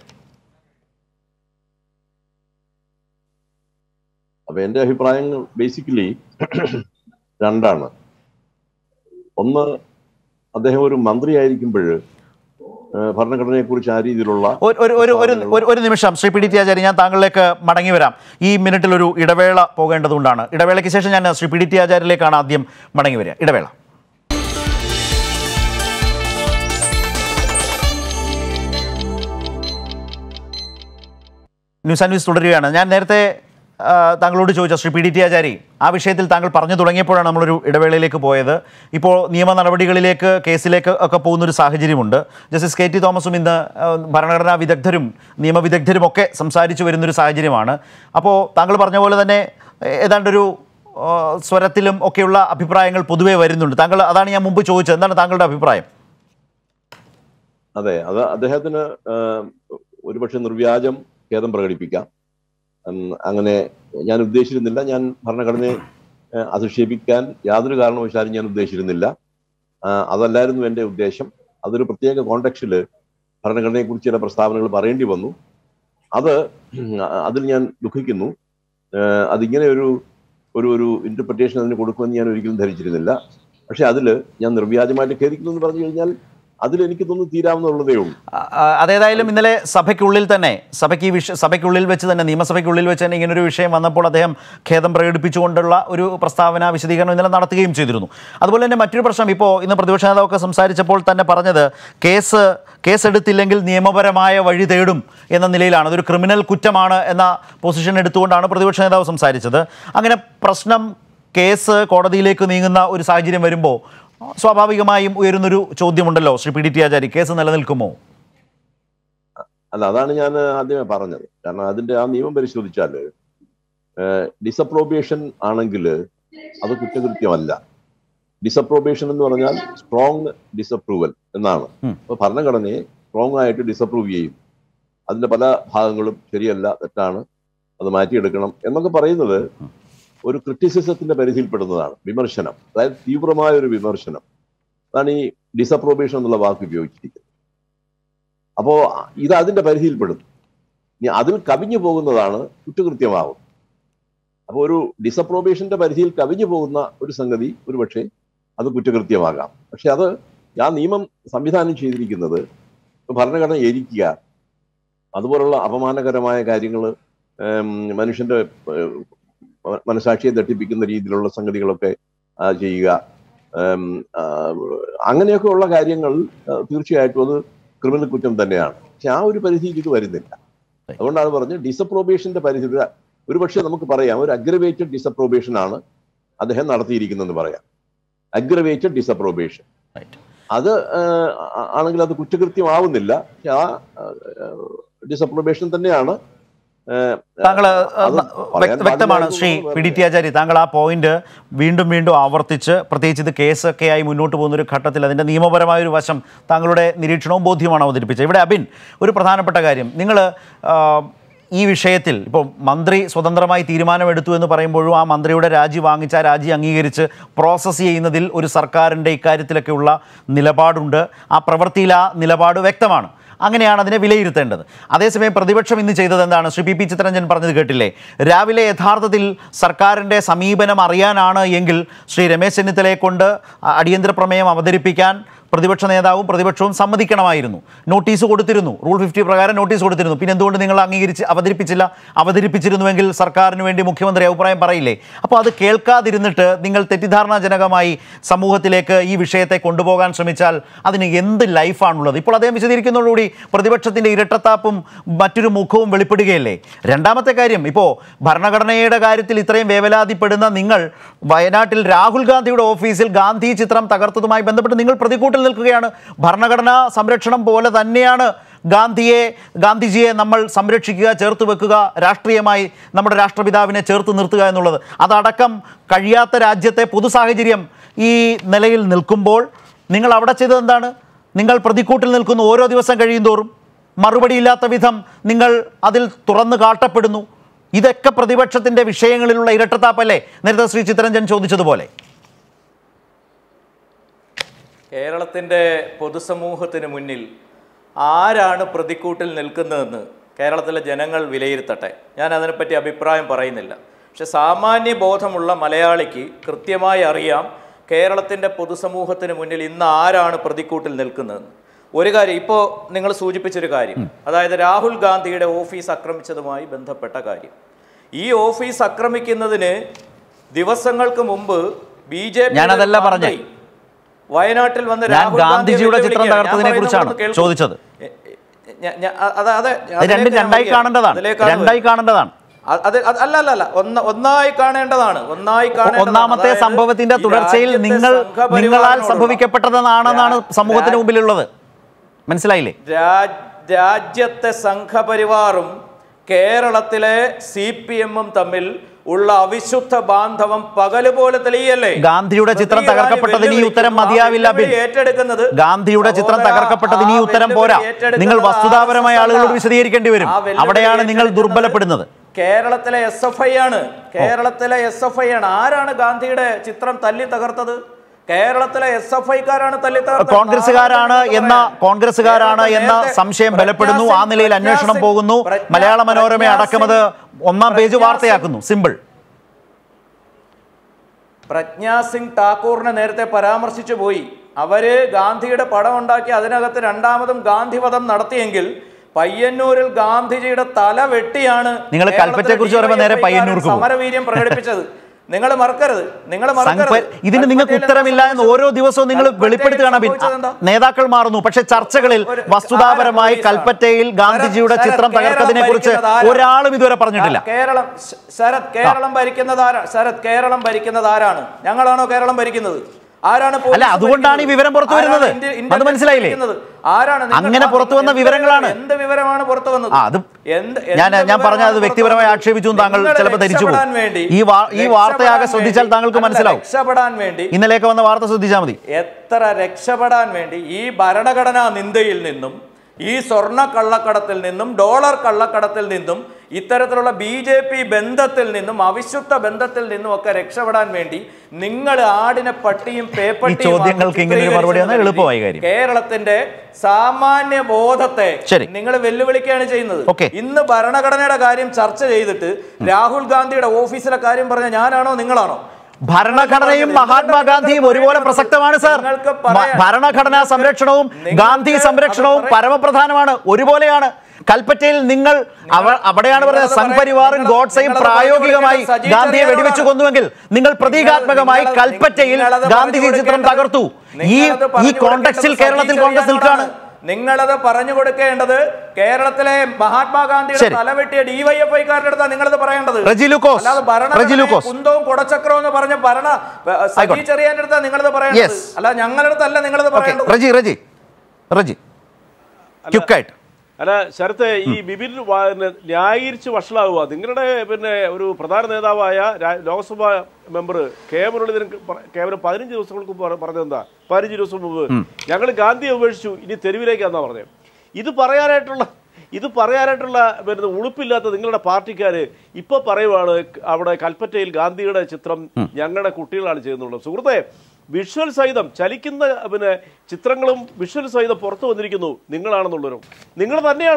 അപ്പൊ എന്റെ അഭിപ്രായങ്ങൾ ബേസിക്കലി രണ്ടാണ് ഒന്ന് അദ്ദേഹം ഒരു മന്ത്രിയായിരിക്കുമ്പോൾ ഭരണഘടനയെ കുറിച്ച് ആ രീതിയിലുള്ള ഒരു ഒരു ഒരു ഒരു ഒരു- ഒരു നിമിഷം Shri P D T Acharya ഞാൻ താങ്കളിലേക്ക് മടങ്ങി വരാം ഈ മിനിറ്റിൽ ഒരു ഇടവേള പോകേണ്ടതുകൊണ്ടാണ് ഇടവേളയ്ക്ക് ശേഷം ഞാൻ ശ്രീ പി ഡി ടി ആചാര്യയിലേക്കാണ് ആദ്യം മടങ്ങി വരിക ഇടവേള ന്യൂസ് ആൻഡ് ന്യൂസ് തുടരുകയാണ് ഞാൻ നേരത്തെ ആ, താങ്കളോട് ചോദിച്ച Shri P D T Achari ആ വിഷയത്തിൽ താങ്കൾ പറഞ്ഞു തുടങ്ങിയപ്പോഴാണ് നമ്മളൊരു ഇടവേളയിലേക്ക് പോയത് ഇപ്പോൾ നിയമ നടപടികളിലേക്ക് കേസിലേക്ക് ഒക്കെ പോകുന്നൊരു സാഹചര്യമുണ്ട് ജസ്റ്റിസ് കെ ടി തോമസും ഇന്ന് ആ, ഭരണഘടനാ വിദഗ്ധരും നിയമവിദഗ്ധരും ഒക്കെ സംസാരിച്ചു വരുന്നൊരു സാഹചര്യമാണ് അപ്പോൾ താങ്കൾ പറഞ്ഞ പോലെ തന്നെ ഏ- ഏതാണ്ടൊരു ആ, സ്വരത്തിലും ഒക്കെയുള്ള അഭിപ്രായങ്ങൾ പൊതുവേ വരുന്നുണ്ട് താങ്കൾ അതാണ് ഞാൻ മുമ്പ് ചോദിച്ചത് എന്താണ് താങ്കളുടെ അഭിപ്രായം അതെ അത് അദ്ദേഹത്തിന് ആഹ്, ഒരുപക്ഷെ നിർവ്യാജം ഖേദം പ്രകടിപ്പിക്കാം ഉം, അങ്ങനെ ഞാൻ ഉദ്ദേശിച്ചിരുന്നില്ല ഞാൻ ഭരണഘടനയെ ആഹ്, അധിക്ഷേപിക്കാൻ യാതൊരു കാരണവശാലും ഞാൻ ഉദ്ദേശിച്ചിരുന്നില്ല ആഹ്, അതല്ലായിരുന്നു എൻ്റെ ഉദ്ദേശം അതൊരു പ്രത്യേക കോണ്ടക്സ്റ്റിൽ ഭരണഘടനയെക്കുറിച്ച് ചില പ്രസ്താവനകൾ പറയേണ്ടി വന്നു അത് ഉം, അതിൽ ഞാൻ ദുഃഖിക്കുന്നു ആഹ്, അതിങ്ങനെ ഒരു ഒരു ഒരു ഇന്റർപ്രിട്ടേഷൻ അതിന് കൊടുക്കുമെന്ന് ഞാൻ ഒരിക്കലും ധരിച്ചിരുന്നില്ല പക്ഷെ അതിൽ ഞാൻ നിർവ്യാജമായിട്ട് ഖേദിക്കുന്നു എന്ന് പറഞ്ഞു കഴിഞ്ഞാൽ അതിൽ എനിക്ക് തോന്നുന്നു തീരാവുന്നുള്ളതേ ഉള്ളൂ ആ, ആ, അതേതായാലും ഇന്നലെ സഭയ്ക്കുള്ളിൽ തന്നെ സഭയ്ക്ക് ഈ വിഷ സഭയ്ക്കുള്ളിൽ വെച്ച് തന്നെ നിയമസഭയ്ക്കുള്ളിൽ വെച്ച് തന്നെ ഇങ്ങനൊരു വിഷയം വന്നപ്പോൾ അദ്ദേഹം ഖേദം പ്രകടിപ്പിച്ചുകൊണ്ടുള്ള ഒരു പ്രസ്താവന വിശദീകരണം ഇന്നലെ നടത്തുകയും ചെയ്തിരുന്നു അതുപോലെ തന്നെ മറ്റൊരു പ്രശ്നം ഇപ്പോൾ ഇന്ന് പ്രതിപക്ഷ നേതാവൊക്കെ സംസാരിച്ചപ്പോൾ തന്നെ പറഞ്ഞത് കേസ് കേസെടുത്തില്ലെങ്കിൽ നിയമപരമായ വഴി തേടും എന്ന നിലയിലാണ് അതൊരു ക്രിമിനൽ കുറ്റമാണ് എന്ന പൊസിഷൻ എടുത്തുകൊണ്ടാണ് പ്രതിപക്ഷ നേതാവ് സംസാരിച്ചത് അങ്ങനെ പ്രശ്നം കേസ് കോടതിയിലേക്ക് നീങ്ങുന്ന ഒരു സാഹചര്യം വരുമ്പോൾ സ്വാഭാവികമായും ഉയരുന്നൊരു ചോദ്യമുണ്ടല്ലോ Shri P D T Achari case നിലനിൽക്കുമോ അല്ല അതാണ് ഞാൻ ആദ്യമേ പറഞ്ഞത് കാരണം അതിന്റെ ആ നിയമം പരിശോധിച്ചാൽ ഡിസപ്രോബേഷൻ ആണെങ്കിൽ അത് കുറ്റകൃത്യമല്ല ഡിസപ്രോബേഷൻ എന്ന് പറഞ്ഞാൽ സ്ട്രോങ് ഡിസപ്രൂവൽ എന്നാണ് ഉം. അപ്പൊ ഭരണഘടനയെ സ്ട്രോങ് ആയിട്ട് ഡിസപ്രൂവ് ചെയ്യും അതിന്റെ പല ഭാഗങ്ങളും ശരിയല്ല തെറ്റാണ് അത് മാറ്റിയെടുക്കണം എന്നൊക്കെ പറയുന്നത് ഒരു ക്രിറ്റിസിസത്തിന്റെ പരിധിയിൽപ്പെടുന്നതാണ് വിമർശനം അതായത് തീവ്രമായ ഒരു വിമർശനം അതാണ് ഈ ഡിസപ്രോബേഷൻ എന്നുള്ള വാക്ക് ഉപയോഗിച്ചിരിക്കുന്നത് അപ്പോ ഇത് അതിന്റെ പരിധിയിൽപ്പെടും ഇനി അതിൽ കവിഞ്ഞു പോകുന്നതാണ് കുറ്റകൃത്യമാവും അപ്പോൾ ഒരു ഡിസപ്രോബേഷന്റെ പരിധിയിൽ കവിഞ്ഞു പോകുന്ന ഒരു സംഗതി ഒരു പക്ഷേ അത് കുറ്റകൃത്യമാകാം പക്ഷെ അത് ആ നിയമം സംവിധാനം ചെയ്തിരിക്കുന്നത് ഭരണഘടന എരിക്കുക അതുപോലുള്ള അപമാനകരമായ കാര്യങ്ങൾ മനുഷ്യന്റെ ഏം, മനസാക്ഷിയെ തട്ടിപ്പിക്കുന്ന രീതിയിലുള്ള സംഗതികളൊക്കെ ആ, ചെയ്യുക ഏം, ആ, അങ്ങനെയൊക്കെ ഉള്ള കാര്യങ്ങൾ ആ, തീർച്ചയായിട്ടും അത് ക്രിമിനൽ കുറ്റം തന്നെയാണ് പക്ഷെ ആ ഒരു പരിധിയിൽ ഇത് വരുന്നില്ല അതുകൊണ്ടാണ് പറഞ്ഞത് ഡിസപ്രോബേഷന്റെ പരിധി ഒരു- ഒരുപക്ഷെ നമുക്ക് പറയാം ഒരു അഗ്രവേറ്റഡ് ഡിസപ്രോബേഷൻ ആണ് അദ്ദേഹം നടത്തിയിരിക്കുന്നതെന്ന് പറയാം അഗ്രവേറ്റഡ് ഡിസപ്രോബേഷൻ Right. അത് ആ, ആ- ആണെങ്കിൽ അത് കുറ്റകൃത്യമാവുന്നില്ല പക്ഷെ ആ ഡിസപ്രോബേഷൻ തന്നെയാണ് ആ, താങ്കൾ അത് പറയാൻ വ്യക്തമാണ് ശ്രീ പാടില്ലായിരുന്നു പി ഡി ടി ആചാരി താങ്കൾ ആ പോയിന്റ് വീണ്ടും വീണ്ടും ആവർത്തിച്ച് പ്രത്യേകിച്ച് ഇത് കേസൊക്കെ ആയി മുന്നോട്ട് പോകുന്ന ഒരു ഘട്ടത്തിൽ അതിൻ്റെ നിയമപരമായ ഒരു വശം താങ്കളുടെ നിരീക്ഷണവും ബോധ്യമാണ് അവതരിപ്പിച്ചത് ഇവിടെ അബിൻ ഒരു പ്രധാനപ്പെട്ട കാര്യം നിങ്ങൾ ഈ വിഷയത്തിൽ ഇപ്പോൾ മന്ത്രി സ്വതന്ത്രമായി തീരുമാനമെടുത്തു എന്ന് പറയുമ്പോഴും ആ മന്ത്രിയുടെ രാജി വാങ്ങിച്ച ആ രാജി അംഗീകരിച്ച് പ്രോസസ്സ് ചെയ്യുന്നതിൽ ഒരു സർക്കാരിൻ്റെ ഇക്കാര്യത്തിലൊക്കെയുള്ള നിലപാടുണ്ട് ആ പ്രവൃത്തിയിൽ ആ നിലപാട് വ്യക്തമാണ് അങ്ങനെയാണ് അതിനെ വിലയിരുത്തേണ്ടത് അതേസമയം പ്രതിപക്ഷം ഇന്ന് ചെയ്തത് എന്താണ് ശ്രീ പി പി ചിത്തരഞ്ജൻ പറഞ്ഞത് കേട്ടില്ലേ രാവിലെ യഥാർത്ഥത്തിൽ സർക്കാരിൻ്റെ സമീപനം അറിയാനാണ് എങ്കിൽ ശ്രീ രമേശ് ചെന്നിത്തലയെ കൊണ്ട് അടിയന്തര പ്രമേയം അവതരിപ്പിക്കാൻ പ്രതിപക്ഷ നേതാവും പ്രതിപക്ഷവും സമ്മതിക്കണമായിരുന്നു നോട്ടീസ് കൊടുത്തിരുന്നു റൂൾ ഫിഫ്റ്റി പ്രകാരം നോട്ടീസ് കൊടുത്തിരുന്നു പിന്നെ എന്തുകൊണ്ട് നിങ്ങൾ അംഗീകരിച്ച് അവതരിപ്പിച്ചില്ല അവതരിപ്പിച്ചിരുന്നുവെങ്കിൽ സർക്കാരിന് വേണ്ടി മുഖ്യമന്ത്രി അഭിപ്രായം പറയില്ലേ അപ്പോൾ അത് കേൾക്കാതിരുന്നിട്ട് നിങ്ങൾ തെറ്റിദ്ധാരണാജനകമായി സമൂഹത്തിലേക്ക് ഈ വിഷയത്തെ കൊണ്ടുപോകാൻ ശ്രമിച്ചാൽ അതിന് എന്ത് ലൈഫാണുള്ളത് ഇപ്പോൾ അദ്ദേഹം വിശദീകരിക്കുന്നതോടുകൂടി പ്രതിപക്ഷത്തിൻ്റെ ഇരട്ടത്താപ്പും മറ്റൊരു മുഖവും വെളിപ്പെടുകയല്ലേ രണ്ടാമത്തെ കാര്യം ഇപ്പോൾ ഭരണഘടനയുടെ കാര്യത്തിൽ ഇത്രയും വേവലാതിപ്പെടുന്ന നിങ്ങൾ വയനാട്ടിൽ രാഹുൽ ഗാന്ധിയുടെ ഓഫീസിൽ ഗാന്ധി ചിത്രം തകർത്തതുമായി ബന്ധപ്പെട്ട് നിങ്ങൾ പ്രതികൂട്ടിൽ നിൽക്കുകയാണ് ഭരണഘടനാ സംരക്ഷണം പോലെ തന്നെയാണ് ഗാന്ധിയെ ഗാന്ധിജിയെ നമ്മൾ സംരക്ഷിക്കുക ചേർത്ത് വെക്കുക രാഷ്ട്രീയമായി നമ്മുടെ രാഷ്ട്രപിതാവിനെ ചേർത്ത് നിർത്തുക എന്നുള്ളത് അതടക്കം കഴിയാത്ത രാജ്യത്തെ പൊതു സാഹചര്യം ഈ നിലയിൽ നിൽക്കുമ്പോൾ നിങ്ങൾ അവിടെ ചെയ്തത് എന്താണ് നിങ്ങൾ പ്രതിക്കൂട്ടിൽ നിൽക്കുന്ന ഓരോ ദിവസം കഴിയുന്തോറും മറുപടിയില്ലാത്ത വിധം നിങ്ങൾ അതിൽ തുറന്നു കാട്ടപ്പെടുന്നു ഇതൊക്കെ പ്രതിപക്ഷത്തിൻ്റെ വിഷയങ്ങളിലുള്ള ഇരട്ടത്താപ്പല്ലേ നേരത്തെ ശ്രീ ചിത്തരഞ്ജൻ ചോദിച്ചതുപോലെ കേരളത്തിൻ്റെ പൊതുസമൂഹത്തിന് മുന്നിൽ ആരാണ് പ്രതിക്കൂട്ടിൽ നിൽക്കുന്നതെന്ന് കേരളത്തിലെ ജനങ്ങൾ വിലയിരുത്തട്ടെ ഞാൻ അതിനെപ്പറ്റി അഭിപ്രായം പറയുന്നില്ല പക്ഷെ സാമാന്യ ബോധമുള്ള മലയാളിക്ക് കൃത്യമായി അറിയാം കേരളത്തിൻ്റെ പൊതുസമൂഹത്തിന് മുന്നിൽ ഇന്ന് ആരാണ് പ്രതിക്കൂട്ടിൽ നിൽക്കുന്നതെന്ന് ഒരു കാര്യം ഇപ്പോൾ നിങ്ങൾ സൂചിപ്പിച്ചൊരു കാര്യം അതായത് രാഹുൽ ഗാന്ധിയുടെ ഓഫീസ് ആക്രമിച്ചതുമായി ബന്ധപ്പെട്ട കാര്യം ഈ ഓഫീസ് ആക്രമിക്കുന്നതിന് ദിവസങ്ങൾക്ക് മുമ്പ് ബി ജെ പി ഞാനതല്ല പറഞ്ഞേ. വയനാട്ടിൽ വന്ന് ഞാൻ രാഹുൽ ഗാന്ധിയെ ഗാന്ധിജിയുടെ ചിത്രം വെല്ലുവിളിക്കുകയാണ്. ഞാൻ തകർത്തതിനെ കുറിച്ചാണ് പറയുന്നത് കേൾക്കൂ. ചോദിച്ചത്. എ- എ- ഞാ- ഞാ- അ- അതെ അതെ ഇത് രണ്ടും അതിലേക്ക് ഞാൻ രണ്ടായി വരികയാണ്. കാണേണ്ടതാണ് അതിലേക്കാണ് രണ്ടായി വരുന്നത്. കാണേണ്ടതാണ് അ- അത് അത് അല്ല അല്ല അല്ല ഒന്ന് ഒന്നായി കാണേണ്ടതാണ് ഒന്നായി കാണേണ്ടതാണ്. ഒന്നാമത്തെ അതായത് സംഭവത്തിന്റെ ഈ തുടർച്ചയിൽ രാജ്യത്തെ നിങ്ങൾ സംഘപരിവാറിനോടുള്ള- നിങ്ങളാൽ സംഭവിക്കപ്പെട്ടതെന്നാണെന്നാണ് രാ- സമൂഹത്തിന് രാ- മുമ്പിലുള്ളത് മനസ്സിലായില്ലേ രാ- രാജ്യത്തെ സംഘപരിവാറും കേരളത്തിലെ സി പി എമ്മും തമ്മിൽ ഉള്ള അവിശുദ്ധ ബാന്ധവം പകല് പോലെ തെളിയല്ലേ ഗാന്ധിയുടെ ചിത്രം സ്മൃതി ഇറാനി തകർക്കപ്പെട്ടതിന് ഈ ഉത്തരം വെല്ലുവിളിക്കുന്നു. മതിയാവില്ല ആ വെല്ലുവിളി ബിൻ. ഏറ്റെടുക്കുന്നത് ഗാന്ധിയുടെ ചിത്രം സഹോദരാ, തകർക്കപ്പെട്ടതിന് ഈ ആ ഉത്തരം വെല്ലുവിളി പോരാ ഏറ്റെടുക്കുന്നത് നിങ്ങൾ വസ്തുതാപരമായ RSS ആളുകളോട് അല്ല. വിശദീകരിക്കേണ്ടി വരും ആ വെല്ലുവിളി അവിടെയാണ് നിങ്ങൾ ഏറ്റെടുക്കുന്നത് ദുർബലപ്പെടുന്നത് കേരളത്തിലെ എസ് എഫ് ഐ ആണ് കേരളത്തിലെ എസ് എഫ് ഐ ആണ് ആരാണ് ഗാന്ധിയുടെ ചിത്രം തല്ലി തകർത്തത് കേരളത്തിലെ എസ് എഫ് ഐക്കാരാണ് തല്ലി തകർത്തത് കോൺഗ്രസ്സുകാരാണ് ആരാണ് എന്ന പറയാൻ? കോൺഗ്രസ്സുകാരാണ് എന്ന നേരത്തെ സംശയം പ്രജ്ഞാ ബലപ്പെടുന്നു ആ സിംഗ്- നിലയിൽ പ്രജ്ഞാ അന്വേഷണം സിംഗ്- പോകുന്നു പ്രജ്ഞാ- മലയാള മനോരമ പ്രജ്ഞാ അടക്കം അത് സിംഗ്- ഒന്നാം പേജ് പ്രജ്ഞാ വാർത്തയാക്കുന്നു സിമ്പിൾ പ്രജ്ഞാ സിംഗ് ഠാക്കൂറിനെ നേരത്തെ പരാമർശിച്ചു പോയി അവര് ഗാന്ധിയുടെ പടം ഉണ്ടാക്കി അതിനകത്ത് രണ്ടാമതും ഗാന്ധിവധം നടത്തിയെങ്കിൽ പയ്യന്നൂരിൽ ഗാന്ധിജിയുടെ തല വെട്ടിയാണ് നിങ്ങൾ കേരളത്തിലെ കൽപ്പറ്റയെക്കുറിച്ച് പറയുമ്പോൾ നേരെ DYFI ക്കാരൻ പയ്യന്നൂർക്ക് പോകും. സമരവീര്യം പ്രകടിപ്പിച്ചത് നിങ്ങൾ മറക്കരുത് നിങ്ങൾ സംഘ- മറക്കരുത് ഇതിന് നിങ്ങൾക്ക് കൽപ്പറ്റയിൽ ഉത്തരമില്ല എന്ന് എന്താ ഓരോ ദിവസവും നിങ്ങൾ കൽപ്പറ്റയിൽ വെളിപ്പെടുത്തുകയാണ് ബിൻ. സംഭവിച്ചതെന്താ? നേതാക്കൾ മാറുന്നു പക്ഷെ ചർച്ചകളിൽ ഒരു- വസ്തുതാപരമായി ആരാ കൽപ്പറ്റയിൽ പോലീസാണ്? ഗാന്ധിജിയുടെ ശരത് ചിത്രം കേരളം തകർത്തതിനെ കുറിച്ച് ഭരിക്കുന്നത് ആരാ? ഒരാളും ഇതുവരെ പറഞ്ഞിട്ടില്ല ആ, കേരളം ശ- ശരത് കേരളം ഭരിക്കുന്നത് ആരാ ശരത് കേരളം ഭരിക്കുന്നത് ആരാണ് ഞങ്ങളാണോ കേരളം ഭരിക്കുന്നത് ആരാണ് പോലീസ് അല്ല, അതുകൊണ്ടാണ് ഈ വിവരം പുറത്തു ആരാണ് വരുന്നത്. ഇന്ത്യ- അത് ഇന്ത്യൻ മനസ്സിലായില്ലേ? ഭരിക്കുന്നത്? ആരാണ് നിങ്ങൾ- അങ്ങനെ ആ, പുറത്തു വന്ന എന്ത് വിവരങ്ങളാണ്. എന്ത് വിവരമാണ് പുറത്തു വന്നത് ആ, അത് എന്ത് ഞാൻ എന്ത് ഞാൻ പറഞ്ഞത് വിവരമാണ് വ്യക്തിപരമായി പുറത്തു ആക്ഷേപിച്ചു എന്ന് താങ്കൾ നിങ്ങൾ ചിലപ്പോൾ ധരിച്ചു രക്ഷപ്പെടാൻ പോകും വേണ്ടി ഈ വാ- ഈ വാർത്തയാകെ രക്ഷപ്പെടാൻ ശ്രദ്ധിച്ചാൽ വേണ്ടി- താങ്കൾക്ക് അല്ല, മനസ്സിലാവും രക്ഷപ്പെടാൻ വേണ്ടി ഇന്നലെയൊക്കെ വന്ന വാർത്ത ശ്രദ്ധിച്ചാൽ മതി എത്ര രക്ഷപ്പെടാൻ വേണ്ടി ഈ ഭരണഘടനാ നിന്ദയിൽ നിന്നും ഈ സ്വർണ്ണ കള്ളക്കടത്തിൽ നിന്നും ഡോളർ കള്ളക്കടത്തിൽ നിന്നും ഇത്തരത്തിലുള്ള ബി ജെ പി ബന്ധത്തിൽ നിന്നും അവിശുദ്ധ ബന്ധത്തിൽ നിന്നും ഒക്കെ രക്ഷപ്പെടാൻ വേണ്ടി നിങ്ങൾ ആടിനെ പട്ടിയും പേപ്പട്ടിയും ഈ ചോദ്യങ്ങൾക്ക് ഇങ്ങനെ ഒരു മറുപടി തന്നാൽ എളുപ്പമായി കാര്യം. കേരളത്തിന്റെ സാമാന്യ ബോധത്തെ ശരി. നിങ്ങൾ വെല്ലുവിളിക്കുകയാണ് ചെയ്യുന്നത് ഓക്കേ. ഇന്ന് ഭരണഘടനയുടെ കാര്യം ചർച്ച ചെയ്തിട്ട് രാഹുൽ ഗാന്ധിയുടെ ഓഫീസിലെ കാര്യം പറഞ്ഞ ഞാനാണോ നിങ്ങളാണോ ഭരണഘടനയും മഹാത്മാഗാന്ധിയും ഒരുപോലെ പ്രസക്തമാണ് സാർ നിങ്ങൾക്ക് പറയാം. മ- ഭരണഘടനാ സംരക്ഷണവും നിങ്ങൾക്ക് ഗാന്ധി സംരക്ഷണവും അത് പറയാം. പരമപ്രധാനമാണ് ഒരുപോലെയാണ് കൽപ്പറ്റയിൽ നിങ്ങൾ അവ- അവിടെയാണ് പറഞ്ഞത് നിങ്ങളത് സംഘപരിവാറും നിങ്ങൾ- ഗോഡ്സയും നിങ്ങളത് പ്രായോഗികമായി പറയുന്നത് സജി ഗാന്ധിയെ ചെറിയാനോടാണ്. വെടിവെച്ച് കൊന്നുവെങ്കിൽ നിങ്ങൾ പ്രതീകാത്മകമായി നിങ്ങളത് കൽപ്പറ്റയിൽ നിങ്ങളത് ഗാന്ധിജി പറഞ്ഞു ചിത്രം കൊടുക്കേണ്ടത് തകർത്തു ഈ നിങ്ങളത് ഈ പറഞ്ഞു കോണ്ടെക്സ്റ്റിൽ കൊടുക്കേണ്ടത് കേരളത്തിൽ സജി കോൺഗ്രസ് നിൽക്കുകയാണ് ചെറിയാനോടാണ്. നിങ്ങളത് പറഞ്ഞു കൊടുക്കേണ്ടത് കേരളത്തിലെ മഹാത്മാഗാന്ധിയുടെ ശരി. തലവെട്ടിയ ഡിവൈഎഫ്ഐ കാരുടെ അടുത്താണ് നിങ്ങളത് പറയേണ്ടത് റെജി ലൂക്കോസ്. അല്ലാതെ ഭരണ റെജി ലൂക്കോസ്. കുന്തവും കുടച്ചക്രവും എന്ന് പറഞ്ഞ ഭരണ സജി ആയിക്കോട്ടെ. ചെറിയാന്റെ അടുത്താണ് നിങ്ങളത് പറയേണ്ടത് Yes. അല്ല ഞങ്ങളുടെ അടുത്തല്ല നിങ്ങളത് ഓക്കെ പറയേണ്ടത് റജി റജി റജി ക്യുക്കായിട്ട് അല്ല ശരത്തെ ഈ ബിബിൻ വാ- പിന്നെ ന്യായീകരിച്ച് വഷളാവുക നിങ്ങളുടെ പിന്നെ ഒരു പ്രധാന നേതാവായ രാ- ലോക്സഭാ മെമ്പർ കെ മുരളീധരൻ പ- കേവലം പതിനഞ്ച് ദിവസങ്ങൾക്ക് മുമ്പ് പറ- പറഞ്ഞതെന്താ പതിനഞ്ച് ദിവസം മുമ്പ് ഞങ്ങൾ ഗാന്ധിയെ ഉപേക്ഷിച്ചു ഇനി തെരുവിലേക്കാന്നാ പറഞ്ഞത് ഇത് പറയാനായിട്ടുള്ള ഇത് പറയാനായിട്ടുള്ള പിന്നെ ഉളുപ്പില്ലാത്ത നിങ്ങളുടെ പാർട്ടിക്കാര് ഇപ്പൊ പറയുവാണ് അവിടെ കൽപ്പറ്റയിൽ ഗാന്ധിയുടെ ചിത്രം ഞങ്ങളുടെ കുട്ടികളാണ് ചെയ്യുന്നുള്ളത് സുഹൃത്തെ വിഷ്വൽ സഹിതം ചലിക്കുന്ന പിന്നെ ചിത്രങ്ങളും വിഷ്വൽ സഹിതം പുറത്തു വന്നിരിക്കുന്നു നിങ്ങളാണെന്നുള്ളവരും നിങ്ങൾ തന്നെയാണ്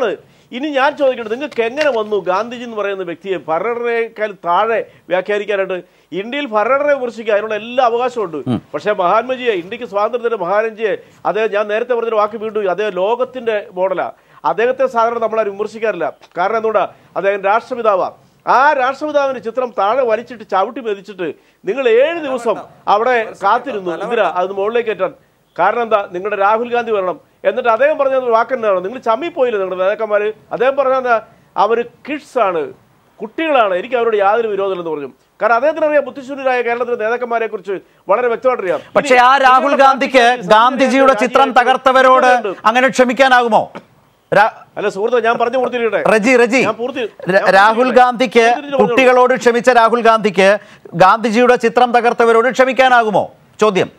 ഇനി ഞാൻ ചോദിക്കട്ടെ നിങ്ങൾക്ക് എങ്ങനെ വന്നു ഗാന്ധിജി എന്ന് പറയുന്ന വ്യക്തിയെ ഭരണഘടനയേക്കാൾ താഴെ വ്യാഖ്യാനിക്കാനായിട്ട് ഇന്ത്യയിൽ ഭരണഘടനയെ വിമർശിക്കുക അതിനുള്ള എല്ലാ അവകാശമുണ്ട് പക്ഷേ മഹാത്മജിയെ ഇന്ത്യക്ക് സ്വാതന്ത്ര്യത്തിന്റെ മഹാരഞ്ജിയെ അദ്ദേഹം ഞാൻ നേരത്തെ പറഞ്ഞൊരു വാക്ക് വീണ്ടും അദ്ദേഹം ലോകത്തിന്റെ മോഡലാ അദ്ദേഹത്തെ സാധാരണ നമ്മളാരും വിമർശിക്കാറില്ല കാരണം എന്തുകൊണ്ടാ അദ്ദേഹം രാഷ്ട്രപിതാവാ ആ രാഷ്ട്രപിതാവിന്റെ ചിത്രം താഴെ വലിച്ചിട്ട് ചവിട്ടി മെതിച്ചിട്ട് നിങ്ങൾ ഏഴ് ദിവസം അവിടെ കാത്തിരുന്നു എന്തിനാ അത് മുകളിലേക്ക് കയറ്റാൻ കാരണം എന്താ നിങ്ങളുടെ രാഹുൽ ഗാന്ധി വരണം എന്നിട്ട് അദ്ദേഹം പറഞ്ഞ വാക്കെന്താണ് നിങ്ങൾ ചമ്മി പോയില്ല നിങ്ങളുടെ നേതാക്കന്മാര് അദ്ദേഹം പറഞ്ഞ അവർ കിഡ്സ് ആണ് കുട്ടികളാണ് എനിക്ക് അവരോട് യാതൊരു വിരോധമില്ലെന്ന് പറഞ്ഞു കാരണം അദ്ദേഹത്തിന് അറിയാം ബുദ്ധിശൂന്യരായ കേരളത്തിലെ നേതാക്കന്മാരെ കുറിച്ച് വളരെ വ്യക്തമായിട്ട് അറിയാം പക്ഷേ ആ ഇനി രാഹുൽ നിങ്ങളുടെ ഗാന്ധിക്ക് പാർട്ടി ഗാന്ധിജിയുടെ ചിത്രം രാജിയായിട്ട് തകർത്തവരോട് ഉണ്ട്. അങ്ങനെ ക്ഷമിക്കാനാകുമോ രാ- അല്ല സുഹൃത്തെ ഞാൻ പറഞ്ഞു കൊടുത്തിരിക്കട്ടെ റജി റജി ഞാൻ പൂർത്തി- ര- ഞാൻ രാഹുൽ പൂർത്തിയാക്കട്ടെ. ഗാന്ധിക്ക് പൂർത്തിയാക്കിയിട്ട് പറഞ്ഞോളൂ. കുട്ടികളോട് ക്ഷമിച്ച രാഹുൽ ഗാന്ധിക്ക് ഗാന്ധിജിയുടെ ചിത്രം തകർത്തവരോട് ക്ഷമിക്കാനാകുമോ ചോദ്യം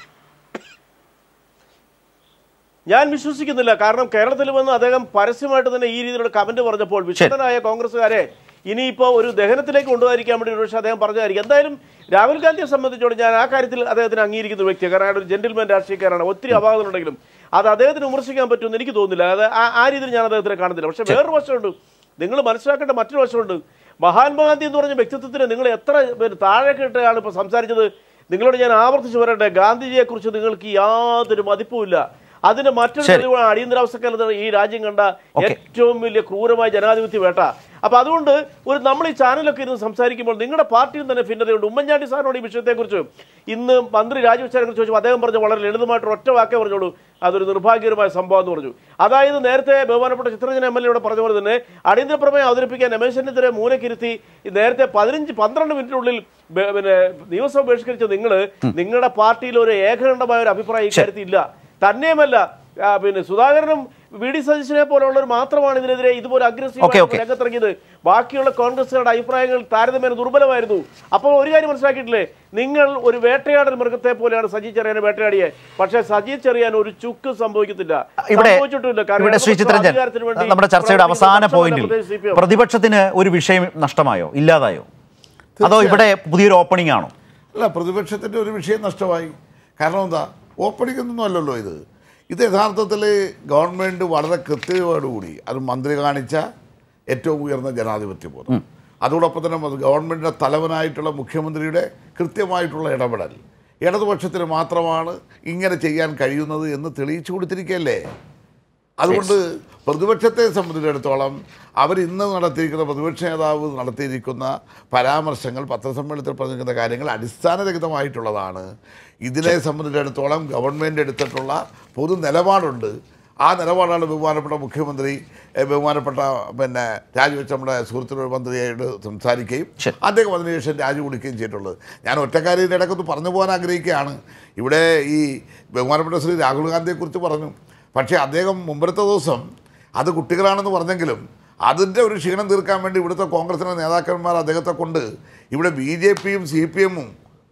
ഞാൻ വിശ്വസിക്കുന്നില്ല കാരണം കേരളത്തിൽ വന്ന് അദ്ദേഹം പരസ്യമായിട്ട് തന്നെ ഈ രീതിയിലുള്ള കമന്റ് പറഞ്ഞപ്പോൾ വിശുദ്ധനായ കോൺഗ്രസ്സുകാരെ ഇനിയിപ്പോ ഒരു ദഹനത്തിലേക്ക് കൊണ്ടുപോയിരിക്കാൻ വേണ്ടി ഒരുപക്ഷെ അദ്ദേഹം പറഞ്ഞതായിരിക്കും എന്തായാലും രാഹുൽ ഗാന്ധിയെ സംബന്ധിച്ചോട് ഞാൻ ആ കാര്യത്തിൽ അദ്ദേഹത്തിന് അംഗീകരിക്കുന്ന വ്യക്തിയാണ് കാരണം അയാൾ ഒരു ജെന്റിൽമാൻ രാഷ്ട്രീയക്കാരാണ് ഒത്തിരി അപാകതകളുണ്ടെങ്കിലും അത് അദ്ദേഹത്തിന് വിമർശിക്കാൻ പറ്റുമെന്ന് എനിക്ക് തോന്നുന്നില്ല അത് ആ- ആ രീതിയിൽ ഞാൻ അദ്ദേഹത്തിനെ കാണുന്നില്ല പക്ഷെ വേറൊരു വശമുണ്ട് നിങ്ങൾ മനസ്സിലാക്കേണ്ട മറ്റൊരു വശമുണ്ട് മഹാത്മാഗാന്ധി എന്ന് പറഞ്ഞ വ്യക്തിത്വത്തിന് നിങ്ങൾ എത്ര പേര് താഴെ കേട്ടാണ് ഇപ്പോൾ സംസാരിച്ചത് നിങ്ങളോട് ഞാൻ ആവർത്തിച്ച് പറയട്ടെ ഗാന്ധിജിയെ കുറിച്ച് നിങ്ങൾക്ക് യാതൊരു മതിപ്പുമില്ല അതിന് മറ്റൊരു ശരി. തെളിവാണ് അടിയന്തരാവസ്ഥക്കാലത്ത് ഈ രാജ്യം കണ്ട ഓക്കേ. ഏറ്റവും വലിയ ക്രൂരമായ ജനാധിപത്യ വേട്ട അപ്പൊ അതുകൊണ്ട് ഒരു നമ്മൾ ഈ ചാനലൊക്കെ ഇരുന്ന് സംസാരിക്കുമ്പോൾ നിങ്ങളുടെ പാർട്ടിയും തന്നെ ഭിന്നതയുണ്ട് ഉമ്മൻചാണ്ടി സാറിനോട് ഈ വിഷയത്തെക്കുറിച്ച് ഇന്ന് മന്ത്രി രാജിവെച്ചതിനെ കുറിച്ച് ചോദിച്ചപ്പോൾ അദ്ദേഹം പറഞ്ഞ വളരെ ലളിതമായിട്ട് ഒറ്റ വാക്കേ പറഞ്ഞോളൂ അതൊരു നിർഭാഗ്യകരമായ സംഭവം എന്ന് പറഞ്ഞു അതായത് നേരത്തെ ബഹുമാനപ്പെട്ട ചിത്രരഞ്ജൻ എം എൽ എയുടെ പറഞ്ഞ പോലെ തന്നെ അടിയന്തര പ്രമേയം അവതരിപ്പിക്കാൻ രമേശ് ചെന്നിത്തല മൂലക്കിരുത്തി നേരത്തെ പതിനഞ്ച് പന്ത്രണ്ട് മിനിറ്റിനുള്ളിൽ ബ- പിന്നെ നിയമസഭ ബഹിഷ്കരിച്ച നിങ്ങൾ നിങ്ങളുടെ പാർട്ടിയിൽ ഒരു ഏകകണ്ഠമായ ഒരു അഭിപ്രായം ഈ കാര്യത്തിൽ ഇല്ല തന്നെയുമല്ല ആ, പിന്നെ സുധാകരനും വി ഡി സതീശനെ പോലുള്ളവർ മാത്രമാണ് ഇതിനെതിരെ ഇതുപോലെ ഓക്കേ, അഗ്രസീവ് ഓക്കേ. രംഗത്തിറങ്ങിയത് ബാക്കിയുള്ള കോൺഗ്രസുകാരുടെ അഭിപ്രായങ്ങൾ താരതമ്യേന ദുർബലമായിരുന്നു അപ്പോൾ ഒരു കാര്യം മനസ്സിലാക്കിയിട്ടില്ലേ നിങ്ങൾ ഒരു വേട്ടയാടൽ മൃഗത്തെ പോലെയാണ് സജി ചെറിയാനെ വേട്ടയാടിയെ പക്ഷേ സജി ചെറിയാൻ ഒരു ചുക്ക് സംഭവിക്കത്തില്ല ഇവിടെ സംഭവിച്ചിട്ടുമില്ല. കാരണം ഇവിടെ ശ്രീ ഇടതുപക്ഷം ചിത്രഞ്ജൻ അധികാരത്തിന് വേണ്ടി നമ്മുടെ ചർച്ചയുടെ അവസാന പ്രവർത്തിക്കുന്ന പോയിന്റിൽ പക്ഷമല്ല പ്രത്യേകിച്ച് CPM. പ്രതിപക്ഷത്തിന് ഒരു വിഷയം നഷ്ടമായോ ഇല്ലാതായോ അതോ ഇവിടെ പുതിയൊരു ഓപ്പണിംഗ് ആണോ അല്ല പ്രതിപക്ഷത്തിൻ്റെ ഒരു വിഷയം നഷ്ടമായി കാരണം എന്താ ഓപ്പണിംഗ് ഒന്നും അല്ലല്ലോ ഇത് ഇത് യഥാർത്ഥത്തിൽ ഗവൺമെൻറ് വളരെ കൃത്യതയോടുകൂടി അത് മന്ത്രി കാണിച്ച ഏറ്റവും ഉയർന്ന ജനാധിപത്യ ബോധം അതോടൊപ്പം തന്നെ അത് ഗവൺമെൻറ്റിൻ്റെ തലവനായിട്ടുള്ള മുഖ്യമന്ത്രിയുടെ കൃത്യമായിട്ടുള്ള ഇടപെടൽ ഇടതുപക്ഷത്തിന് മാത്രമാണ് ഇങ്ങനെ ചെയ്യാൻ കഴിയുന്നത് എന്ന് തെളിയിച്ചു കൊടുത്തിരിക്കുകയല്ലേ അതുകൊണ്ട് പ്രതിപക്ഷത്തെ സംബന്ധിച്ചിടത്തോളം അവർ ഇന്ന് നടത്തിയിരിക്കുന്ന പ്രതിപക്ഷ നേതാവ് നടത്തിയിരിക്കുന്ന പരാമർശങ്ങൾ പത്രസമ്മേളനത്തിൽ പറഞ്ഞിരിക്കുന്ന കാര്യങ്ങൾ അടിസ്ഥാനരഹിതമായിട്ടുള്ളതാണ് ഇതിനെ സംബന്ധിച്ചിടത്തോളം ഗവൺമെൻറ് എടുത്തിട്ടുള്ള പൊതു നിലപാടുണ്ട് ആ നിലപാടാണ് ബഹുമാനപ്പെട്ട മുഖ്യമന്ത്രി എ, ബഹുമാനപ്പെട്ട പിന്നെ രാജിവെച്ച നമ്മുടെ സുഹൃത്തിനോട് മന്ത്രിയായിട്ട് സംസാരിക്കുകയും ശരി. അദ്ദേഹം അതിനുശേഷം രാജി കൊടുക്കുകയും ചെയ്തിട്ടുള്ളത് ഞാൻ ഒറ്റക്കാരിയുടെ ഇടയ്ക്കൊന്ന് പറഞ്ഞു പോകാൻ ആഗ്രഹിക്കുകയാണ് ഇവിടെ ഈ ബഹുമാനപ്പെട്ട ശ്രീ രാഹുൽ ഗാന്ധിയെക്കുറിച്ച് പറഞ്ഞു പക്ഷേ അദ്ദേഹം മുമ്പത്തെ ദിവസം അത് കുട്ടികളാണെന്ന് പറഞ്ഞെങ്കിലും അതിൻ്റെ ഒരു ക്ഷീണം തീർക്കാൻ വേണ്ടി ഇവിടുത്തെ കോൺഗ്രസിൻ്റെ നേതാക്കന്മാർ അദ്ദേഹത്തെ കൊണ്ട് ഇവിടെ ബി ജെ പിയും സി പി എമ്മും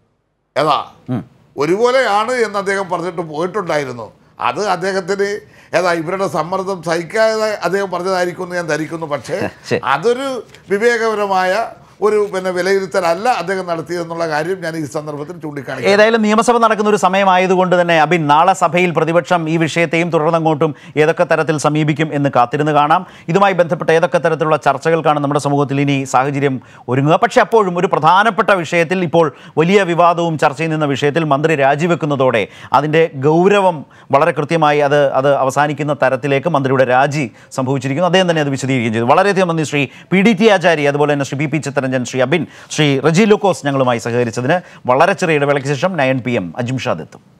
ഏതാ ഒരുപോലെയാണ് എന്ന് അദ്ദേഹം പറഞ്ഞിട്ട് പോയിട്ടുണ്ടായിരുന്നു അത് അദ്ദേഹത്തിന് ഏതാ ഇവരുടെ സമ്മർദ്ദം സഹിക്കാതെ അദ്ദേഹം പറഞ്ഞതായിരിക്കും എന്ന് ഞാൻ ധരിക്കുന്നു പക്ഷേ ശരി. അതൊരു വിവേകപരമായ ഒരു പിന്നെ വിലയിരുത്തലല്ല അദ്ദേഹം നടത്തിയതെന്നുള്ള കാര്യം ഞാൻ ഈ സന്ദർഭത്തിൽ ചൂണ്ടിക്കാണിക്കുന്നു ഏതായാലും നിയമസഭ നടക്കുന്ന ഒരു സമയമായതുകൊണ്ട് തന്നെ അബിൻ നാളെ സഭയിൽ പ്രതിപക്ഷം ഈ വിഷയത്തെയും തുടർന്നങ്ങോട്ടും ഏതൊക്കെ തരത്തിൽ സമീപിക്കും എന്ന് കാത്തിരുന്ന് കാണാം ഇതുമായി ബന്ധപ്പെട്ട ഏതൊക്കെ തരത്തിലുള്ള ചർച്ചകൾക്കാണ് നമ്മുടെ സമൂഹത്തിൽ ഇനി സാഹചര്യം ഒരുങ്ങുക പക്ഷേ അപ്പോഴും ഒരു പ്രധാനപ്പെട്ട വിഷയത്തിൽ ഇപ്പോൾ വലിയ വിവാദവും ചർച്ചയിൽ നിന്ന വിഷയത്തിൽ മന്ത്രി രാജിവെക്കുന്നതോടെ അതിൻ്റെ ഗൗരവം വളരെ കൃത്യമായി അത് അത് അവസാനിക്കുന്ന തരത്തിലേക്ക് മന്ത്രിയുടെ രാജി സംഭവിച്ചിരിക്കുന്നു അദ്ദേഹം തന്നെ അത് വിശദീകരിക്കുകയും ചെയ്തു വളരെയധികം നന്ദി Shri P D T Achari അതുപോലെ തന്നെ ശ്രീ പി പി ചിത്തരഞ്ജൻ ശ്രീ അബിൻ ശ്രീ റജി ലൂക്കോസ് ഞങ്ങളുമായി സഹകരിച്ചതിന് വളരെ ചെറിയ ഇടവേളയ്ക്ക് ശേഷം നയൻ പി എം അജിംഷാദ് എത്തും